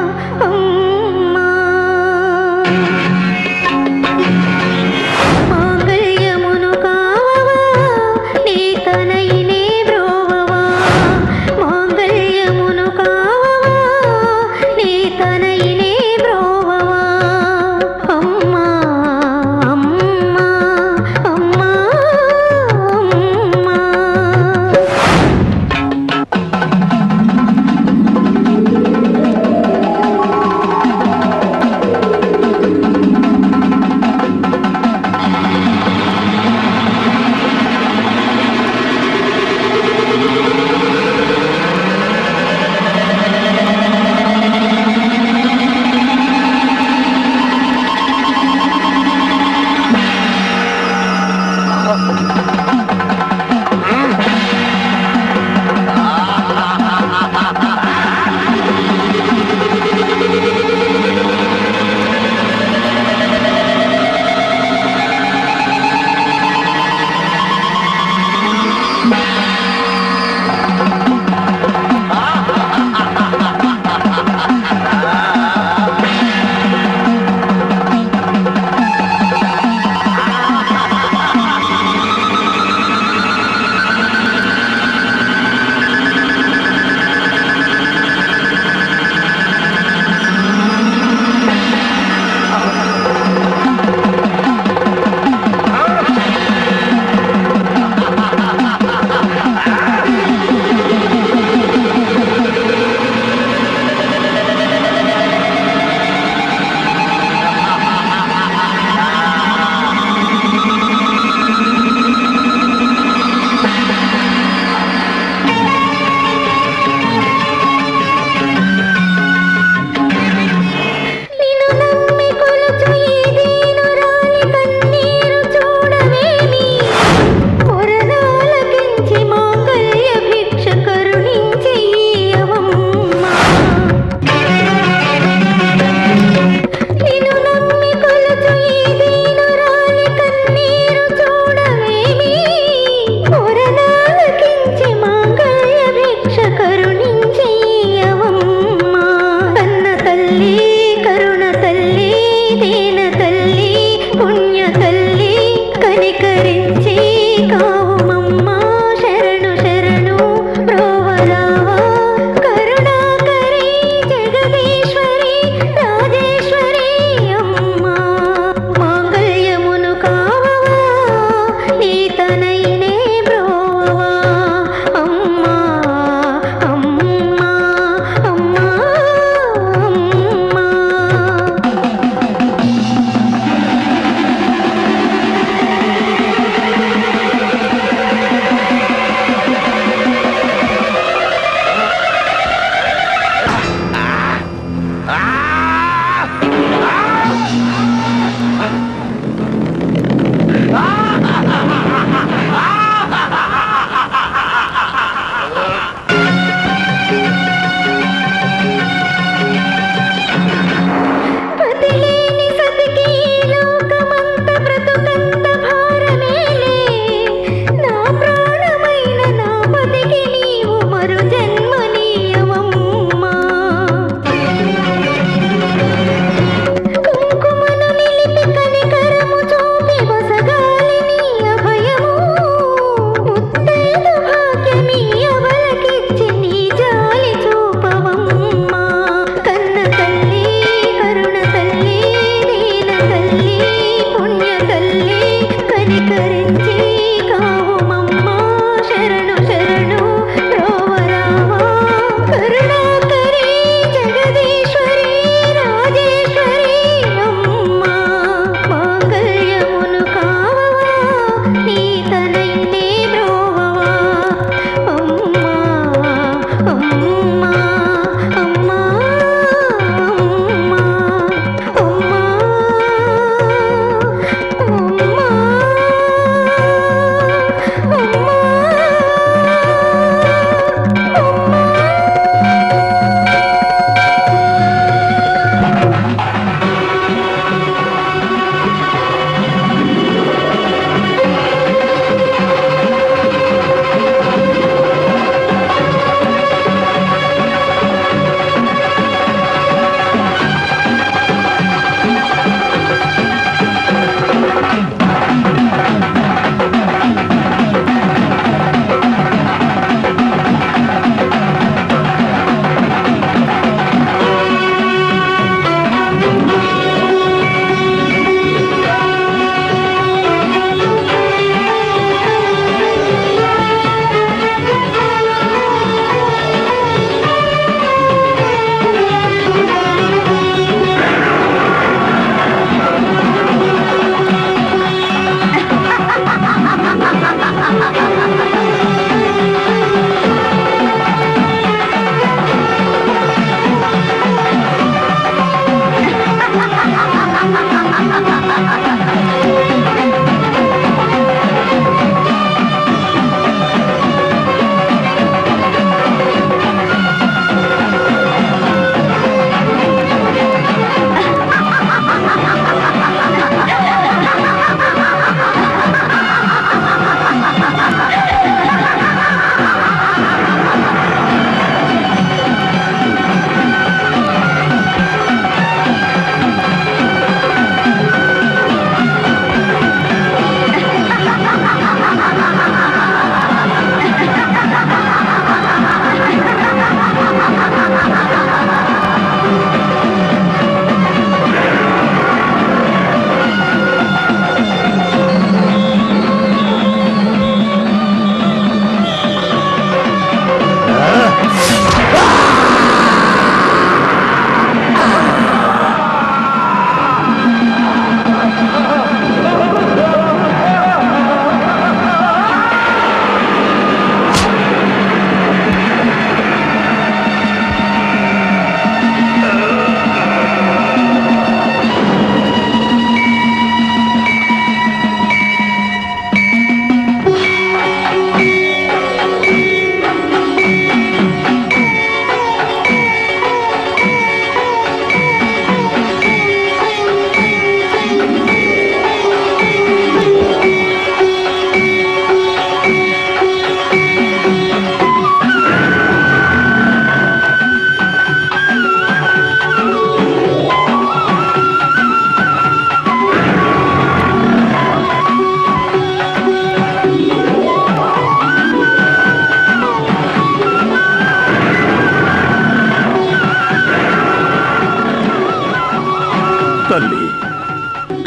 కరుణించి కావుమమ్మా శరణు శరణు బ్రోవరావా కరుణాకరి జగదీశ్వరి రాజేశ్వరి అమ్మా మాంగళ్యమును కావవా నీతనైనే బ్రోవవా అమ్మా అమ్మా అమ్మా అమ్మా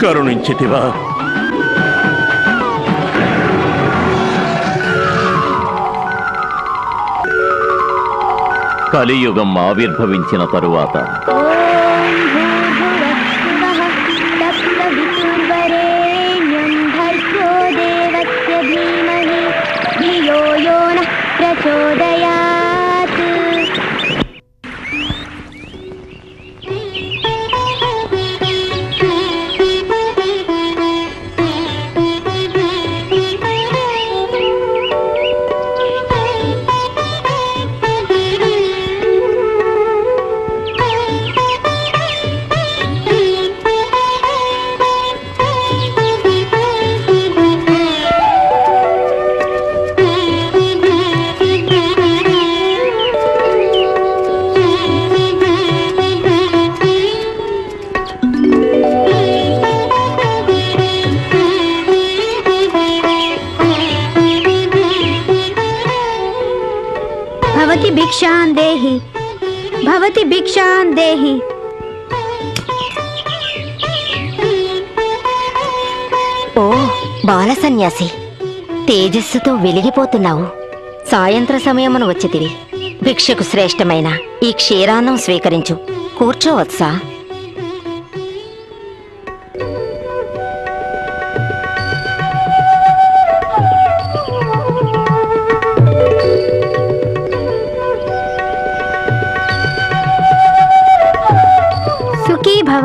కరుణించితివా కలియుగం ఆవిర్భవించిన తరువాత तत्सवितुर्वरेण्यं भर्गो देवस्य धीमहि धियो यो नः प्रचोदयात् भवति भिक्षां देहि भवति भिक्षां देहि ఓ బాల సన్యాసి తేజస్సుతో వెలిగిపోతున్నావు సాయంత్ర సమయమున వచ్చితివి భిక్షకు శ్రేష్టమైన ఈ క్షీరాన్నం స్వీకరించు కూర్చోవత్సా సుఖీ భవ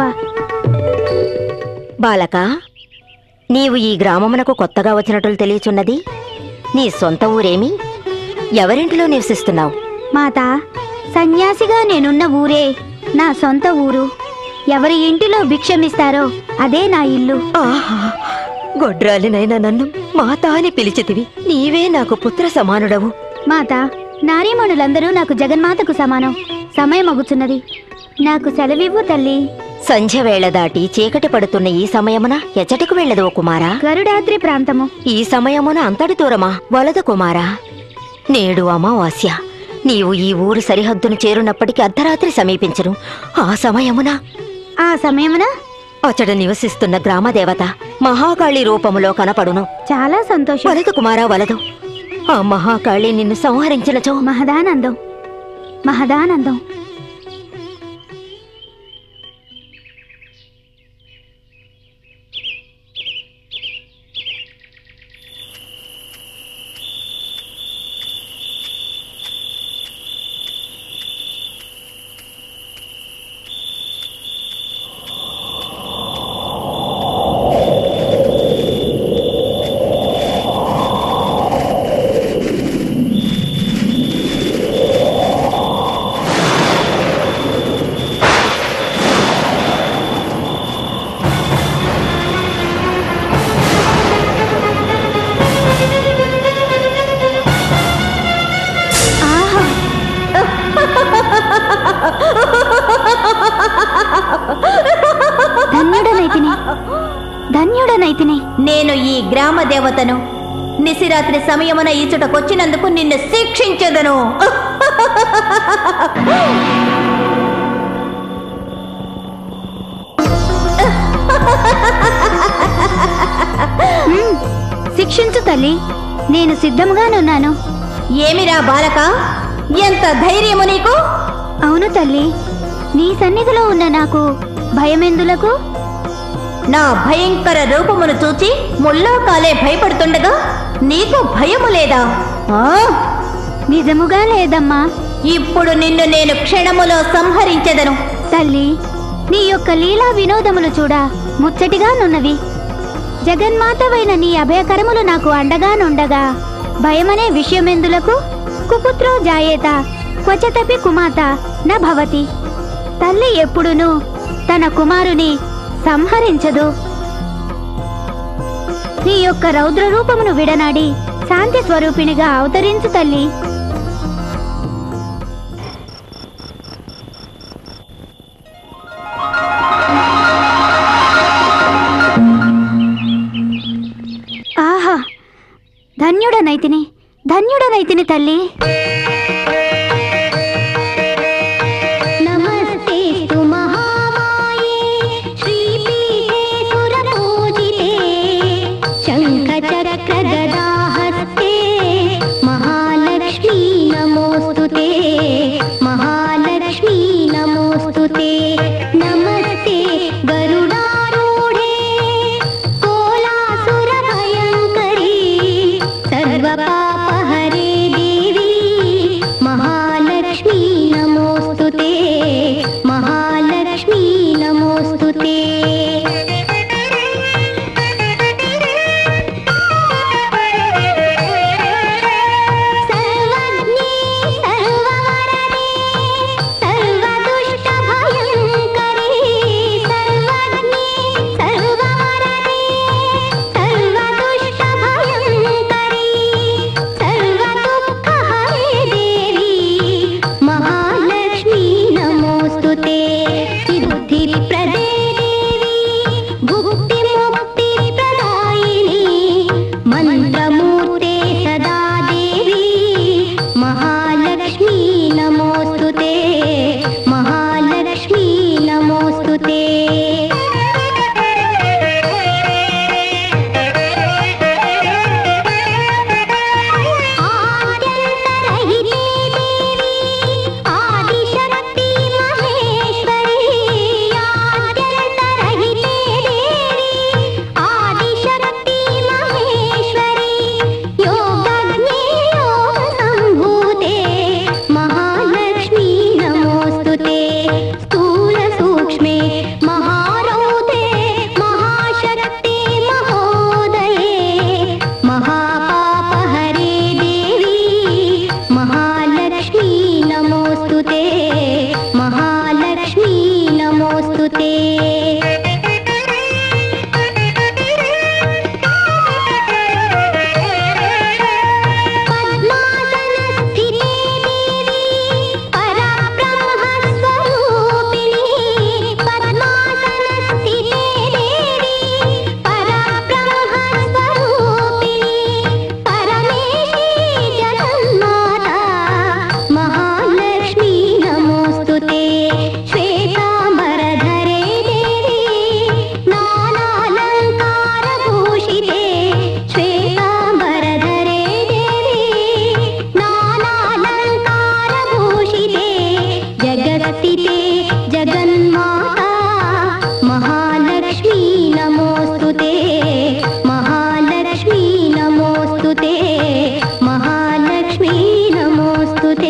బాలక నీవు ఈ గ్రామమునకు కొత్తగా వచ్చినట్లు తెలియచున్నది నీ సొంత ఊరేమి ఎవరింటిలో నివసిస్తున్నావు మాత సన్యాసిగా నేనున్న ఊరే నా సొంత ఊరు ఎవరి ఇంటిలో భిక్షమిస్తారో అదే నా ఇల్లు గొడ్రాలినైనా నన్ను మాత అని పిలిచితివి నీవే నాకు పుత్ర సమానుడవు మాత నారీమణులందరూ నాకు జగన్మాతకు సమానం సమయం అగుచున్నది నాకు సెలవివ్వు తల్లి సంధ్య వేళ దాటి చీకటి పడుతున్న ఈ సమయమున ఎచ్చటికి వెళ్ళదు ఓ కుమారా గరుడాద్రి ప్రాంతము ఈ సమయమున అంతటి దూరమా వలదు కుమారా నేడు అమావాస్య నీవు ఈ ఊరు సరిహద్దును చేరునప్పటికీ అర్ధరాత్రి సమీపించను ఆ సమయమున ఆ సమయమున అచట నివసిస్తున్న గ్రామదేవత మహాకాళి రూపములో కనపడును చాలా సంతోషం వలదు కుమారా వలదు ఆ మహాకాళి నిన్ను సంహరించినచో మహదానందం మహదానందం ధన్యుడనైతిని ధన్యుడనైతిని నేను ఈ గ్రామ దేవతను నిశిరాత్రి సమయమున ఈచుటకొచ్చినందుకు నిన్ను శిక్షించదను మ్మ్. శిక్షించు తల్లి నేను సిద్ధముగానున్నాను ఏమిరా బాలక ఎంత ధైర్యము నీకు అవును తల్లి నీ సన్నిధిలో ఉన్న నాకు భయమెందులకు నా భయంకర రూపమును చూచి ముల్లోకాలే భయపడుతుండగా నీకు భయము లేదా ఆ? నిజముగా లేదమ్మా ఇప్పుడు నిన్ను నేను క్షణములో సంహరించెదను తల్లి నీ యొక్క లీలా వినోదములు చూడ ముచ్చటిగానున్నవి జగన్మాతవైన నీ అభయకరములు నాకు అండగానుండగా భయమనే విషయమెందులకు కుపుత్రో జాయేత క్వచతపి కుమాత న భవతి తల్లి ఎప్పుడును తన కుమారుని సంహరించదు నీ యొక్క రౌద్ర రూపమును విడనాడి శాంతి స్వరూపిణిగా అవతరించు తల్లి ఆహా ధన్యుడనైతిని ధన్యుడనైతిని తల్లి నమస్తే మహామాయే శ్రీపీఠే సురప सर्वपापहरे देवी महालक्ष्मी नमोऽस्तु ते महालक्ष्मी नमोऽस्तु ते सर्वज्ञे सर्ववरदे सर्वदुष्टभयङ्करे सर्वज्ञे सर्ववरदे सर्वदुष्टभयङ्करे सर्वदुःखहरे देवी महालक्ष्मी नमोऽस्तु ते सिद्धिप्रदे देवी भुक्तिमुक्तिप्रदायिनी मन्त्रमूर्ते सदा देवी महालक्ष्मी नमोऽस्तु ते महालक्ष्मी नमोऽस्तु ते आद्यन्तरहिते देवी आदिशक्ति महेश्वरी आद्यन्तरहिते देवी आदिशक्ति महेश्वरी योगज्ञे योगसम्भूते महालक्ष्मी नमोऽस्तु ते स्थूलसूक्ष्मे महारौते महाशक्ते महोदये महापापहरे देवी महालक्ष्मी नमोऽस्तु ते महालक्ष्मी नमोऽस्तु ते पद्मासनस्थिते देवी परब्रह्मस्वरूपिणी पद्मासनस्थिते देवी परब्रह्मस्वरूपिणी परमेशी जगन्माता महालक्ष्मी नमोऽस्तु ते श्वेताम्बरधरे देवी नानालङ्कारभूषिते श्वेताम्बरधरे देवी नानालङ्कारभूषिते जगत्स्थिते जगन्माता महालक्ष्मी नमोऽस्तु ते महालक्ष्मी नमोऽस्तु ते महालक्ष्मी नमोऽस्तु ते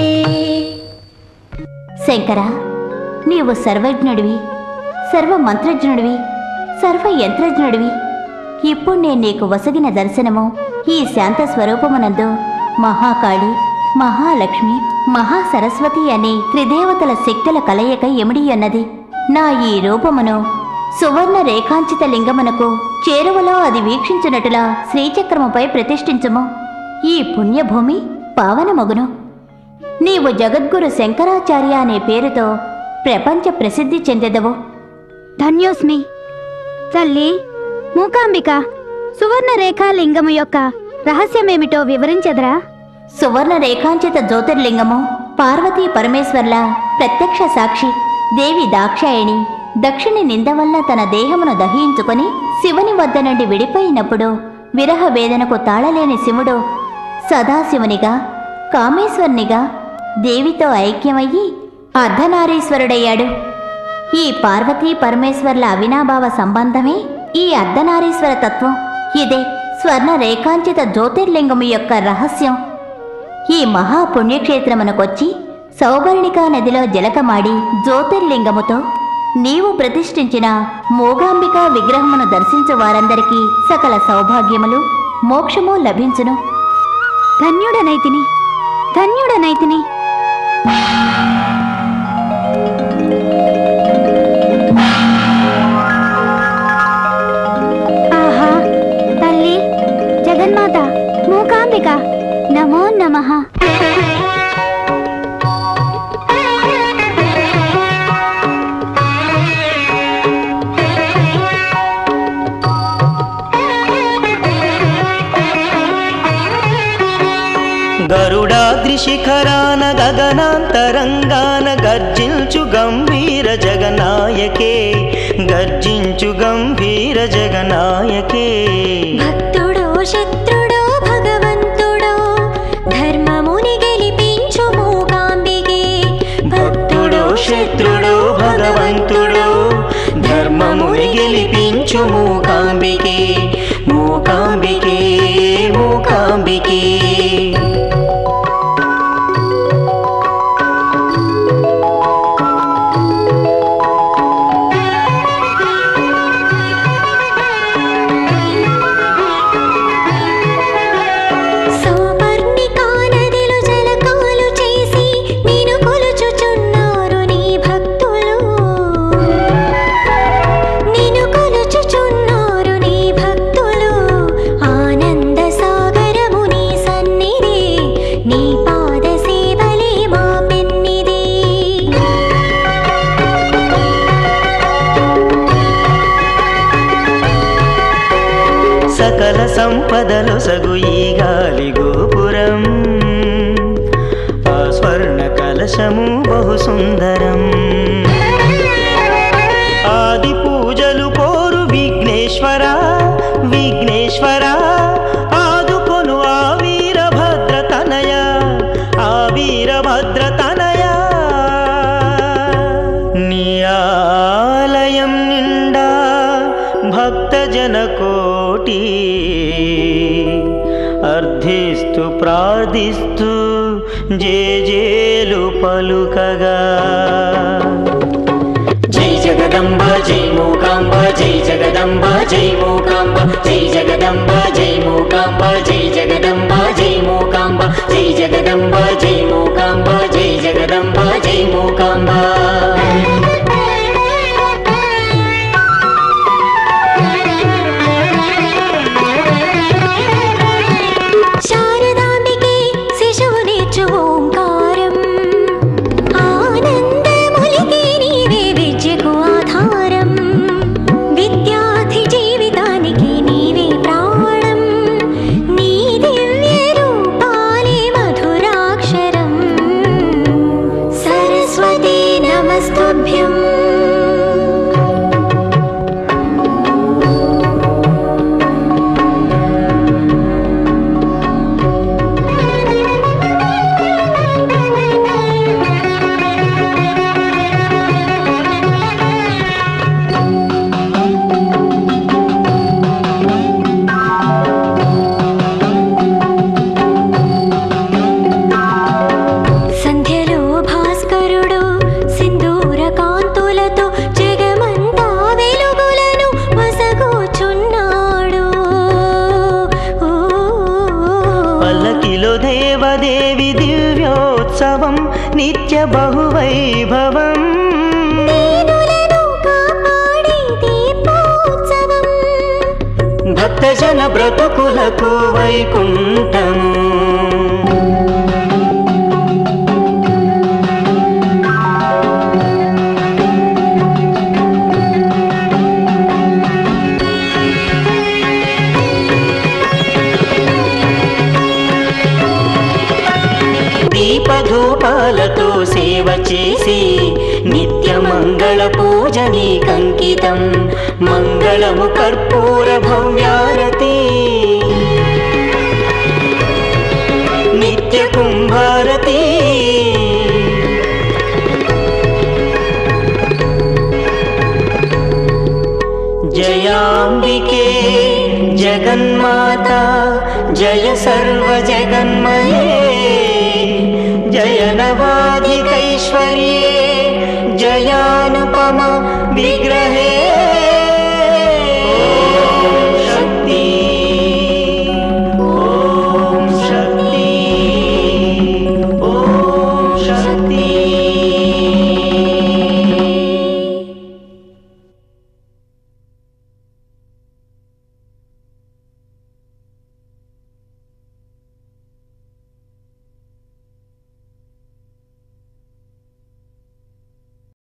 శంకర నీవు సర్వజ్ఞుడివి సర్వ మంత్రజ్ఞుడివి సర్వ యంత్రజ్ఞుడివి ఇప్పుడు నేను నీకు వసగిన దర్శనము ఈ శాంత స్వరూపమునందు మహాకాళి మహాలక్ష్మి మహాసరస్వతి అనే త్రిదేవతల శక్తుల కలయిక ఎమిడియున్నది నా ఈ రూపమును సువర్ణ రేఖాంచిత లింగమునకు చేరువలో అది వీక్షించునటులా శ్రీచక్రముపై ప్రతిష్ఠించుము ఈ పుణ్యభూమి పావనమగును నీవు జగద్గురు శంకరాచార్య అనే పేరుతో ప్రపంచ ప్రసిద్ధి చెందెదవు ధన్యోస్మి తల్లి మూకాంబిక సువర్ణ రేఖాలింగము యొక్క రహస్యమేమిటో వివరించదరా సువర్ణ రేఖాంచిత జ్యోతిర్లింగము పార్వతీ పరమేశ్వర్ల ప్రత్యక్ష సాక్షి దేవి దాక్షాయణి దక్షిణి నింద వల్ల తన దేహమును దహించుకొని శివుని వద్ద నుండి విడిపోయినప్పుడు విరహ వేదనకు తాళలేని శివుడు సదాశివునిగా కామేశ్వరునిగా దేవితో ఐక్యమయ్యి అర్ధనారీశ్వరుడయ్యాడు ఈ పార్వతీ పరమేశ్వర్ల అవినాభావ సంబంధమే ఈ అర్ధనారీశ్వర తత్వం ఇదే స్వర్ణ రేఖాంచిత జ్యోతిర్లింగము యొక్క రహస్యం ఈ మహాపుణ్యక్షేత్రమునకొచ్చి సౌబర్ణికా నదిలో జలకమాడి జ్యోతిర్లింగముతో నీవు ప్రతిష్ఠించిన మూగాంబికా విగ్రహమును దర్శించు వారందరికీ సకల సౌభాగ్యములు మోక్షము లభించును ధన్యుడనైతిని ధన్యుడనైతిని ఆహా తల్లి జగన్మాత మూకాంబిక నమో నమః గరుడాద్రిశిఖరాన గగనాంతరంగాన గర్జించు గంభీర జగనాయకే గర్జించు గంభీర జగనాయకే భక్తుడో శత్రుడో భగవంతుడో ధర్మముని గెలిపించు మూకాంబిగే భక్తుడో శత్రుడో భగవంతుడో ధర్మముని గెలిపించు మూకాంబికే మూకాంబికే మూకాంబికే గాలి గోపురం ఆ స్వర్ణ కలశము బహు సుందరం ఆది పూజలు కోరు విఘ్నేశ్వర విఘ్నేశ్వర ఆదుకొను ఆ వీరభద్ర తనయ ఆ వీరభద్ర తనయ నీ ఆలయం నిండా భక్తజన కోటి అర్థిస్తూ ప్రార్థిస్తూ జేజేలు పలుకగా జై జగదంబ జై మూకాంబ జై జగదంబ జై మూకాంబ జై జగదంబ జై మూకాంబ జై జగదంబ జై మూకాంబ జై జగదంబ జై మూకాంబ జై జగదంబ జై మూకాంబ శారదాంబికే శిశువు నేర్చు ఓంకారం ఆనందములికే నీవే విద్యకు ఆధారం విద్యార్థి జీవితానికి నీవే ప్రాణం నీ దివ్య రూపాలే మధురాక్షరం సరస్వతీ నమస్తుభ్యం సంధ్యలో భాస్కరుడు సింధూర కాంతులతో జగమంతా వెలుగులను వసగూచున్నాడు పల్లకిలో దేవదేవి దివ్యోత్సవం నిత్య బహువైభవం భక్తజన బ్రతుకులకు వైకుంఠము దీపధూపాలతో సేవ చేసి నిత్య మంగళ పూజ నీకంకితం మంగళము కర్పూర భవ్యారతి నిత్య కుంభారతి జయాంబికే జగన్మాతా జయ సర్వ జగన్మయే జయ నవాధికైశ్వర్యే జయానుపమ విగ్రహే